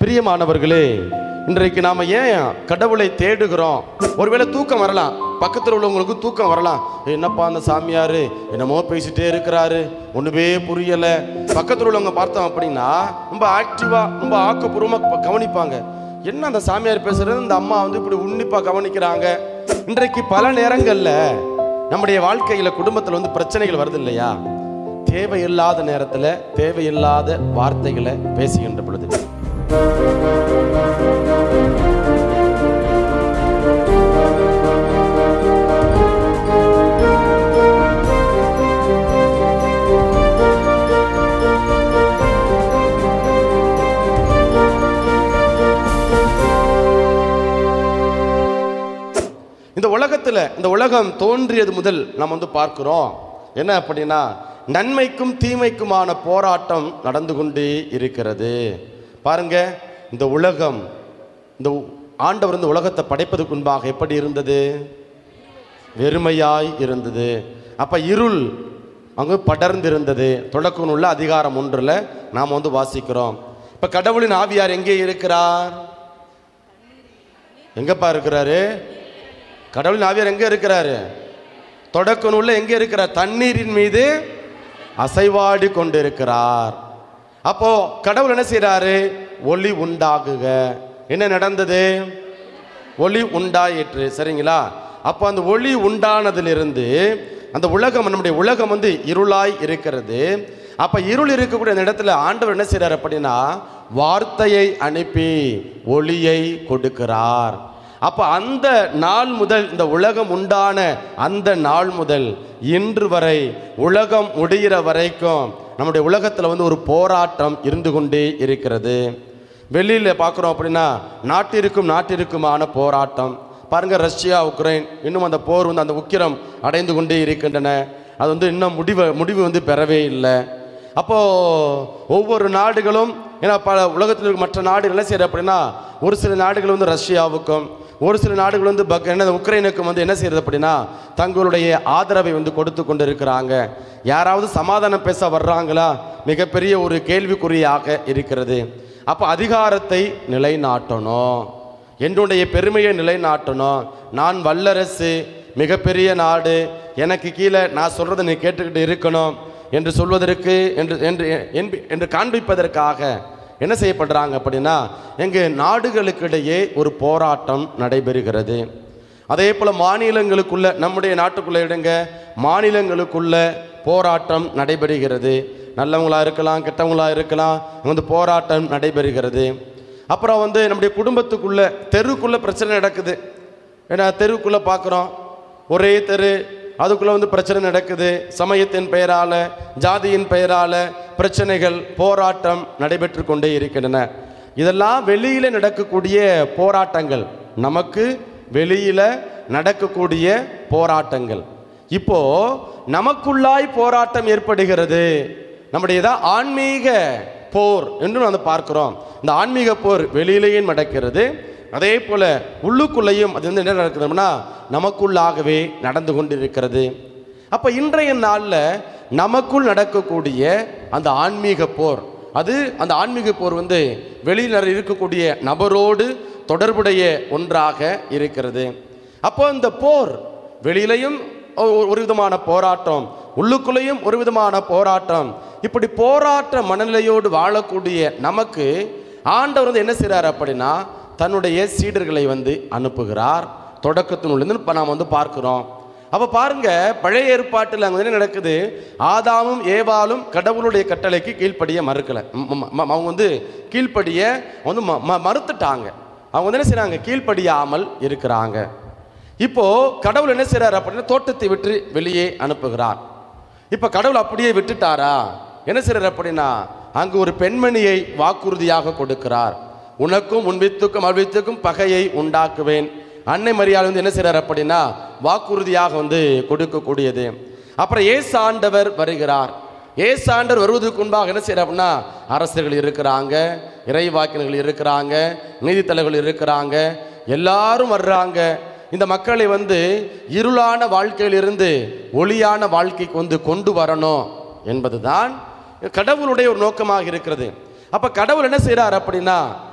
பிரியமானவர்களே இன்றைக்கு நாம ஏன் கடவுளை தேடுகிறோம் ஒருவேளை தூக்கம் வரலாம் பக்கத்தில் உள்ளவங்களுக்கு தூக்கம் வரலாம் என்னப்பா அந்த சாமியார் என்னமோ பேசிட்டே இருக்கிறாரு ஒன்றுமே புரியல பக்கத்தில் உள்ளவங்க பார்த்தோம் அப்படின்னா ரொம்ப ஆக்டிவா ரொம்ப ஆக்கப்பூர்வமாக கவனிப்பாங்க என்ன அந்த சாமியார் பேசுறது இந்த அம்மா வந்து இப்படி உன்னிப்பா கவனிக்கிறாங்க இன்றைக்கு பல நேரங்கள்ல நம்முடைய வாழ்க்கையில குடும்பத்தில் வந்து பிரச்சனைகள் வருது இல்லையா தேவையில்லாத நேரத்துல தேவையில்லாத வார்த்தைகளை பேசுகின்ற பொழுது இந்த உலகத்துல இந்த உலகம் தோன்றியது முதல் நம்ம வந்து பார்க்கிறோம் என்ன அப்படின்னா நன்மைக்கும் தீமைக்குமான போராட்டம் நடந்து கொண்டே இருக்கிறது பாருங்க இந்த உலகம் இந்த உ- ஆண்டவர் இந்த உலகத்தை படைப்பதற்கு முன்பாக எப்படி இருந்தது வெறுமையாய் இருந்தது அப்ப இருள் அங்கு படர்ந்து இருந்தது தொடக்க உள்ள அதிகாரம் ஒன்றுல நாம் வந்து வாசிக்கிறோம் இப்ப கடவுளின் ஆவியார் எங்கே இருக்கிறார் எங்கப்பா இருக்கிறாரு கடவுளின் ஆவியார் எங்க இருக்கிறாரு தொடக்க நூல்ல எங்க இருக்கிறார் தண்ணீரின் மீது அசைவாடி கொண்டிருக்கிறார் அப்போ கடவுள் என்ன செய்றாரு ஒளி உண்டாகுக என்ன நடந்தது ஒளி உண்டாயிற்று சரிங்களா அப்போ அந்த ஒளி உண்டானதிலிருந்து அந்த உலகம் நம்முடைய உலகம் வந்து இருளாய் இருக்கிறது அப்ப இருள் இருக்கக்கூடிய அந்த இடத்துல ஆண்டவர் என்ன செய்றார் அப்படின்னா வார்த்தையை அனுப்பி ஒளியை கொடுக்கிறார் அப்ப அந்த நாள் முதல் இந்த உலகம் உண்டான அந்த நாள் முதல் இன்று வரை உலகம் முடிகிற வரைக்கும் நம்முடைய உலகத்துல வந்து ஒரு போராட்டம் இருந்து கொண்டே இருக்கிறது வெளியில பார்க்குறோம் அப்படின்னா நாட்டிற்கும் நாட்டிற்குமான போராட்டம் பாருங்க ரஷ்யா உக்ரைன் இன்னும் அந்த போர் வந்து அந்த உக்கிரம் அடைந்து கொண்டே இருக்கின்றன அது வந்து இன்னும் முடிவு முடிவு வந்து பெறவே இல்லை அப்போ ஒவ்வொரு நாடுகளும் ஏன்னா பல உலகத்தில் இருக்க மற்ற நாடுகள் என்ன செய்யறது அப்படின்னா ஒரு சில நாடுகள் வந்து ரஷ்யாவுக்கும் ஒரு சில நாடுகள் வந்து பக் என்ன உக்ரைனுக்கும் வந்து என்ன செய்யறது அப்படின்னா தங்களுடைய ஆதரவை வந்து கொடுத்து கொண்டு இருக்கிறாங்க யாராவது சமாதானம் பேச வர்றாங்களா மிகப்பெரிய ஒரு கேள்விக்குறியாக இருக்கிறது அப்போ அதிகாரத்தை நிலைநாட்டணும் என்னுடைய பெருமையை நிலைநாட்டணும் நான் வல்லரசு மிகப்பெரிய நாடு எனக்கு கீழே நான் சொல்றதை நீ கேட்டுக்கிட்டு இருக்கணும் என்று சொல்வதற்கு என்று என்று என்பி- என்று காண்பிப்பதற்காக என்ன செய்யப்படுறாங்க அப்படின்னா எங்க நாடுகளுக்கிடையே ஒரு போராட்டம் நடைபெறுகிறது அதே போல மாநிலங்களுக்குள்ள நம்முடைய நாட்டுக்குள்ள இடங்க மாநிலங்களுக்குள்ள போராட்டம் நடைபெறுகிறது நல்லவங்களா இருக்கலாம் கெட்டவங்களா இருக்கலாம் வந்து போராட்டம் நடைபெறுகிறது அப்புறம் வந்து நம்முடைய குடும்பத்துக்குள்ள தெருக்குள்ள பிரச்சனை நடக்குது ஏன்னா தெருவுக்குள்ள பார்க்குறோம் ஒரே தெரு அதுக்குள்ள வந்து பிரச்சனை நடக்குது சமயத்தின் பெயரால ஜாதியின் பெயரால பிரச்சனைகள் போராட்டம் நடைபெற்று கொண்டே இருக்கின்றன இதெல்லாம் வெளியில நடக்கக்கூடிய போராட்டங்கள் நமக்கு வெளியில நடக்கக்கூடிய போராட்டங்கள் இப்போ நமக்குள்ளாய் போராட்டம் ஏற்படுகிறது நம்முடைய இதான் ஆன்மீக போர் என்று நம்ம பார்க்கிறோம் இந்த ஆன்மீக போர் வெளியிலேயும் நடக்கிறது அதே போல உள்ளுக்குள்ளேயும் அது வந்து என்ன நடக்குதுன்னா நமக்குள்ளாகவே நடந்து கொண்டிருக்கிறது அப்ப இன்றைய நாள்ல நமக்குள் நடக்கக்கூடிய அந்த ஆன்மீக போர் அது அந்த ஆன்மீக போர் வந்து வெளியில் இருக்கக்கூடிய நபரோடு தொடர்புடைய ஒன்றாக இருக்கிறது அப்போ இந்த போர் வெளியிலையும் ஒ- ஒரு விதமான போராட்டம் உள்ளுக்குள்ளேயும் ஒரு விதமான போராட்டம் இப்படி போராட்ட மனநிலையோடு வாழக்கூடிய நமக்கு ஆண்டவர் வந்து என்ன செய்றார் அப்படின்னா தன்னுடைய சீடர்களை வந்து அனுப்புகிறார் தொடக்கத்தினுள்ளது இப்போ நாம் வந்து பார்க்கிறோம் அப்போ பாருங்க பழைய ஏற்பாட்டில் அங்கே என்ன நடக்குது ஆதாமும் ஏவாளும் கடவுளுடைய கட்டளைக்கு கீழ்ப்படிய மறுக்கலை ம், ம், ம், அவங்க வந்து கீழ்ப்படிய வந்து ம- ம- மறுத்துட்டாங்க அவங்க வந்து என்ன செய்றாங்க கீழ்ப்படியாமல் இருக்கிறாங்க இப்போ கடவுள் என்ன செய்றாரு அப்படின்னா தோட்டத்தை விட்டு வெளியே அனுப்புகிறார் இப்போ கடவுள் அப்படியே விட்டுட்டாரா என்ன செய்றாரு அப்படின்னா அங்கு ஒரு பெண்மணியை வாக்குறுதியாக கொடுக்கிறார் உனக்கும் உன் வித்துக்கும் அவ்வித்துக்கும் பகையை உண்டாக்குவேன் அன்னை மரியாதை வந்து என்ன செய்றாரு அப்படின்னா வாக்குறுதியாக வந்து கொடுக்கக்கூடியது அப்புறம் ஏசு ஆண்டவர் வருகிறார் ஏசு ஆண்டவர் வருவதற்கு முன்பாக என்ன செய்யறார் அப்படின்னா அரசர்கள் இருக்கிறாங்க இறைவாக்கினர்கள் இருக்கிறாங்க நீதித்தலைவர்கள் இருக்கிறாங்க எல்லாரும் வர்றாங்க இந்த மக்களை வந்து இருளான வாழ்க்கையிலிருந்து ஒளியான வாழ்க்கைக்கு வந்து கொண்டு வரணும் என்பதுதான் கடவுளுடைய ஒரு நோக்கமாக இருக்கிறது அப்ப கடவுள் என்ன செய்றார் அப்படின்னா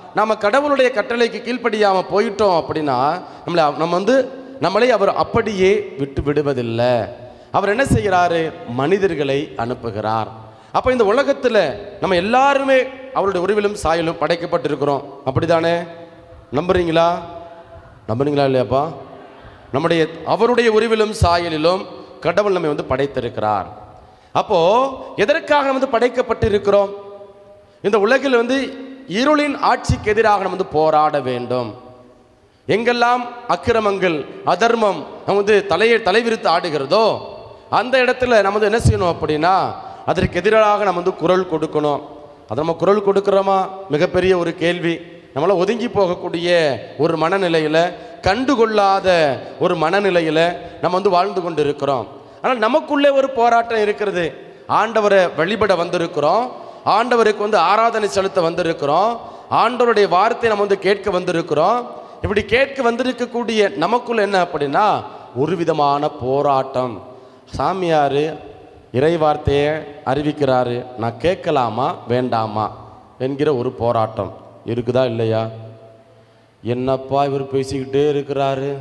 நாம கடவுளுடைய கட்டளைக்கு கீழ்ப்படியாம போயிட்டோம் அப்படின்னா நம்மளை நம்ம வந்து நம்மளை அவர் அப்படியே விட்டு விடுவதில்லை அவர் என்ன செய்கிறாரு மனிதர்களை அனுப்புகிறார் அப்போ இந்த உலகத்தில் நம்ம எல்லாருமே அவருடைய உருவிலும் சாயலும் படைக்கப்பட்டிருக்கிறோம் அப்படிதானே நம்புறீங்களா நம்புறீங்களா இல்லையாப்பா நம்முடைய அவருடைய உருவிலும் சாயலிலும் கடவுள் நம்மை வந்து படைத்திருக்கிறார் அப்போ எதற்காக நம்ம வந்து படைக்கப்பட்டிருக்கிறோம் இந்த உலகில் வந்து இருளின் ஆட்சிக்கு எதிராக நம்ம வந்து போராட வேண்டும் எங்கெல்லாம் அக்கிரமங்கள் அதர்மம் நம்ம வந்து தலையை தலைவிரித்து ஆடுகிறதோ அந்த இடத்துல நம்ம வந்து என்ன செய்யணும் அப்படின்னா அதற்கு எதிராக நம்ம வந்து குரல் கொடுக்கணும் அது நம்ம குரல் கொடுக்குறோமா மிகப்பெரிய ஒரு கேள்வி நம்மள ஒதுங்கி போகக்கூடிய ஒரு மனநிலையில் கண்டுகொள்ளாத ஒரு மனநிலையில் நம்ம வந்து வாழ்ந்து கொண்டு இருக்கிறோம் ஆனால் நமக்குள்ளே ஒரு போராட்டம் இருக்கிறது ஆண்டவரை வழிபட வந்திருக்கிறோம் ஆண்டவருக்கு வந்து ஆராதனை செலுத்த வந்திருக்கிறோம் ஆண்டவருடைய வார்த்தையை நம்ம வந்து கேட்க வந்திருக்கிறோம் இப்படி கேட்க வந்திருக்கக்கூடிய நமக்குள்ள என்ன அப்படின்னா ஒரு விதமான போராட்டம் சாமியார் இறை வார்த்தையை அறிவிக்கிறாரு நான் கேட்கலாமா வேண்டாமா என்கிற ஒரு போராட்டம் இருக்குதா இல்லையா என்னப்பா இவர் பேசிக்கிட்டே இருக்கிறாரு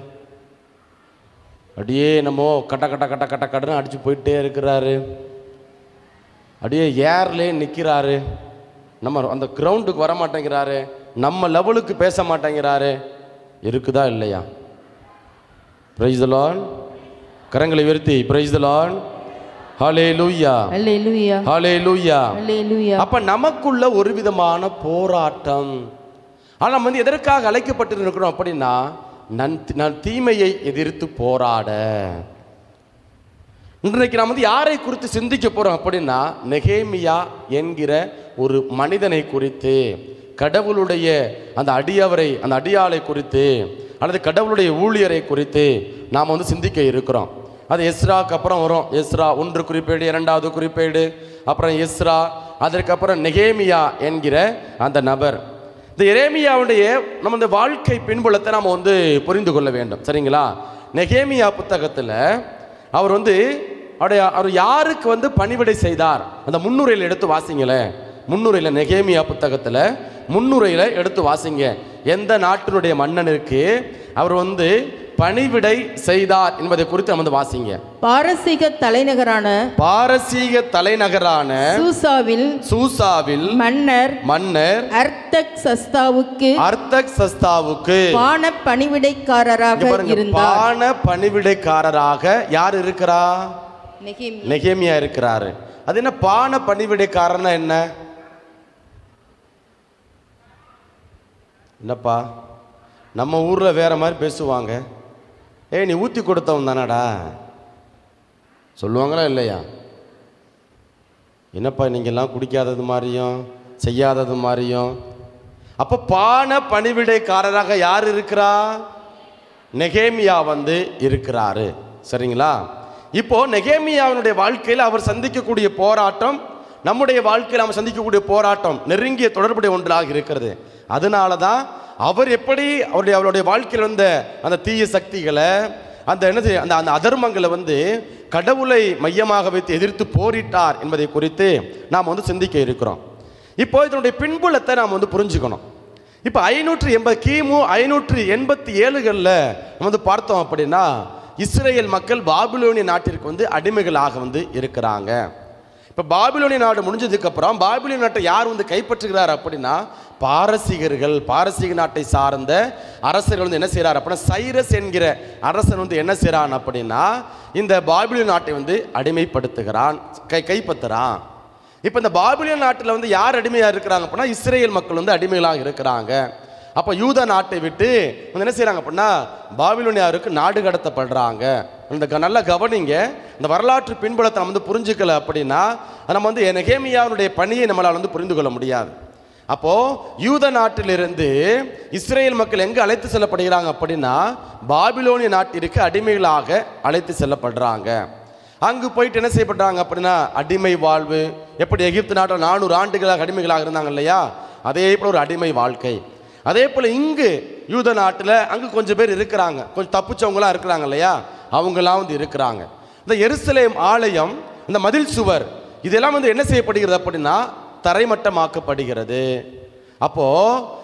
அப்படியே என்னமோ கட்ட கட்ட கட்ட கட்ட கடன்னு அடிச்சு போயிட்டே இருக்கிறாரு அப்படியே ஏர்லேயே நிற்கிறாரு நம்ம அந்த கிரவுண்டுக்கு வர மாட்டேங்கிறாரு நம்ம லெவலுக்கு பேச மாட்டேங்கிறாரு இருக்குதா இல்லையா பிரைஸ் லான் கரங்களை உயர்த்தி பிரைஸ் லான் ஹாலே லூயா அல்லேலூயா ஹாலே லூயா அல்லேலூயா அப்ப நமக்குள்ள ஒரு விதமான போராட்டம் ஆனால் நம்ம வந்து எதற்காக அழைக்கப்பட்டு இருக்கிறோம் அப்படின்னா நன் நான் தீமையை எதிர்த்து போராட இன்றைக்கு நாம் வந்து யாரை குறித்து சிந்திக்க போறோம் அப்படின்னா நெகேமியா என்கிற ஒரு மனிதனை குறித்து கடவுளுடைய அந்த அடியவரை அந்த அடியாளை குறித்து அல்லது கடவுளுடைய ஊழியரை குறித்து நாம் வந்து சிந்திக்க இருக்கிறோம் அது எஸ்ராக்கு அப்புறம் வரும் எஸ்ரா ஒன்று குறிப்பேடு இரண்டாவது குறிப்பேடு அப்புறம் எஸ்ரா அதற்கப்புறம் நெகேமியா என்கிற அந்த நபர் இந்த எரேமியாவுடைய நம்ம இந்த வாழ்க்கை பின்புலத்தை நாம் வந்து புரிந்து கொள்ள வேண்டும் சரிங்களா நெகேமியா புத்தகத்தில் அவர் வந்து அவருடைய அவர் யாருக்கு வந்து பணிவிடை செய்தார் அந்த முன்னுரையில் எடுத்து வாசிங்களேன் முன்னுரையில் நெகேமியா புத்தகத்தில் முன்னுரையில் எடுத்து வாசிங்க எந்த நாட்டினுடைய மன்னனுக்கு அவர் வந்து பணிவிடை செய்தார் என்பதை குறித்து நம்ம வந்து வாசிங்க பாரசீக தலைநகரான பாரசீக தலைநகரான சூசாவில் சூசாவில் மன்னர் மன்னர் அர்த்தக் சஸ்தாவுக்கு அர்த்தக் சஸ்தாவுக்கு பான பணிவிடைக்காரராக இங்க பாருங்க, இருந்தார் பான பணிவிடைக்காரராக யார் இருக்கிறா நெகேமியா. நெகேமியா இருக்கிறாரு அது என்ன பான பணிவிடைக்காரன்னா என்ன என்னப்பா நம்ம ஊர்ல வேற மாதிரி பேசுவாங்க ஏய் நீ ஊத்தி கொடுத்தவன் தானடா சொல்லுவாங்களா இல்லையா என்னப்பா நீங்கெல்லாம் குடிக்காதது மாதிரியும் செய்யாதது மாதிரியும் அப்போ பான பணிவிடைக்காரராக யார் இருக்கிறா நெகேமியா வந்து இருக்கிறாரு சரிங்களா இப்போ நெகேமியாவினுடைய வாழ்க்கையில் அவர் சந்திக்கக்கூடிய போராட்டம் நம்முடைய வாழ்க்கையில் அவர் சந்திக்கக்கூடிய போராட்டம் நெருங்கிய தொடர்புடைய ஒன்றாக இருக்கிறது அதனால தான் அவர் எப்படி அவருடைய அவருடைய வாழ்க்கையில் வந்த அந்த தீய சக்திகளை அந்த என்னது அந்த அந்த அதர்மங்களை வந்து கடவுளை மையமாக வைத்து எதிர்த்து போரிட்டார் என்பதை குறித்து நாம் வந்து சிந்திக்க இருக்கிறோம் இப்போ இதனுடைய பின்புலத்தை நாம் வந்து புரிஞ்சுக்கணும் இப்போ ஐநூற்று எண்பது கிமு ஐநூற்று எண்பத்தி ஏழுகளில் நம்ம வந்து பார்த்தோம் அப்படின்னா இஸ்ரேல் மக்கள் பாபிலோனிய நாட்டிற்கு வந்து அடிமைகளாக வந்து இருக்கிறாங்க இப்போ பாபிலோனிய நாடு முடிஞ்சதுக்கு அப்புறம் பாபிலோனிய நாட்டை யார் வந்து கைப்பற்றுகிறார் அப்படின்னா பாரசீகர்கள் பாரசீக நாட்டை சார்ந்த அரசர்கள் வந்து என்ன செய்கிறார் அப்படின்னா சைரஸ் என்கிற அரசன் வந்து என்ன செய்கிறான் அப்படின்னா இந்த பாபிலோனிய நாட்டை வந்து அடிமைப்படுத்துகிறான் கை கைப்பற்றுறான் இப்போ இந்த பாபிலோன் நாட்டில் வந்து யார் அடிமையாக இருக்கிறாங்க அப்படின்னா இஸ்ரேல் மக்கள் வந்து அடிமைகளாக இருக்கிறாங்க அப்போ யூத நாட்டை விட்டு வந்து என்ன செய்கிறாங்க அப்படின்னா பாபிலோனியாருக்கு நாடு கடத்தப்படுறாங்க இந்த க- நல்லா கவனிங்க இந்த வரலாற்று பின்புலத்தை நம்ம வந்து புரிஞ்சுக்கல அப்படின்னா நம்ம வந்து நெகேமியாவுடைய பணியை நம்மளால் வந்து புரிந்து கொள்ள முடியாது அப்போ யூத நாட்டிலிருந்து இஸ்ரேல் மக்கள் எங்க அழைத்து செல்லப்படுகிறாங்க அப்படின்னா பாபிலோனிய நாட்டிற்கு அடிமைகளாக அழைத்து செல்லப்படுறாங்க அங்கு போயிட்டு என்ன செய்யப்படுறாங்க அப்படின்னா அடிமை வாழ்வு எப்படி எகிப்து நாட்டில் நானூறு ஆண்டுகளாக அடிமைகளாக இருந்தாங்க இல்லையா அதே போல ஒரு அடிமை வாழ்க்கை அதே போல இங்கு யூத நாட்டில் அங்கு கொஞ்சம் பேர் இருக்கிறாங்க கொஞ்சம் தப்பிச்சவங்களாம் இருக்கிறாங்க இல்லையா அவங்களாம் வந்து இருக்கிறாங்க இந்த எருசலேம் ஆலயம் இந்த மதில் சுவர் இதெல்லாம் வந்து என்ன செய்யப்படுகிறது அப்படின்னா தரைமட்டமாக்கப்படுகிறது அப்போ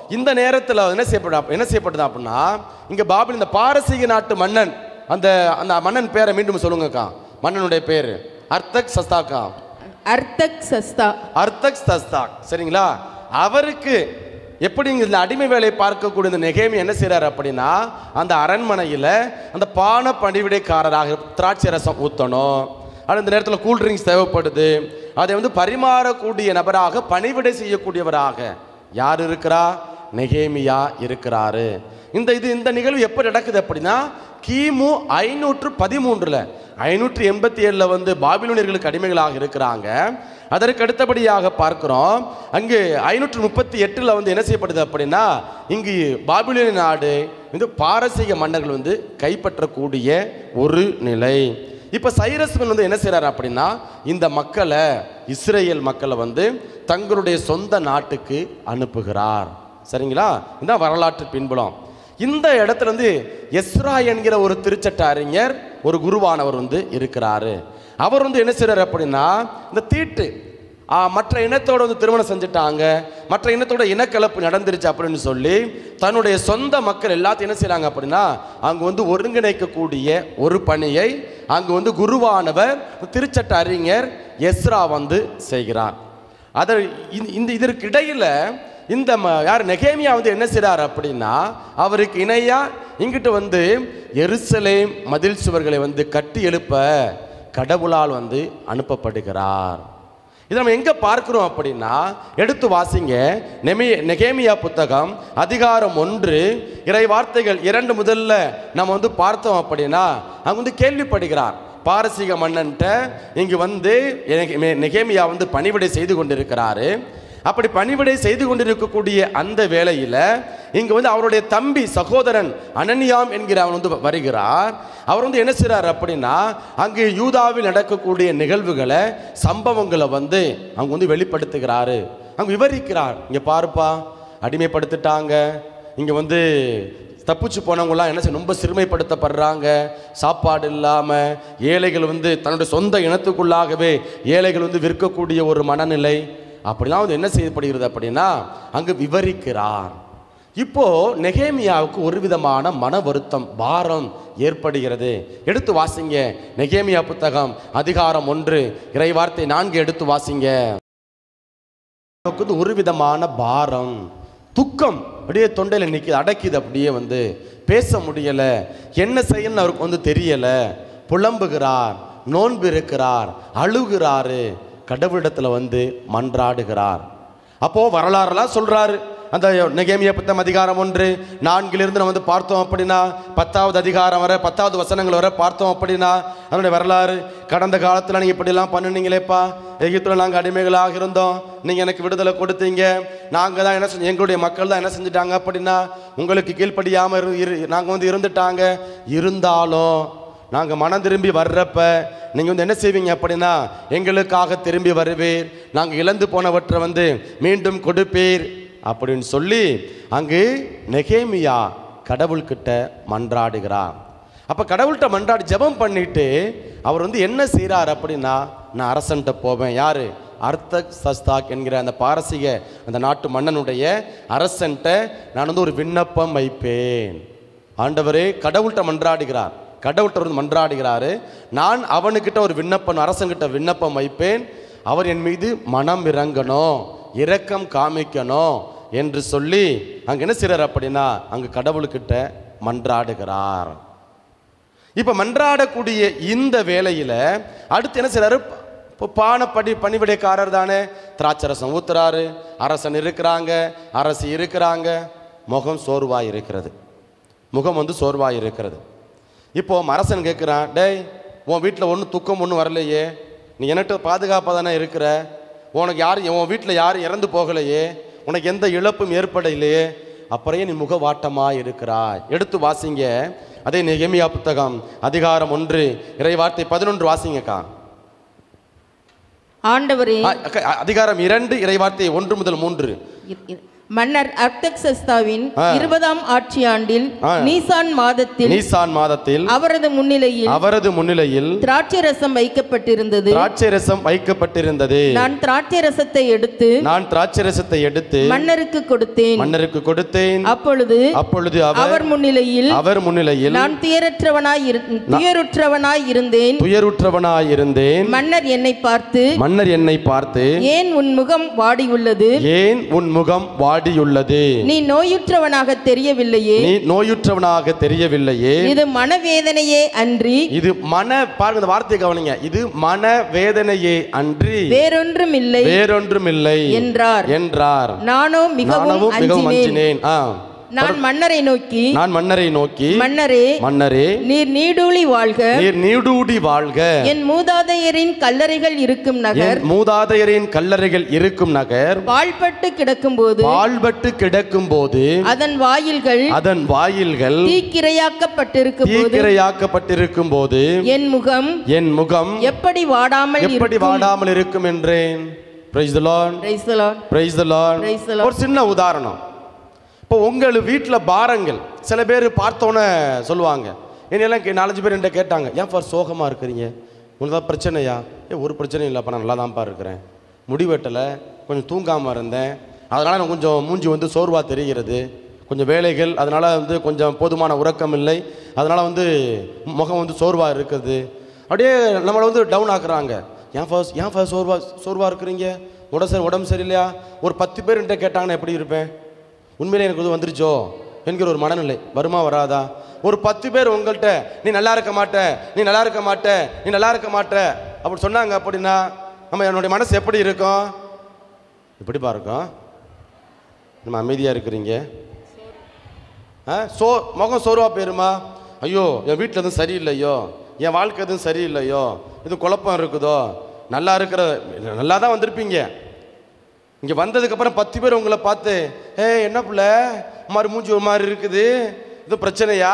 இந்த நேரத்தில் என்ன செய்யப்பட என்ன செய்யப்பட்டது அப்படின்னா இங்க பாபில் இந்த பாரசீக நாட்டு மன்னன் அந்த அந்த மன்னன் பேரை மீண்டும் சொல்லுங்கக்கா மன்னனுடைய பேர் அர்த்தக் சஸ்தாக்கா அர்த்தக் சஸ்தா அர்த்தக் சஸ்தாக் சரிங்களா அவருக்கு எப்படி இங்க இந்த அடிமை வேலை பார்க்கக்கூடிய இந்த நெகேமி என்ன செய்றாரு அப்படின்னா அந்த அரண்மனையில் அந்த பான பணிவிடைக்காரராக திராட்சை ரசம் ஊற்றணும் ஆனால் இந்த நேரத்தில் கூல் ட்ரிங்க்ஸ் தேவைப்படுது அதை வந்து பரிமாறக்கூடிய நபராக பணிவிடை செய்யக்கூடியவராக யார் இருக்கிறா நெகேமியா இருக்கிறாரு இந்த இது இந்த நிகழ்வு எப்போ நடக்குது அப்படின்னா கிமு ஐநூற்று பதிமூன்றில் ஐநூற்று எண்பத்தி ஏழில் வந்து பாபிலோனியர்களுக்கு அடிமைகளாக இருக்கிறாங்க அதற்கு அடுத்தபடியாக பார்க்கிறோம் அங்கு ஐநூற்று முப்பத்தி எட்டில் வந்து என்ன செய்யப்படுது அப்படின்னா இங்கு பாபிலோனிய நாடு வந்து பாரசீக மன்னர்கள் வந்து கைப்பற்றக்கூடிய ஒரு நிலை இப்போ சைரஸ்மன் வந்து என்ன செய்றாரு அப்படின்னா இந்த மக்களை இஸ்ரேல் மக்களை வந்து தங்களுடைய சொந்த நாட்டுக்கு அனுப்புகிறார் சரிங்களா இந்த வரலாற்று பின்புலம் இந்த இடத்துல வந்து எஸ்ரா என்கிற ஒரு திருச்சட்ட அறிஞர் ஒரு குருவானவர் வந்து இருக்கிறாரு அவர் வந்து என்ன செய்றாரு அப்படின்னா இந்த தீட்டு ஆ, மற்ற இனத்தோட வந்து திருமணம் செஞ்சுட்டாங்க மற்ற இனத்தோட இனக்கலப்பு நடந்துருச்சு அப்படின்னு சொல்லி தன்னுடைய சொந்த மக்கள் எல்லாத்தையும் என்ன செய்றாங்க அப்படின்னா அங்கே வந்து ஒருங்கிணைக்கக்கூடிய ஒரு பணியை அங்கு வந்து குருவானவர் திருச்சட்ட அறிஞர் எஸ்ரா வந்து செய்கிறார் அதை இந்த- இந்த இதற்கு இடையில இந்த ம- யார் நெகேமியா வந்து என்ன செய்றார் அப்படின்னா அவருக்கு இணையா இங்கிட்டு வந்து எருசலேம் மதில் சுவர்களை வந்து கட்டி எழுப்ப கடவுளால் வந்து அனுப்பப்படுகிறார் இதை நம்ம எங்க பார்க்கிறோம் அப்படின்னா எடுத்து வாசிங்க நெமி நெகேமியா புத்தகம் அதிகாரம் ஒன்று இறை வார்த்தைகள் இரண்டு முதல்ல நம்ம வந்து பார்த்தோம் அப்படின்னா அங்க வந்து கேள்விப்படுகிறார் பாரசீக மன்னன்ட்ட இங்கு வந்து எனக்கு- மெ- நெகேமியா வந்து பணிவிடை செய்து கொண்டிருக்கிறாரு அப்படி பணிவிடை செய்து கொண்டிருக்கக்கூடிய அந்த வேளையில் இங்கு வந்து அவருடைய தம்பி சகோதரன் அனனியாம் என்கிற அவன் வந்து வருகிறார் அவர் வந்து என்ன செய்றார் அப்படின்னா அங்கு யூதாவில் நடக்கக்கூடிய நிகழ்வுகளை சம்பவங்களை வந்து அங்க வந்து வெளிப்படுத்துகிறாரு அங்க விவரிக்கிறார் இங்க பாருப்பா அடிமைப்படுத்திட்டாங்க இங்க வந்து தப்பிச்சு போனவங்களாம் என்ன செய்ய ரொம்ப சிறுமைப்படுத்தப்படுறாங்க சாப்பாடு இல்லாமல் ஏழைகள் வந்து தன்னுடைய சொந்த இனத்துக்குள்ளாகவே ஏழைகள் வந்து விற்கக்கூடிய ஒரு மனநிலை அப்படிலாம் வந்து என்ன செய்யப்படுகிறது அப்படின்னா அங்கு விவரிக்கிறார் இப்போ நெகேமியாவுக்கு ஒரு விதமான மன வருத்தம் பாரம் ஏற்படுகிறது எடுத்து வாசிங்க நெகேமியா புத்தகம் அதிகாரம் ஒன்று இறைவார்த்தை நான்கு எடுத்து வாசிங்க அவருக்கு வந்து ஒரு விதமான பாரம் துக்கம் அப்படியே தொண்டையில் நிற்கிது அடக்கிது அப்படியே வந்து பேச முடியல என்ன செய்யணும்னு அவருக்கு வந்து தெரியல புலம்புகிறார் நோன்பு இருக்கிறார் அழுகிறாரு கடவுளிடத்துல வந்து மன்றாடுகிறார் அப்போ வரலாறுலாம் சொல்றாரு அந்த நெகேமியா புத்தம் அதிகாரம் ஒன்று நான்கிலிருந்து நம்ம வந்து பார்த்தோம் அப்படின்னா பத்தாவது அதிகாரம் வரை பத்தாவது வசனங்கள் வரை பார்த்தோம் அப்படின்னா அதனுடைய வரலாறு கடந்த காலத்தில் நீங்கள் இப்படிலாம் பண்ணுனீங்களேப்பா எகிப்தில் நாங்கள் அடிமைகளாக இருந்தோம் நீங்கள் எனக்கு விடுதலை கொடுத்தீங்க நாங்கள் தான் என்ன செஞ்சோம் எங்களுடைய மக்கள் தான் என்ன செஞ்சுட்டாங்க அப்படின்னா உங்களுக்கு கீழ்ப்படியாமல் இரு இரு நாங்கள் வந்து இருந்துட்டாங்க இருந்தாலும் நாங்கள் மனம் திரும்பி வர்றப்ப நீங்கள் வந்து என்ன செய்வீங்க அப்படின்னா எங்களுக்காக திரும்பி வருவீர் நாங்கள் இழந்து போனவற்றை வந்து மீண்டும் கொடுப்பீர் அப்படின்னு சொல்லி அங்கு நெகேமியா கடவுள்கிட்ட மன்றாடுகிறார் அப்போ கடவுள்கிட்ட மன்றாடி ஜெபம் பண்ணிட்டு அவர் வந்து என்ன செய்கிறார் அப்படின்னா நான் அரசன்ட்ட போவேன் யாரு அர்த்தக் சஸ்தாக் என்கிற அந்த பாரசீக அந்த நாட்டு மன்னனுடைய அரசன்ட்ட நான் வந்து ஒரு விண்ணப்பம் வைப்பேன் ஆண்டவரே கடவுள்கிட்ட மன்றாடுகிறார் கடவுள்கிட்ட வந்து மன்றாடுகிறாரு நான் அவனுக்கிட்ட ஒரு விண்ணப்பம் அரசங்கிட்ட விண்ணப்பம் வைப்பேன் அவர் என் மீது மனம் இறங்கணும் இரக்கம் காமிக்கணும் என்று சொல்லி அங்க என்ன செய்றார் அப்படின்னா அங்க கடவுள்கிட்ட மன்றாடுகிறார் இப்ப மன்றாடக்கூடிய இந்த வேளையில அடுத்து என்ன செய்றாரு இப்போ பானப்படி பணிவிடைக்காரர் தானே திராட்சரசம் ஊத்துறாரு அரசன் இருக்கிறாங்க அரசி இருக்கிறாங்க முகம் சோர்வாய் இருக்கிறது முகம் வந்து சோர்வாய் இருக்கிறது இப்போ அரசன் கேட்குறான் டேய் உன் வீட்டில் ஒன்றும் துக்கம் ஒன்றும் வரலையே நீ என்கிட்ட பாதுகாப்பாக தானே இருக்கிற உனக்கு யாரும் உன் வீட்டில் யாரும் இறந்து போகலையே உனக்கு எந்த இழப்பும் ஏற்படலையே அப்புறையே நீ முகவாட்டமாக இருக்கிறாய் எடுத்து வாசிங்க அதே நெகேமியா புத்தகம் அதிகாரம் ஒன்று இறைவார்த்தை பதினொன்று வாசிங்கக்கா ஆண்டவரே ஆ, அக்கா, அதிகாரம் இரண்டு இறைவார்த்தை ஒன்று முதல் மூன்று இ- இ- மன்னர் அர்த்தக்சஸ்தாவின் ஆ. இருபதாம் ஆட்சி ஆண்டில் ஆ. நீசான் மாதத்தில் நீசான் மாதத்தில் அவரது முன்னிலையில் அவரது முன்னிலையில் திராட்சை ரசம் வைக்கப்பட்டிருந்தது திராட்சை ரசம் வைக்கப்பட்டிருந்தது நான் திராட்சை ரசத்தை எடுத்து நான் திராட்சை ரசத்தை எடுத்து மன்னருக்கு கொடுத்தேன் மன்னருக்கு கொடுத்தேன் அப்பொழுது அப்பொழுது அவர் அவர் முன்னிலையில் அவர் முன்னிலையில் நான் துயரற்றவனாய் இரு- துயருற்றவனாய் இருந்தேன் துயருற்றவனாயிருந்தேன் மன்னர் என்னை பார்த்து மன்னர் என்னை பார்த்து ஏன் உன் முகம் வாடியுள்ளது ஏன் உன் முகம் வாடியுள்ளது நீ நோயுற்றவனாக தெரியவில்லையே நீ நோயுற்றவனாக தெரியவில்லையே இது மனவேதனையே அன்றி இது மன பாருங்க இந்த வார்த்தையை கவனிங்க இது மன வேதனையே அன்றி வேறொன்றும் இல்லை வேறொன்றும் இல்லை என்றார் என்றார் நானோ மிகவும் நானவும் மிகவும் அஞ்சினேன் அஞ்சினேன் ஆ. நான் மன்னரை நோக்கி நான் மன்னரை நோக்கி மன்னரே மன்னரே நீர் நீடூழி வாழ்க நீர் நீடூடி வாழ்க என் மூதாதையரின் கல்லறைகள் இருக்கும் நகர் என் மூதாதையரின் கல்லறைகள் இருக்கும் நகர் பாழ்பட்டு கிடக்கும்போது பாழ்பட்டு கிடக்கும் போது அதன் வாயில்கள் அதன் வாயில்கள் தீக்கிரையாக்கப்பட்டிருக்கும் போது தீக்கிரையாக்கப்பட்டிருக்கும் போது என் முகம் என் முகம் எப்படி வாடாமல் எப்படி வாடாமல் இருக்கும் என்றேன் praise the Lord Praise the Lord. Praise the Lord Praise the Lord. ஒரு சின்ன உதாரணம் இப்போ உங்கள் வீட்டில் பாரங்கள் சில பேர் பார்த்தோன்னே சொல்லுவாங்க என்னெல்லாம் கே நாலஞ்சு பேர் என்கிட்ட கேட்டாங்க ஏன் ஃபார் சோகமாக இருக்கிறீங்க உங்களுக்கு தான் பிரச்சனையா ஏ ஒரு பிரச்சனையும் இல்லைப்பா நான் நல்லா தான்ப்பா இருக்கிறேன் முடிவெட்டலை கொஞ்சம் தூங்காமல் இருந்தேன் அதனால் எனக்கு கொஞ்சம் மூஞ்சி வந்து சோர்வாக தெரிகிறது கொஞ்சம் வேலைகள் அதனால் வந்து கொஞ்சம் போதுமான உறக்கம் இல்லை அதனால் வந்து முகம் வந்து சோர்வாக இருக்குது அப்படியே நம்மளை வந்து டவுன் ஆக்குறாங்க ஏன் ஃபர்ஸ்ட் ஏன் ஃபர்ஸ்ட் சோர்வா சோர்வாக இருக்கிறீங்க உடம்பு சரி உடம்பு சரியில்லையா ஒரு பத்து பேர் என்கிட்ட கேட்டாங்கன்னா எப்படி இருப்பேன் உண்மையிலே எனக்கு இது வந்துருச்சோ என்கிற ஒரு மனநிலை வருமா வராதா ஒரு பத்து பேர் உங்கள்கிட்ட நீ நல்லா இருக்க மாட்ட நீ நல்லா இருக்க மாட்ட நீ நல்லா இருக்க மாட்ட அப்படி சொன்னாங்க அப்படின்னா நம்ம என்னுடைய மனசு எப்படி இருக்கும் எப்படிப்பா இருக்கும் நம்ம அமைதியாக இருக்கிறீங்க ஆ சோ முகம் சோர்வா போயிருமா ஐயோ என் வீட்டில் எதுவும் சரியில்லையோ என் வாழ்க்கை எதுவும் சரியில்லையோ இது குழப்பம் இருக்குதோ நல்லா இருக்கிற நல்லா தான் வந்திருப்பீங்க இங்கே வந்ததுக்கப்புறம் பத்து பேர் உங்களை பார்த்து ஏ என்ன பிள்ளை மாதிரி மூஞ்சி ஒரு மாதிரி இருக்குது இது பிரச்சனையா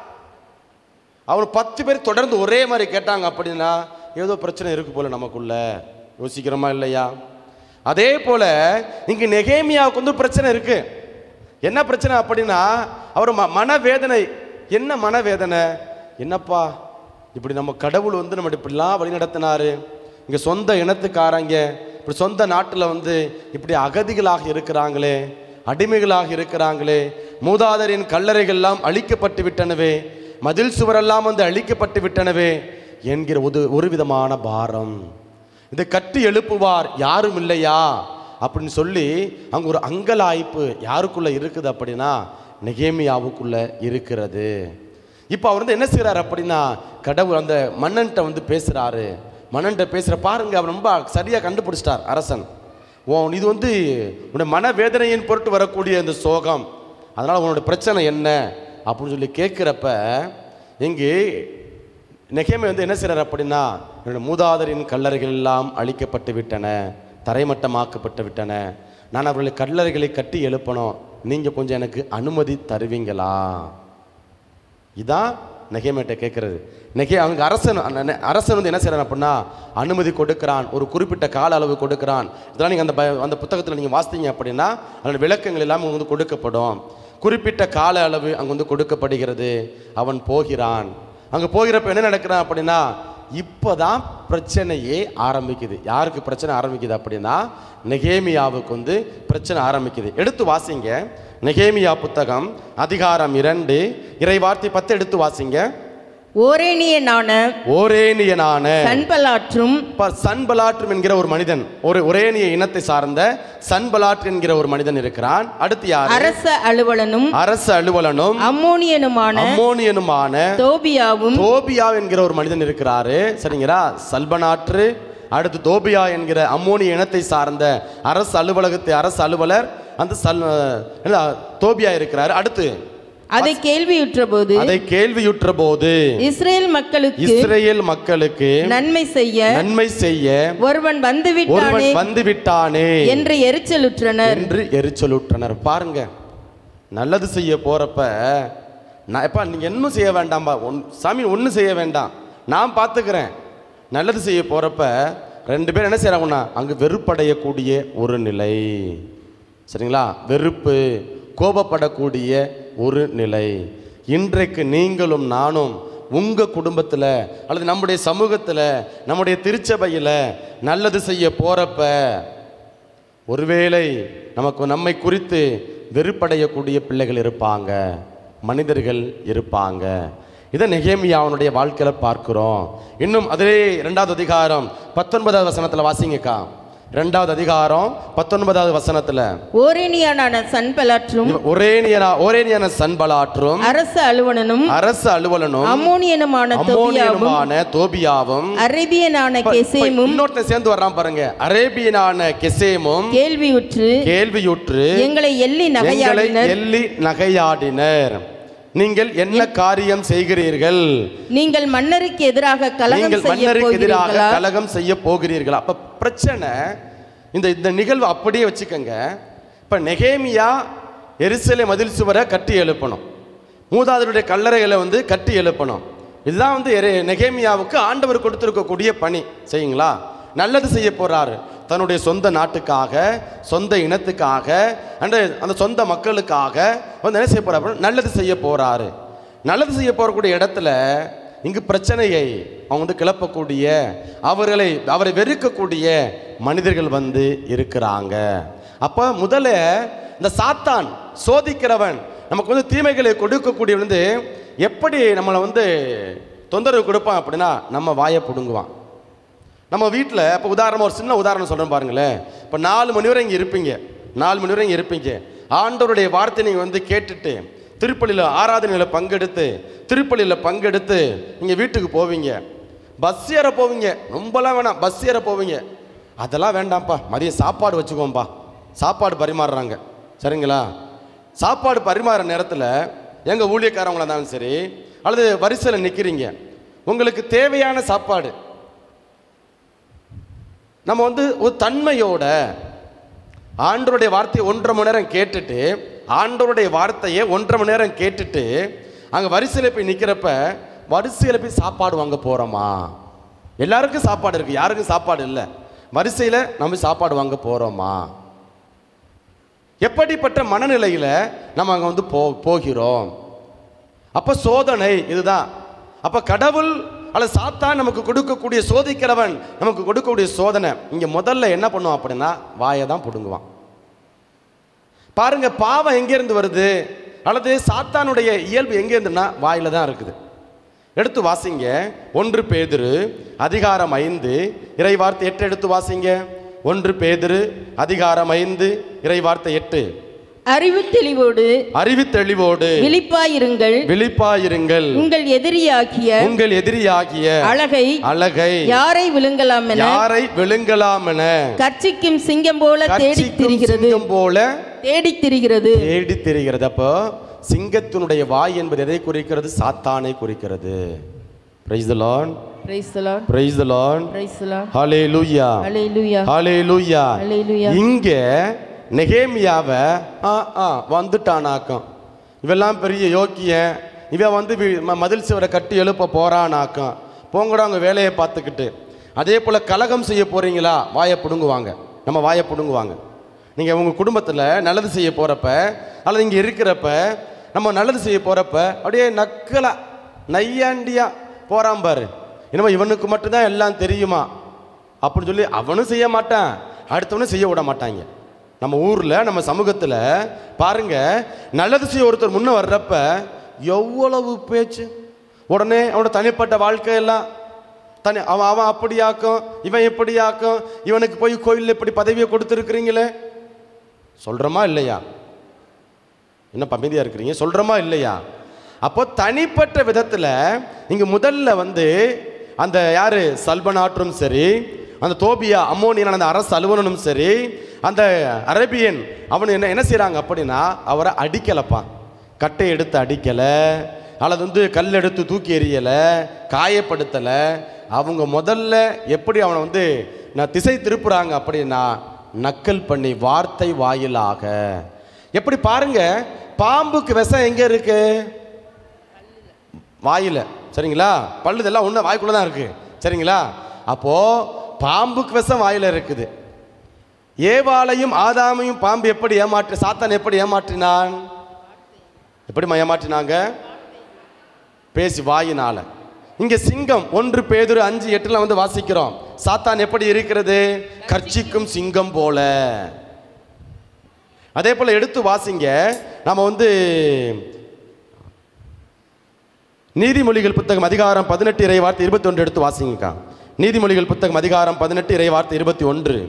அவன் பத்து பேர் தொடர்ந்து ஒரே மாதிரி கேட்டாங்க அப்படின்னா ஏதோ பிரச்சனை இருக்கு போல நமக்குள்ள யோசிக்கிறோமா இல்லையா அதே போல இங்க நெகேமியாவுக்கு வந்து பிரச்சனை இருக்கு என்ன பிரச்சனை அப்படின்னா அவர் ம மனவேதனை என்ன மனவேதனை என்னப்பா இப்படி நம்ம கடவுள் வந்து நம்ம இப்படிலாம் வழி நடத்தினாரு இங்க சொந்த இனத்துக்காரங்க இப்படி சொந்த நாட்டில் வந்து இப்படி அகதிகளாக இருக்கிறாங்களே அடிமைகளாக இருக்கிறாங்களே மூதாதரின் கல்லறைகள்லாம் அழிக்கப்பட்டு விட்டனவே மதில் சுவரெல்லாம் வந்து அழிக்கப்பட்டு விட்டனவே என்கிற ஒரு ஒரு விதமான பாரம் இதை கட்டி எழுப்புவார் யாரும் இல்லையா அப்படின்னு சொல்லி அங்க ஒரு அங்கலாய்ப்பு யாருக்குள்ள இருக்குது அப்படின்னா நெகேமியாவுக்குள்ள இருக்கிறது இப்போ அவர் வந்து என்ன செய்றாரு அப்படின்னா கடவுள் அந்த மன்னன்ட்ட வந்து பேசுறாரு மன்னன்ட்ட பேசுற பாருங்க அவர் ரொம்ப சரியா கண்டுபிடிச்சிட்டார் அரசன் உன் இது வந்து உன்னுடைய மனவேதனையின் பொருட்டு வரக்கூடிய இந்த சோகம் அதனால உன்னோட பிரச்சனை என்ன அப்படின்னு சொல்லி கேட்குறப்ப இங்கே நெகேமை வந்து என்ன செய்றார் அப்படின்னா என்னோட மூதாதரின் கல்லறைகள் எல்லாம் அழிக்கப்பட்டு விட்டன தரைமட்டமாக்கப்பட்டு விட்டன நான் அவர்களை கல்லறைகளை கட்டி எழுப்பணும் நீங்கள் கொஞ்சம் எனக்கு அனுமதி தருவீங்களா இதான் நெகேமேட்ட கேட்கறது நெகே அவங்க அரசன் அந்த நெ- அரசன் வந்து என்ன செய்றான் அப்படின்னா அனுமதி கொடுக்கிறான் ஒரு குறிப்பிட்ட கால அளவு கொடுக்கிறான் இதெல்லாம் நீங்கள் அந்த ப- அந்த புத்தகத்தில் நீங்கள் வாசித்தீங்க அப்படின்னா அதோட விளக்கங்கள் எல்லாம் அங்க வந்து கொடுக்கப்படும் குறிப்பிட்ட கால அளவு அங்கே வந்து கொடுக்கப்படுகிறது அவன் போகிறான் அங்கே போகிறப்ப என்ன நடக்கிறான் அப்படின்னா இப்போதான் பிரச்சனையே ஆரம்பிக்குது யாருக்கு பிரச்சனை ஆரம்பிக்குது அப்படின்னா நெகேமியாவுக்கு வந்து பிரச்சனை ஆரம்பிக்குது எடுத்து வாசிங்க நெகேமியா புத்தகம் அதிகாரம் இரண்டு இறைவார்த்தை பத்து எடுத்து வாசிங்க ஓரேனியனான ஓரேனியனான சன்பலாற்றும் ப- சன்பலாற்றும் என்கிற ஒரு மனிதன் ஒரு ஒரேனிய இனத்தை சார்ந்த சன்பலாற்று என்கிற ஒரு மனிதன் இருக்கிறான் அடுத்து யார் அரச அலுவலனும் அரசு அலுவலனும் அம்மோனியனுமான அம்மோனியனுமான தோபியாவும் தோபியா என்கிற ஒரு மனிதன் இருக்கிறாரு சரிங்களா சல்பனாற்று அடுத்து தோபியா என்கிற அம்மோனிய இனத்தை சார்ந்த அரசு அலுவலகத்தை அரசு அலுவலர் அந்த சல் என்ன, தோபியா இருக்கிறார் அடுத்து அதை கேள்வியுற்றபோது அதை கேள்வியுற்ற போது இஸ்ரேல் மக்களுக்கு இஸ்ரேல் மக்களுக்கு நன்மை செய்ய நன்மை செய்ய ஒருவன் வந்து விட்டானே ஒருவன் வந்து விட்டானே என்று எரிச்சலுற்றனர் என்று எரிச்சலுற்றனர் பாருங்க நல்லது செய்ய போறப்ப நான் எப்பா நீங்க இன்னும் செய்ய வேண்டாம்பா ஒன் சாமி ஒன்றும் செய்ய வேண்டாம் நான் பார்த்துக்கிறேன் நல்லது செய்ய போறப்ப ரெண்டு பேர் என்ன செய்யறாங்கன்னா அங்கு வெறுப்படையக்கூடிய ஒரு நிலை சரிங்களா வெறுப்பு கோபப்படக்கூடிய ஒரு நிலை இன்றைக்கு நீங்களும் நானும் உங்கள் குடும்பத்தில் அல்லது நம்முடைய சமூகத்தில் நம்முடைய திருச்சபையில் நல்லது செய்ய போகிறப்ப ஒருவேளை நமக்கு நம்மை குறித்து வெறுப்படையக்கூடிய பிள்ளைகள் இருப்பாங்க மனிதர்கள் இருப்பாங்க இதை நெகேமியாவனுடைய வாழ்க்கையில் பார்க்கிறோம் இன்னும் அதிலே ரெண்டாவது அதிகாரம் பத்தொன்பதாவது வசனத்தில் வாசிங்கக்கா ரெண்டாவது அதிகாரம் பத்தொன்பதாவது வசனத்தில் ஓரேனியானான சன்பலாற்றும் ஒரேனியனா ஒரேனியன சன்பலாற்றும் அரச அலுவலனும் அரசு அலுவலனும் அம்மோனியனுமான தொபியாவும் அம்மோனியனுமான தோபியாவும் அரேபியனான இப்ப- இப்ப கெசேமும் இன்னொருத்தன் சேர்ந்து வர்றான் பாருங்க அரேபியனான கெசேமும் கேள்வியுற்று கேள்வியுற்று எங்களை எள்ளி எங்களை நகையாடினர் எள்ளி நகையாடினர் நீங்கள் என்ன காரியம் செய்கிறீர்கள் நீங்கள் மன்னருக்கு எதிராக கலகம் நீங்கள் செய்ய மன்னருக்கு எதிராக போகிறீர்களா கலகம் செய்ய போகிறீர்கள் அப்ப பிரச்சனை இந்த இந்த நிகழ்வு அப்படியே வச்சுக்கோங்க இப்ப நெகேமியா எருசலே மதில் சுவரை கட்டி எழுப்பணும் மூதாதருடைய கல்லறைகளை வந்து கட்டி எழுப்பணும் இதுதான் வந்து எரே- நெகேமியாவுக்கு ஆண்டவர் கொடுத்திருக்கக்கூடிய பணி செய்யுங்களா நல்லது செய்ய போறாரு தன்னுடைய சொந்த நாட்டுக்காக சொந்த இனத்துக்காக அந்த அந்த சொந்த மக்களுக்காக வந்து என்ன செய்ய போறாரு நல்லது செய்ய போறாரு நல்லது செய்ய போறக்கூடிய இடத்துல இங்கு பிரச்சனையை அவங்க வந்து கிளப்பக்கூடிய அவர்களை அவரை வெறுக்கக்கூடிய மனிதர்கள் வந்து இருக்கிறாங்க அப்போ முதல்ல இந்த சாத்தான் சோதிக்கிறவன் நமக்கு வந்து தீமைகளை கொடுக்கக்கூடிய வந்து எப்படி நம்மளை வந்து தொந்தரவு கொடுப்பான் அப்படின்னா நம்ம வாயை பிடுங்குவான் நம்ம வீட்டில் இப்போ உதாரணமாக ஒரு சின்ன உதாரணம் சொல்கிறேன் பாருங்களேன் இப்போ நாலு மணி வரை இங்கே இருப்பீங்க நாலு மணி வரை இங்கே இருப்பீங்க ஆண்டவருடைய வார்த்தை நீங்கள் வந்து கேட்டுட்டு திருப்பலியில் ஆராதனையில் பங்கெடுத்து திருப்பலியில் பங்கெடுத்து நீங்கள் வீட்டுக்கு போவீங்க பஸ் ஏற போவீங்க ரொம்பலாம் வேணாம் பஸ் ஏற போவீங்க அதெல்லாம் வேண்டாம்ப்பா மதியம் சாப்பாடு வச்சுக்கோம்பா சாப்பாடு பரிமாறுறாங்க சரிங்களா சாப்பாடு பரிமாற நேரத்தில் எங்கள் ஊழியக்காரவங்களா இருந்தாலும் சரி அல்லது வரிசையில் நிற்கிறீங்க உங்களுக்கு தேவையான சாப்பாடு நம்ம வந்து ஒரு தன்மையோட ஆண்டவருடைய வார்த்தையை ஒன்றரை மணி நேரம் கேட்டுட்டு ஆண்டவருடைய வார்த்தையை ஒன்றரை மணி நேரம் கேட்டுட்டு அங்கே வரிசையில் போய் நிற்கிறப்ப வரிசையில் போய் சாப்பாடு வாங்க போகிறோமா எல்லாருக்கும் சாப்பாடு இருக்குது யாருக்கும் சாப்பாடு இல்லை வரிசையில் நம்ம சாப்பாடு வாங்க போகிறோமா எப்படிப்பட்ட மனநிலையில் நம்ம அங்கே வந்து போ போகிறோம் அப்போ சோதனை இதுதான் அப்போ கடவுள் அல்லது சாத்தான் நமக்கு கொடுக்கக்கூடிய சோதிக்கிறவன் நமக்கு கொடுக்கக்கூடிய சோதனை இங்கே முதல்ல என்ன பண்ணுவான் அப்படின்னா வாயை தான் பிடுங்குவான் பாருங்க பாவம் எங்கேருந்து வருது அல்லது சாத்தானுடைய இயல்பு எங்கேருந்துன்னா வாயில தான் இருக்குது எடுத்து வாசிங்க ஒன்று பேதுரு அதிகாரம் ஐந்து இறை வார்த்தை எட்டு எடுத்து வாசிங்க ஒன்று பேதுரு அதிகாரம் ஐந்து இறை வார்த்தை எட்டு அறிவு தெளிவோடு அறிவு தெளிவோடு விழிப்பாயிருங்கள் விழிப்பாயிருங்கள் உங்கள் எதிரியாகிய உங்கள் எதிரியாகிய அழகை அழகை யாரை விழுங்கலாம் என யாரை விழுங்கலாம் என கர்ச்சிக்கும் சிங்கம் போல தேடித் கர்ச்சிக்கும் திரிகிறது சிங்கம் போல தேடித் திரிகிறது தேடி தெரிகிறது அப்போ சிங்கத்தினுடைய வாய் என்பது எதை குறிக்கிறது சாத்தானை குறிக்கிறது praise the Lord Praise the Lord. Praise the Lord Praise the Lord. ஹalleluya Hallelujah. ஹalleluya Hallelujah. இங்க நெகேமியாவை ஆ ஆ வந்துட்டானாக்கம் இவெல்லாம் பெரிய யோக்கியன் இவன் வந்து வி- ம- மதில் சுவரை கட்டி எழுப்ப போறானாக்கம் போங்கடா அவங்க வேலையை பார்த்துக்கிட்டு அதே போல் கலகம் செய்ய போறீங்களா வாயை பிடுங்குவாங்க நம்ம வாயை பிடுங்குவாங்க நீங்கள் உங்கள் குடும்பத்தில் நல்லது செய்ய போகிறப்ப அல்லது இங்கே இருக்கிறப்ப நம்ம நல்லது செய்ய போகிறப்ப அப்படியே நக்கலா நையாண்டியா போகிறான் பாரு என்னமோ இவனுக்கு மட்டும்தான் எல்லாம் தெரியுமா அப்படின்னு சொல்லி அவனும் செய்ய மாட்டான் அடுத்தவனும் செய்ய விட மாட்டாங்க நம்ம ஊரில் நம்ம சமூகத்தில் பாருங்க நல்லது செய்ய ஒருத்தர் முன்ன வர்றப்ப எவ்வளவு பேச்சு உடனே அவனோட தனிப்பட்ட வாழ்க்கையெல்லாம் தனி அவன் அவன் அப்படியாக்கும் இவன் இப்படியாக்கும் இவனுக்கு போய் கோயிலில் இப்படி பதவியை கொடுத்துருக்குறீங்களே சொல்கிறோமா இல்லையா என்ன பமதியாக இருக்கிறீங்க சொல்கிறோமா இல்லையா அப்போ தனிப்பட்ட விதத்தில் இங்கே முதல்ல வந்து அந்த யார் சல்பனாற்றும் சரி அந்த தோபியா அம்மோனியன் அந்த அரசு அலுவலனும் சரி அந்த அரேபியன் அவன் என்ன என்ன செய்கிறாங்க அப்படின்னா அவரை அடிக்கலப்பா கட்டை எடுத்து அடிக்கலை அல்லது வந்து கல் எடுத்து தூக்கி எறியலை காயப்படுத்தலை அவங்க முதல்ல எப்படி அவனை வந்து நான் திசை திருப்புறாங்க அப்படின்னா நக்கல் பண்ணி வார்த்தை வாயிலாக எப்படி பாருங்க பாம்புக்கு விஷம் எங்க இருக்கு வாயில சரிங்களா பல்லுதெல்லாம் ஒன்று வாய்க்குள்ள தான் இருக்கு சரிங்களா அப்போ பாம்புக்கு விஷம் வாயில இருக்குது ஏவாளையும் ஆதாமையும் பாம்பு எப்படி ஏமாற்றி சாத்தான் எப்படி ஏமாற்றினான் எப்படிம்மா ஏமாற்றினாங்க பேசி வாயினால இங்க சிங்கம் ஒன்று பேதுரு அஞ்சு எட்டுல வந்து வாசிக்கிறோம் சாத்தான் எப்படி இருக்கிறது கர்ச்சிக்கும் சிங்கம் போல அதே போல எடுத்து வாசிங்க நாம வந்து நீதிமொழிகள் புத்தகம் அதிகாரம் பதினெட்டு இறை வார்த்தை இருபத்தி ஒன்று எடுத்து வாசிங்கக்கா நீதிமொழிகள் புத்தகம் அதிகாரம் பதினெட்டு இறை வார்த்தை இருபத்தி ஒன்று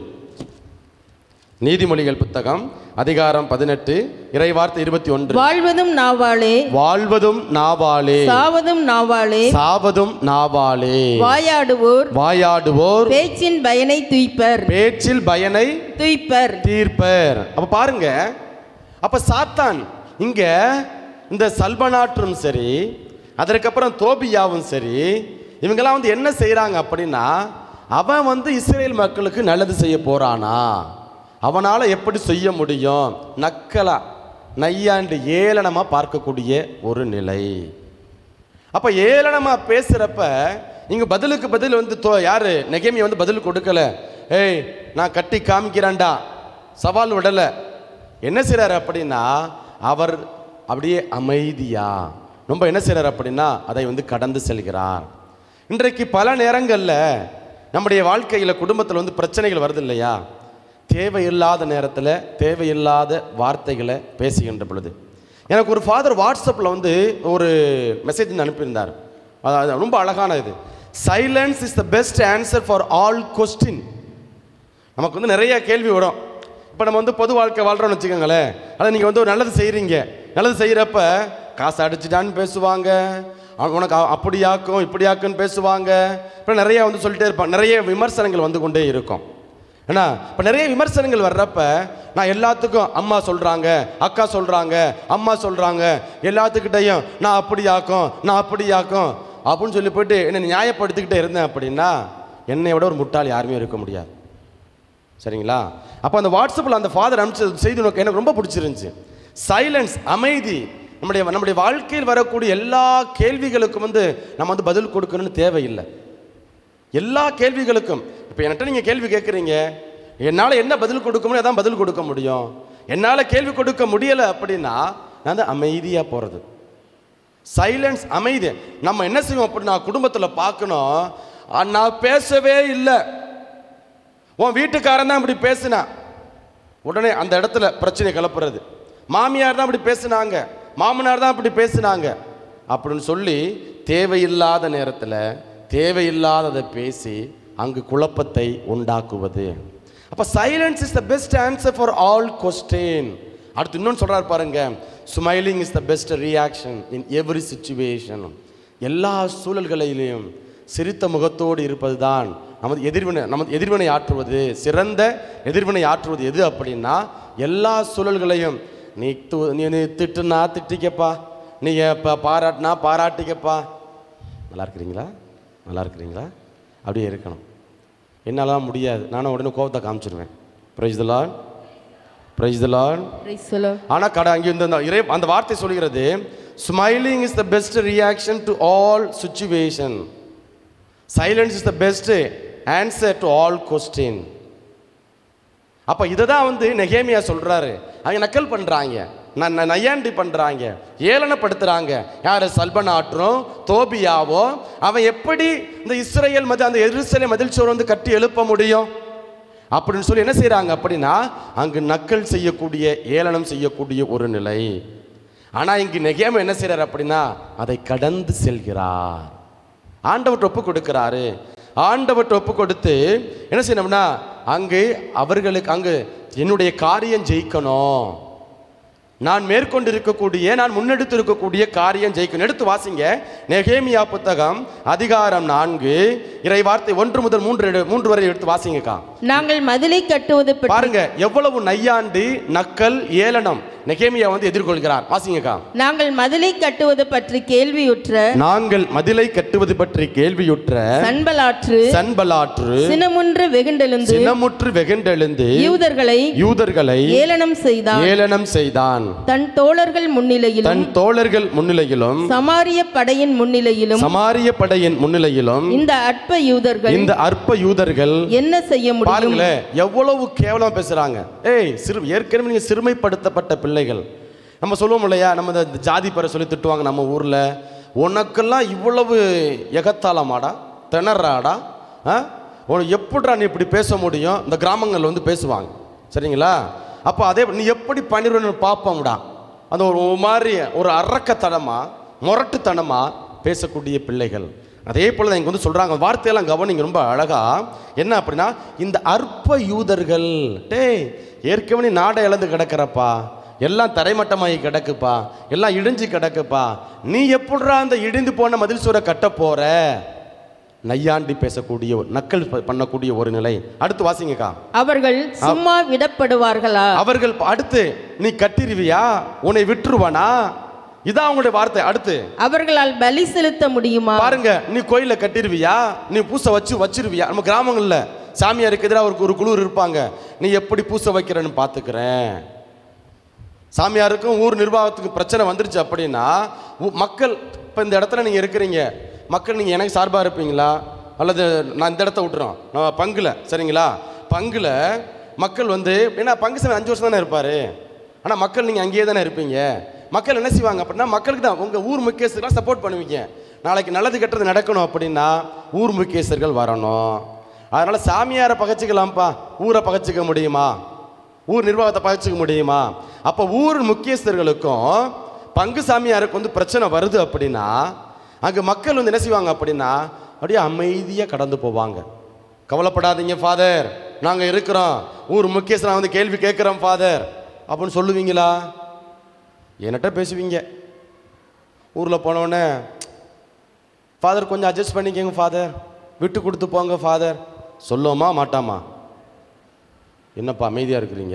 நீதிமொழிகள் புத்தகம் அதிகாரம் பதினெட்டு இறை வார்த்தை இருபத்தி ஒன்று வாழ்வதும் நாவாளே வாழ்வதும் நாவாளே சாவதும் நாவாளே சாவதும் நாவாளே வாயாடுவோர் வாயாடுவோர் பேச்சின் பயனை துய்ப்பர் பேச்சில் பயனை துய்ப்பர் தீர்ப்பர் அப்ப பாருங்க அப்ப சாத்தான் இங்க இந்த சல்பனாற்றும் சரி அதற்கப்புறம் தோபியாவும் சரி இவங்கெல்லாம் வந்து என்ன செய்றாங்க அப்படின்னா அவன் வந்து இஸ்ரேல் மக்களுக்கு நல்லது செய்ய போறானா அவனால எப்படி செய்ய முடியும் நக்கலா நையாண்டு ஏளனமா பார்க்கக்கூடிய ஒரு நிலை அப்ப ஏளனமா பேசுறப்ப இங்க பதிலுக்கு பதில் வந்து தோ யாரு நெகேமியா வந்து பதில் கொடுக்கல ஏய் நான் கட்டி காமிக்கிறேன்டா சவால் விடல என்ன செய்றாரு அப்படின்னா அவர் அப்படியே அமைதியா ரொம்ப என்ன செய்றாரு அப்படின்னா அதை வந்து கடந்து செல்கிறார் இன்றைக்கு பல நேரங்கள்ல நம்முடைய வாழ்க்கையில குடும்பத்தில் வந்து பிரச்சனைகள் வருது இல்லையா தேவையில்லாத நேரத்தில் தேவையில்லாத வார்த்தைகளை பேசுகின்ற பொழுது எனக்கு ஒரு ஃபாதர் வாட்ஸ்அப்பில் வந்து ஒரு மெசேஜ் அனுப்பியிருந்தார் அது ரொம்ப அழகான இது silence is the best answer for all question நமக்கு வந்து நிறைய கேள்வி வரும் இப்போ நம்ம வந்து பொது வாழ்க்கை வாழ்கிறோம்னு வச்சுக்கோங்களேன் அதை நீங்கள் வந்து ஒரு நல்லது செய்கிறீங்க நல்லது செய்கிறப்ப காசு அடிச்சுட்டான்னு பேசுவாங்க அவன் உனக்கு அ- அப்படியாக்கும் இப்படியாக்குன்னு பேசுவாங்க இப்போ நிறைய வந்து சொல்லிட்டே இருப்பாங்க நிறைய விமர்சனங்கள் வந்து கொண்டே இருக்கும் ஏன்னா இப்போ நிறைய விமர்சனங்கள் வர்றப்ப நான் எல்லாத்துக்கும் அம்மா சொல்கிறாங்க அக்கா சொல்கிறாங்க அம்மா சொல்கிறாங்க எல்லாத்துக்கிட்டையும் நான் அப்படியாக்கும் நான் அப்படியாக்கும் அப்படின்னு சொல்லி போயிட்டு என்னை நியாயப்படுத்திக்கிட்டே இருந்தேன் அப்படின்னா என்னை விட ஒரு முட்டாள் யாருமே இருக்க முடியாது சரிங்களா அப்போ அந்த வாட்ஸ்அப்பில் அந்த ஃபாதர் அனுப்பிச்ச செய்தி எனக்கு எனக்கு ரொம்ப பிடிச்சிருந்துச்சு சைலன்ஸ் அமைதி நம்முடைய நம்முடைய வாழ்க்கையில் வரக்கூடிய எல்லா கேள்விகளுக்கும் வந்து நம்ம வந்து பதில் கொடுக்கணும்னு தேவையில்லை எல்லா கேள்விகளுக்கும் இப்போ என்கிட்ட நீங்கள் கேள்வி கேட்குறீங்க என்னால் என்ன பதில் கொடுக்க முடியும் அதான் பதில் கொடுக்க முடியும் என்னால் கேள்வி கொடுக்க முடியலை அப்படின்னா நான் வந்து அமைதியாக போகிறது சைலன்ஸ் அமைதி நம்ம என்ன செய்வோம் அப்படின்னா குடும்பத்தில் பார்க்கணும் "ஆ, நான் பேசவே இல்லை உன் வீட்டுக்காரன் தான் இப்படி பேசினான் உடனே அந்த இடத்துல பிரச்சனை கிளப்புறது மாமியார் தான் இப்படி பேசுனாங்க மாமனார் தான் இப்படி பேசுனாங்க அப்படின்னு சொல்லி தேவையில்லாத நேரத்தில் தேவையில்லாததை பேசி அங்கு குழப்பத்தை உண்டாக்குவது அப்போ silence is the best answer for all question அடுத்து இன்னொன்று சொல்றாரு பாருங்க smiling is the best reaction in every situation எல்லா சூழல்களிலும் சிரித்த முகத்தோடு இருப்பதுதான் நமது எதிர்வினை நமது எதிர்வினை ஆற்றுவது சிறந்த எதிர்வினை ஆற்றுவது எது அப்படின்னா எல்லா சூழல்களையும் நீ து நீ நீ திட்டுனா திட்டிக்கப்பா நீ இப்போ பாராட்டினா பாராட்டிக்கப்பா நல்லா இருக்கிறீங்களா நல்லா இருக்கிறீங்களா அப்படியே இருக்கணும் என்னாலாம் முடியாது நானும் உடனே கோபத்தை காமிச்சிருவேன் praise the Lord praise the Lord Praise the Lord. ஆனால் கடை அங்கே இந்த அந்த இறை அந்த வார்த்தை சொல்கிறது smiling is the best reaction to all situation silence is the best answer to all question அப்போ இதை தான் வந்து நெகேமியா சொல்கிறாரு அவங்க நக்கல் பண்ணுறாங்க நான் நான் நையாண்டி பண்ணுறாங்க ஏளனப்படுத்துகிறாங்க யார் சல்பனாற்றும் தோபியாவோ அவன் எப்படி இந்த இஸ்ரேல் மதி அந்த எருசலே மதில் சுவர் வந்து கட்டி எழுப்ப முடியும் அப்படின்னு சொல்லி என்ன செய்கிறாங்க அப்படின்னா அங்கு நக்கல் செய்யக்கூடிய ஏளனம் செய்யக்கூடிய ஒரு நிலை ஆனால் இங்கு நெகேம என்ன செய்கிறார் அப்படின்னா அதை கடந்து செல்கிறார் ஆண்டவர்கிட்ட ஒப்பு கொடுக்கிறாரு ஆண்டவர்கிட்ட ஒப்பு கொடுத்து என்ன செய்யணும்னா அங்கு அவர்களுக்கு அங்கு என்னுடைய காரியம் ஜெயிக்கணும் நான் மேற்கொண்டு இருக்கக்கூடிய நான் முன்னெடுத்து இருக்கக்கூடிய காரியம் ஜெயிக்கணும் எடுத்து வாசிங்க நெகேமியா புத்தகம் அதிகாரம் நான்கு இறை வார்த்தை ஒன்று முதல் மூன்று எடு- மூன்று வரை எடுத்து வாசிங்கக்கா நாங்கள் மதிலை கட்டுவது பற்றி பாருங்க எவ்வளவு நையாண்டி நக்கல் ஏளனம் நெகேமியா வந்து எதிர்கொள்கிறார் வாசிங்கக்கா நாங்கள் மதிலை கட்டுவது பற்றி கேள்வியுற்ற நாங்கள் மதிலை கட்டுவது பற்றி கேள்வியுற்ற சன்பலாற்று சன்பலாற்று சினமுன்று வெகுண்டெழுந்து சினமுற்று வெகுண்டெழுந்து யூதர்களை யூதர்களை ஏளனம் செய்தான் ஏளனம் செய்தான் தன் தோழர்கள் முன்னிலையிலும் தன் தோழர்கள் முன்னிலையிலும் சமாரிய படையின் முன்னிலையிலும் சமாரிய படையின் முன்னிலையிலும் இந்த அற்ப யூதர்கள் இந்த அற்ப யூதர்கள் என்ன செய்ய முடியும் பாருங்களேன் எவ்வளவு கேவலம் பேசுறாங்க ஏய் சிறு ஏற்கனவே நீங்க சிறுமைப்படுத்தப்பட்ட பிள்ளைகள் நம்ம சொல்லுவோம் இல்லையா நம்ம இந்த ஜாதி பெற சொல்லி திட்டுவாங்க நம்ம ஊர்ல உனக்கெல்லாம் இவ்வளவு எகத்தாளமாடா திணறாடா ஆ உனக்கு எப்படிடா நீ இப்படி பேச முடியும் இந்த கிராமங்கள்ல வந்து பேசுவாங்க சரிங்களா அப்போ அதே நீ எப்படி பண்ணிடுவேன்னு பார்ப்போம்டா அந்த ஒரு ஒரு மாதிரி ஒரு அரக்கத்தனமா முரட்டுத்தனமா பேசக்கூடிய பிள்ளைகள் அதே போல தான் இங்கே வந்து சொல்கிறாங்க வார்த்தையெல்லாம் கவனிங்க ரொம்ப அழகா என்ன அப்படின்னா இந்த அற்ப யூதர்கள் டேய் ஏற்கனவே நாடை இழந்து கிடக்கிறப்பா எல்லாம் தரைமட்டமாகி கிடக்குப்பா எல்லாம் இடிஞ்சு கிடக்குப்பா நீ எப்படிடா அந்த இடிந்து போன மதில் சுவரை கட்ட போற நையாண்டி பேசக்கூடிய ஒரு நக்கல் ப- பண்ணக்கூடிய ஒரு நிலை அடுத்து வாசிங்கக்கா அவர்கள் சும்மா விடப்படுவார்களா அவர்கள் அடுத்து நீ கட்டிருவியா உன்னை விட்டுருவானா இதான் அவங்களுடைய வார்த்தை அடுத்து அவர்களால் பலி செலுத்த முடியுமா பாருங்க நீ கோயில கட்டிருவியா நீ பூசை வச்சு வச்சிருவியா நம்ம கிராமங்கள்ல சாமியாருக்கு எதிராக ஒரு ஒரு குழு இருப்பாங்க நீ எப்படி பூசை வைக்கிறேன்னு பார்த்துக்கிறேன் சாமியாருக்கும் ஊர் நிர்வாகத்துக்கு பிரச்சனை வந்துருச்சு அப்படின்னா ஊ- மக்கள் இப்போ இந்த இடத்துல நீங்கள் இருக்கிறீங்க மக்கள் நீங்கள் எனக்கு சார்பாக இருப்பீங்களா அல்லது நான் இந்த இடத்த விட்டுறோம் நான் பங்குல சரிங்களா பங்குல மக்கள் வந்து ஏன்னா பங்கு சாமி அஞ்சு வருஷம் தானே இருப்பார் ஆனால் மக்கள் நீங்கள் அங்கேயே தானே இருப்பீங்க மக்கள் என்ன செய்வாங்க அப்படின்னா மக்களுக்கு தான் உங்கள் ஊர் முக்கியஸ்தர்களாக சப்போர்ட் பண்ணுவீங்க நாளைக்கு நல்லது கெட்டது நடக்கணும் அப்படின்னா ஊர் முக்கியஸ்தர்கள் வரணும் அதனால் சாமியாரை பகச்சிக்கலாம்ப்பா ஊரை பகச்சிக்க முடியுமா ஊர் நிர்வாகத்தை பகிச்சுக்க முடியுமா அப்போ ஊர் முக்கியஸ்தர்களுக்கும் பங்கு சாமியாருக்கு வந்து பிரச்சனை வருது அப்படின்னா அங்கே மக்கள் வந்து என்ன செய்வாங்க அப்படின்னா அப்படியே அமைதியாக கடந்து போவாங்க கவலைப்படாதீங்க ஃபாதர் நாங்கள் இருக்கிறோம் ஊர் முக்கியஸ்தர் வந்து கேள்வி கேட்குறோம் ஃபாதர் அப்படின்னு சொல்லுவீங்களா என்கிட்ட பேசுவீங்க ஊரில் போனோடனே ஃபாதர் கொஞ்சம் அட்ஜஸ்ட் பண்ணிக்கோங்க ஃபாதர் விட்டு கொடுத்து போங்க ஃபாதர் சொல்லுவோமா மாட்டாமா என்னப்பா அமைதியாக இருக்கிறீங்க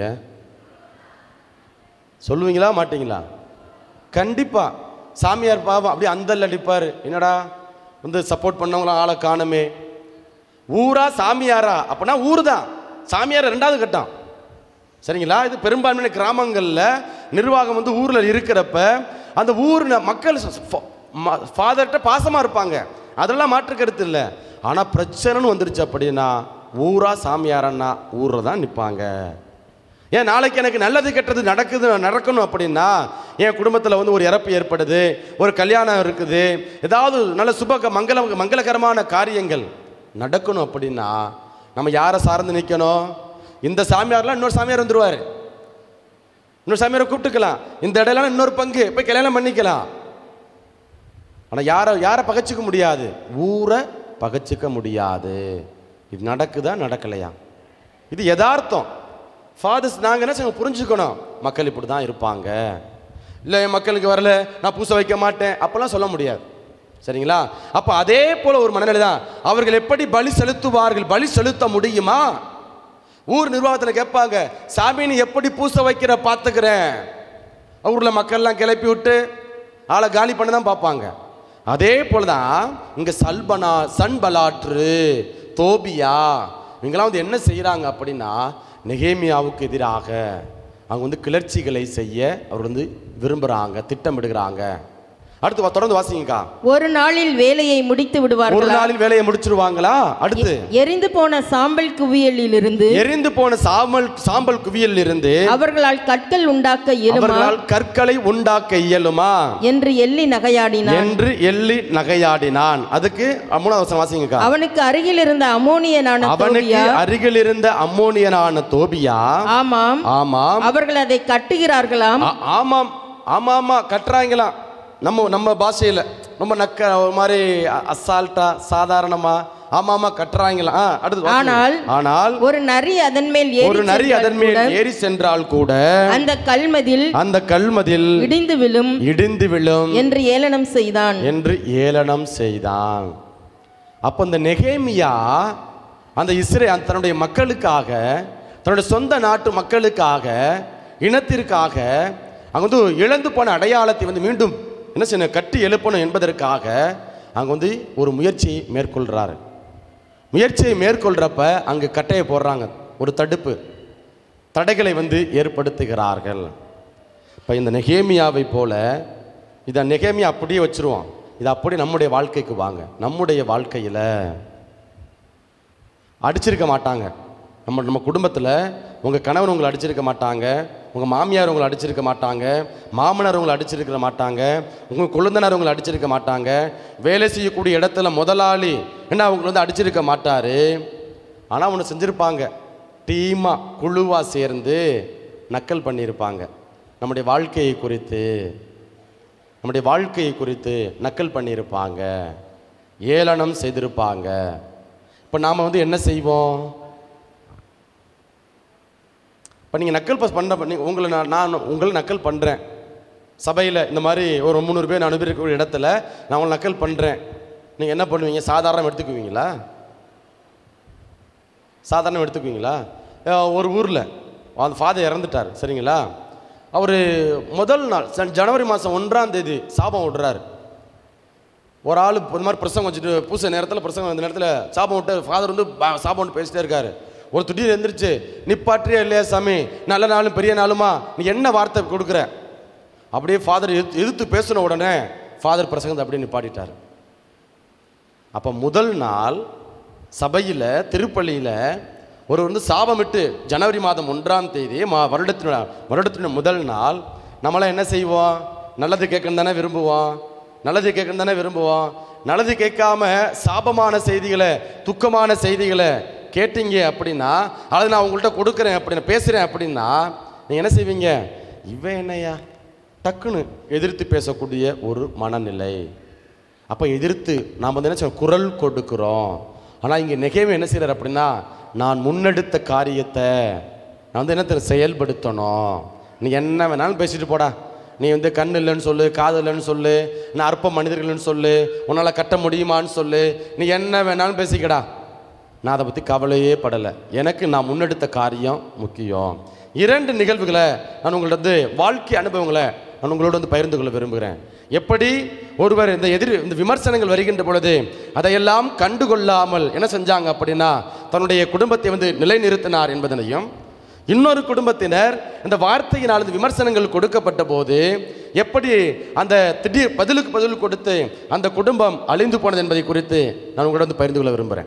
சொல்லுவீங்களா மாட்டீங்களா கண்டிப்பா சாமியார் பாவம் அப்படியே அந்தல் அடிப்பார் என்னடா வந்து சப்போர்ட் பண்ணவங்களாம் ஆளை காணுமே ஊரா சாமியாரா அப்படின்னா ஊர் தான் சாமியார் ரெண்டாவது கட்டம் சரிங்களா இது பெரும்பான்மையான கிராமங்களில் நிர்வாகம் வந்து ஊரில் இருக்கிறப்ப அந்த ஊர் ந- மக்கள் ஃபாதர்கிட்ட பாசமாக இருப்பாங்க அதெல்லாம் மாற்று கருத்து இல்லை ஆனால் பிரச்சனைன்னு வந்துருச்சு அப்படின்னா ஊரா சாமியாரன்னா ஊரில் தான் நிற்பாங்க ஏன் நாளைக்கு எனக்கு நல்லது கெட்டது நடக்குது நடக்கணும் அப்படின்னா என் குடும்பத்தில் வந்து ஒரு இறப்பு ஏற்படுது ஒரு கல்யாணம் இருக்குது ஏதாவது நல்ல சுப மங்கள மங்களகரமான காரியங்கள் நடக்கணும் அப்படின்னா நம்ம யாரை சார்ந்து நிற்கணும் இந்த சாமியார்லாம் இன்னொரு சாமியார் வந்துருவார் இன்னொரு சாமியாரை கூப்பிட்டுக்கலாம் இந்த இடையில இன்னொரு பங்கு போய் கல்யாணம் பண்ணிக்கலாம் ஆனால் யாரை யாரை பகைச்சிக்க முடியாது ஊரை பகைச்சிக்க முடியாது இது நடக்குதா நடக்கலையா இது யதார்த்தம் ஃபாதர்ஸ் நாங்கள் என்ன செய்யணும் புரிஞ்சுக்கணும் மக்கள் இப்படி தான் இருப்பாங்க இல்லை என் மக்களுக்கு வரல நான் பூசை வைக்க மாட்டேன் அப்போல்லாம் சொல்ல முடியாது சரிங்களா அப்போ அதே போல ஒரு மனநிலை தான் அவர்கள் எப்படி பலி செலுத்துவார்கள் பலி செலுத்த முடியுமா ஊர் நிர்வாகத்தில் கேட்பாங்க சாமி நீ எப்படி பூசை வைக்கிற பார்த்துக்கிறேன் ஊரில் மக்கள்லாம் கிளப்பி விட்டு ஆளை காலி பண்ண தான் பார்ப்பாங்க அதே போல தான் இங்கே சல்பனா சன்பலாற்று தோபியா இவங்கெல்லாம் வந்து என்ன செய்கிறாங்க அப்படின்னா நெகேமியாவுக்கு எதிராக அவங்க வந்து கிளர்ச்சிகளை செய்ய அவர் வந்து விரும்புகிறாங்க திட்டமிடுகிறாங்க அடுத்து வா- தொடர்ந்து வாசிங்கக்கா ஒரு நாளில் வேலையை முடித்து ஒரு விடுவார்களா நாளில் வேலையை முடிச்சிருவாங்களா அடுத்து எரிந்து போன சாம்பல் குவியலிலிருந்து எரிந்து போன சாம்பல் சாம்பல் குவியலில் இருந்து அவர்களால் கற்கள் உண்டாக்க இயலுமா அவர்களால் கற்களை உண்டாக்க இயலுமா என்று எள்ளி நகையாடினான் என்று எள்ளி நகையாடினான் அதுக்கு மூணாவது வசனம் வாசிங்கக்கா அவனுக்கு அருகில் இருந்த அமோனியனான அவனுக்கு தோபியா அருகில் இருந்த அம்மோனியனான தோபியா ஆமாம் ஆமாம் அவர்கள் அதை கட்டுகிறார்களாம் ஆ- ஆமாம் ஆமா ஆமா கட்டுறாங்களாம் நம்ம நம்ம பாஷையில ரொம்ப நக்க ஒரு மாதிரி அ- அசால்ட்டா சாதாரணமா ஆமா ஆமா கட்டுறாங்களாம் ஆ, அடுத்து வாசிங்க. ஆனால் ஆனால் ஒரு நரி அதன் மேல் ஒரு ஏறி நரி சென்றால் அதன் மேல் கூட ஏறி சென்றால் கூட அந்த கல்மதில் அந்த கல்மதில் இடிந்து விழும் இடிந்து விழும் என்று ஏளனம் செய்தான் என்று ஏளனம் செய்தான் அப்போ இந்த நெகேமியா அந்த இஸ்ரே அந்த தன்னுடைய மக்களுக்காக தன்னுடைய சொந்த நாட்டு மக்களுக்காக இனத்திற்காக அங்கே வந்து இழந்து போன அடையாளத்தை வந்து மீண்டும் என்ன செய்யணும் கட்டி எழுப்பணும் என்பதற்காக அங்கே வந்து ஒரு முயற்சியை மேற்கொள்கிறாரு முயற்சியை மேற்கொள்கிறப்ப அங்கே கட்டையை போடுறாங்க ஒரு தடுப்பு தடைகளை வந்து ஏற்படுத்துகிறார்கள் இப்போ இந்த நெகேமியாவை போல இதை நெகேமியா அப்படியே வச்சிருவோம் இது அப்படியே நம்முடைய வாழ்க்கைக்கு வாங்க நம்முடைய வாழ்க்கையில் அடிச்சிருக்க மாட்டாங்க நம்ம நம்ம குடும்பத்தில் உங்கள் கணவன் உங்களை அடிச்சிருக்க மாட்டாங்க உங்கள் மாமியார் உங்களை அடிச்சிருக்க மாட்டாங்க மாமனார் உங்களை அடிச்சிருக்க மாட்டாங்க உங்கள் கொழுந்தனார் உங்களை அடிச்சிருக்க மாட்டாங்க வேலை செய்யக்கூடிய இடத்துல முதலாளி என்ன அவங்களை வந்து அடிச்சிருக்க மாட்டார் ஆனால் ஒன்று செஞ்சுருப்பாங்க டீமாக குழுவாக சேர்ந்து நக்கல் பண்ணியிருப்பாங்க நம்முடைய வாழ்க்கையை குறித்து நம்முடைய வாழ்க்கையை குறித்து நக்கல் பண்ணியிருப்பாங்க ஏளனம் செய்திருப்பாங்க இப்போ நாம் வந்து என்ன செய்வோம் இப்போ நீங்கள் நக்கல் பாஸ் பண்ண பண்ணி உங்களை நான் நான் உங்களை நக்கல் பண்ணுறேன் சபையில் இந்த மாதிரி ஒரு முந்நூறு பேர் நானூறு பேர் இருக்கக்கூடிய இடத்துல நான் உங்களை நக்கல் பண்ணுறேன் நீங்கள் என்ன பண்ணுவீங்க சாதாரணம் எடுத்துக்குவீங்களா சாதாரணம் எடுத்துக்குவீங்களா அஹ் ஒரு ஊரில் அந்த ஃபாதர் இறந்துட்டார் சரிங்களா அவர் முதல் நாள் ச- ஜனவரி மாதம் ஒன்றாம் தேதி சாபம் விடுறாரு ஒரு ஆள் இந்த மாதிரி பிரசங்கம் வச்சுட்டு பூச நேரத்தில் பிரசங்கம் அந்த நேரத்தில் சாபம் விட்டு ஃபாதர் வந்து பா- சாபம் விட்டு பேசிட்டே இருக்காரு ஒரு திடீர் எந்திரிச்சு நிப்பாற்றியே இல்லையா சாமி நல்ல நாளும் பெரிய நாளுமா நீ என்ன வார்த்தை கொடுக்குற அப்படியே ஃபாதர் எதிர்த்து எதிர்த்து பேசின உடனே ஃபாதர் பிரசங்கத்தை அப்படியே நிப்பாட்டிட்டார் அப்போ முதல் நாள் சபையில் திருப்பள்ளியில் ஒரு வந்து சாபமிட்டு ஜனவரி மாதம் ஒன்றாம் தேதி மா வருடத்தின வருடத்தின் முதல் நாள் நம்மளாம் என்ன செய்வோம் நல்லது கேட்கணும் தானே விரும்புவோம் நல்லது கேட்கணும் தானே விரும்புவோம் நல்லது கேட்காம சாபமான செய்திகளை துக்கமான செய்திகளை கேட்டீங்க அப்படின்னா அதை நான் உங்கள்கிட்ட கொடுக்குறேன் அப்படின்னு பேசுகிறேன் அப்படின்னா நீங்கள் என்ன செய்வீங்க இவன் என்னையா டக்குன்னு எதிர்த்து பேசக்கூடிய ஒரு மனநிலை அப்போ எதிர்த்து நாம் வந்து என்ன செய்யணும் குரல் கொடுக்கிறோம் ஆனால் இங்கே நெகேமே என்ன செய்கிறார் அப்படின்னா நான் முன்னெடுத்த காரியத்தை நான் வந்து என்ன தெரியும் செயல்படுத்தணும் நீ என்ன வேணாலும் பேசிட்டு போடா நீ வந்து கண் இல்லைன்னு சொல்லு காது இல்லைன்னு சொல்லு நான் அற்ப மனிதர்கள்னு சொல்லு உன்னால் கட்ட முடியுமான்னு சொல்லு நீ என்ன வேணாலும் பேசிக்கடா நான் அதை பற்றி கவலையே படலை எனக்கு நான் முன்னெடுத்த காரியம் முக்கியம் இரண்டு நிகழ்வுகளை நான் உங்கள்ட்ட வந்து வாழ்க்கை அனுபவங்களை நான் உங்களோட வந்து பகிர்ந்து கொள்ள விரும்புகிறேன் எப்படி ஒருவர் இந்த எதிர் இந்த விமர்சனங்கள் வருகின்ற பொழுது அதையெல்லாம் கண்டுகொள்ளாமல் என்ன செஞ்சாங்க அப்படின்னா தன்னுடைய குடும்பத்தை வந்து நிலைநிறுத்தினார் என்பதனையும் இன்னொரு குடும்பத்தினர் இந்த வார்த்தையினால் இந்த விமர்சனங்கள் கொடுக்கப்பட்ட போது எப்படி அந்த திடீர் பதிலுக்கு பதில் கொடுத்து அந்த குடும்பம் அழிந்து போனது என்பதை குறித்து நான் உங்களோட வந்து பகிர்ந்து கொள்ள விரும்புகிறேன்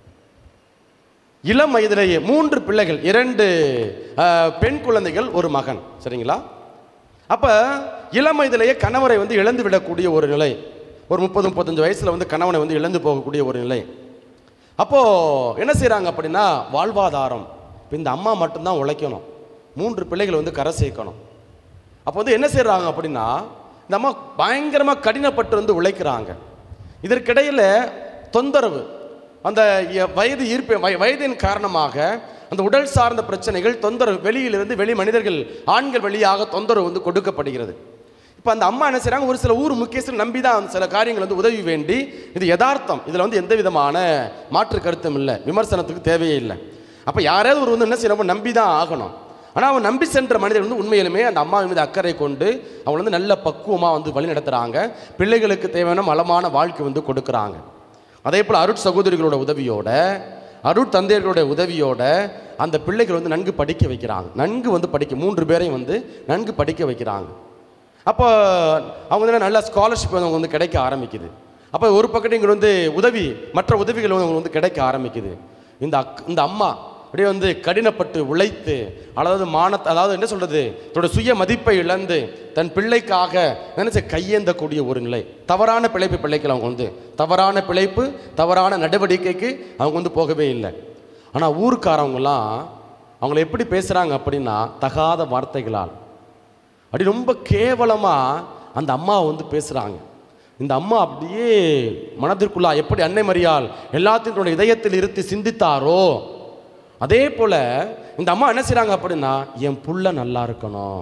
இளம் வயதிலேயே மூன்று பிள்ளைகள் இரண்டு அஹ், பெண் குழந்தைகள் ஒரு மகன் சரிங்களா அப்போ இளம் வயதிலேயே கணவரை வந்து இழந்து விடக்கூடிய ஒரு நிலை ஒரு முப்பது முப்பத்தஞ்சு வயசில் வந்து கணவனை வந்து இழந்து போகக்கூடிய ஒரு நிலை அப்போது என்ன செய்கிறாங்க அப்படின்னா வாழ்வாதாரம் இப்போ இந்த அம்மா மட்டும்தான் உழைக்கணும் மூன்று பிள்ளைகள் வந்து கரை சேர்க்கணும் அப்போ வந்து என்ன செய்கிறாங்க அப்படின்னா இந்த அம்மா பயங்கரமாக கடினப்பட்டு வந்து உழைக்கிறாங்க இதற்கிடையில் தொந்தரவு அந்த எ- வயது ஈர்ப்பு வய- வயதின் காரணமாக அந்த உடல் சார்ந்த பிரச்சனைகள் தொந்தரவு வெளியிலிருந்து வெளி மனிதர்கள் ஆண்கள் வழியாக தொந்தரவு வந்து கொடுக்கப்படுகிறது இப்போ அந்த அம்மா என்ன செய்றாங்க ஒரு சில ஊர் முக்கியஸ்தர் நம்பி தான் சில காரியங்கள் வந்து உதவி வேண்டி இது யதார்த்தம் இதில் வந்து எந்த விதமான மாற்று கருத்தும் இல்லை விமர்சனத்துக்கு தேவையே இல்லை அப்போ யாராவது ஒரு வந்து என்ன செய்யணும் நம்பி தான் ஆகணும் ஆனால் அவன் நம்பி சென்ற மனிதர் வந்து உண்மையிலுமே அந்த அம்மாவின் மீது அக்கறை கொண்டு அவங்க வந்து நல்ல பக்குவமாக வந்து வழி நடத்துகிறாங்க பிள்ளைகளுக்கு தேவையான வளமான வாழ்க்கை வந்து கொடுக்குறாங்க அதே போல் அருட் சகோதரிகளோட உதவியோட அருட் தந்தையர்களோட உதவியோட அந்த பிள்ளைகள் வந்து நன்கு படிக்க வைக்கிறாங்க நன்கு வந்து படிக்க மூன்று பேரையும் வந்து நன்கு படிக்க வைக்கிறாங்க அப்போ அவங்க வந்து நல்ல ஸ்காலர்ஷிப் வந்து அவங்க வந்து கிடைக்க ஆரம்பிக்குது அப்போ ஒரு பக்கத்து இங்கே வந்து உதவி மற்ற உதவிகள் வந்து அவங்களுக்கு வந்து கிடைக்க ஆரம்பிக்குது இந்த அக் இந்த அம்மா அப்படியே வந்து கடினப்பட்டு உழைத்து அதாவது மானத் அதாவது என்ன சொல்றது தன்னோட சுய மதிப்பை இழந்து தன் பிள்ளைக்காக நினைச்ச கையேந்தக்கூடிய ஒரு நிலை தவறான பிழைப்பு பிள்ளைக்கு அவங்க வந்து தவறான பிழைப்பு தவறான நடவடிக்கைக்கு அவங்க வந்து போகவே இல்லை ஆனால் ஊருக்காரவங்களாம் அவங்கள எப்படி பேசுகிறாங்க அப்படின்னா தகாத வார்த்தைகளால் அப்படி ரொம்ப கேவலமாக அந்த அம்மாவை வந்து பேசுகிறாங்க இந்த அம்மா அப்படியே மனதிற்குள்ளா எப்படி அன்னை மரியாள் எல்லாத்தையும் தன்னுடைய இதயத்தில் இருத்தி சிந்தித்தாரோ அதே போல் இந்த அம்மா என்ன செய்கிறாங்க அப்படின்னா என் புள்ள நல்லா இருக்கணும்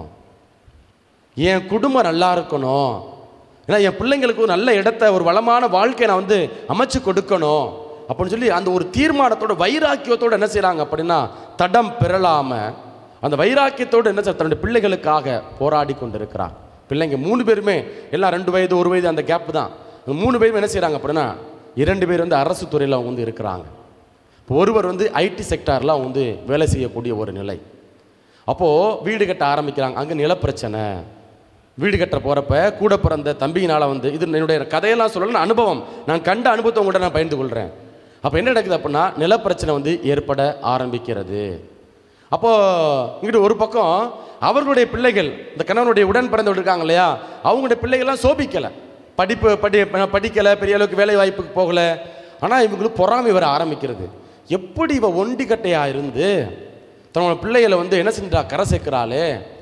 என் குடும்பம் நல்லா இருக்கணும் ஏன்னா என் பிள்ளைங்களுக்கு ஒரு நல்ல இடத்த ஒரு வளமான வாழ்க்கையை நான் வந்து அமைச்சு கொடுக்கணும் அப்படின்னு சொல்லி அந்த ஒரு தீர்மானத்தோட வைராக்கியத்தோட என்ன செய்கிறாங்க அப்படின்னா தடம் பெறலாம அந்த வைராக்கியத்தோடு என்ன செய்ய- தன்னுடைய பிள்ளைகளுக்காக போராடி கொண்டிருக்கிறார் பிள்ளைங்க மூணு பேருமே எல்லாம் ரெண்டு வயது ஒரு வயது அந்த கேப் தான் அந்த மூணு பேரும் என்ன செய்கிறாங்க அப்படின்னா இரண்டு பேர் வந்து அரசு துறையில் அவங்க வந்து இருக்கிறாங்க இப்போ ஒருவர் வந்து ஐடி செக்டாரில் அவங்க வந்து வேலை செய்யக்கூடிய ஒரு நிலை அப்போது வீடு கட்ட ஆரம்பிக்கிறாங்க அங்கே நிலப்பிரச்சனை வீடு கட்ட போகிறப்ப கூட பிறந்த தம்பியினால் வந்து இது என்னுடைய கதையெல்லாம் சொல்லணும் அனுபவம் நான் கண்ட அனுபவத்தை உங்கள்கிட்ட நான் பகிர்ந்து கொள்கிறேன் அப்போ என்ன நடக்குது அப்படின்னா நிலப்பிரச்சனை வந்து ஏற்பட ஆரம்பிக்கிறது அப்போது இங்கிட்டு ஒரு பக்கம் அவர்களுடைய பிள்ளைகள் இந்த கணவனுடைய உடன் பிறந்தவர்கள் இருக்காங்க இல்லையா அவங்களுடைய பிள்ளைகள்லாம் சோபிக்கலை படிப்பு படி படிக்கலை பெரிய அளவுக்கு வேலை வாய்ப்புக்கு போகலை ஆனால் இவங்களுக்கு பொறாமை வர ஆரம்பிக்கிறது எப்படி இவ ஒண்டிக்கட்டையா இருந்து தன்னோட பிள்ளைகளை வந்து என்ன செஞ்சா கரை சேர்க்கிறாளே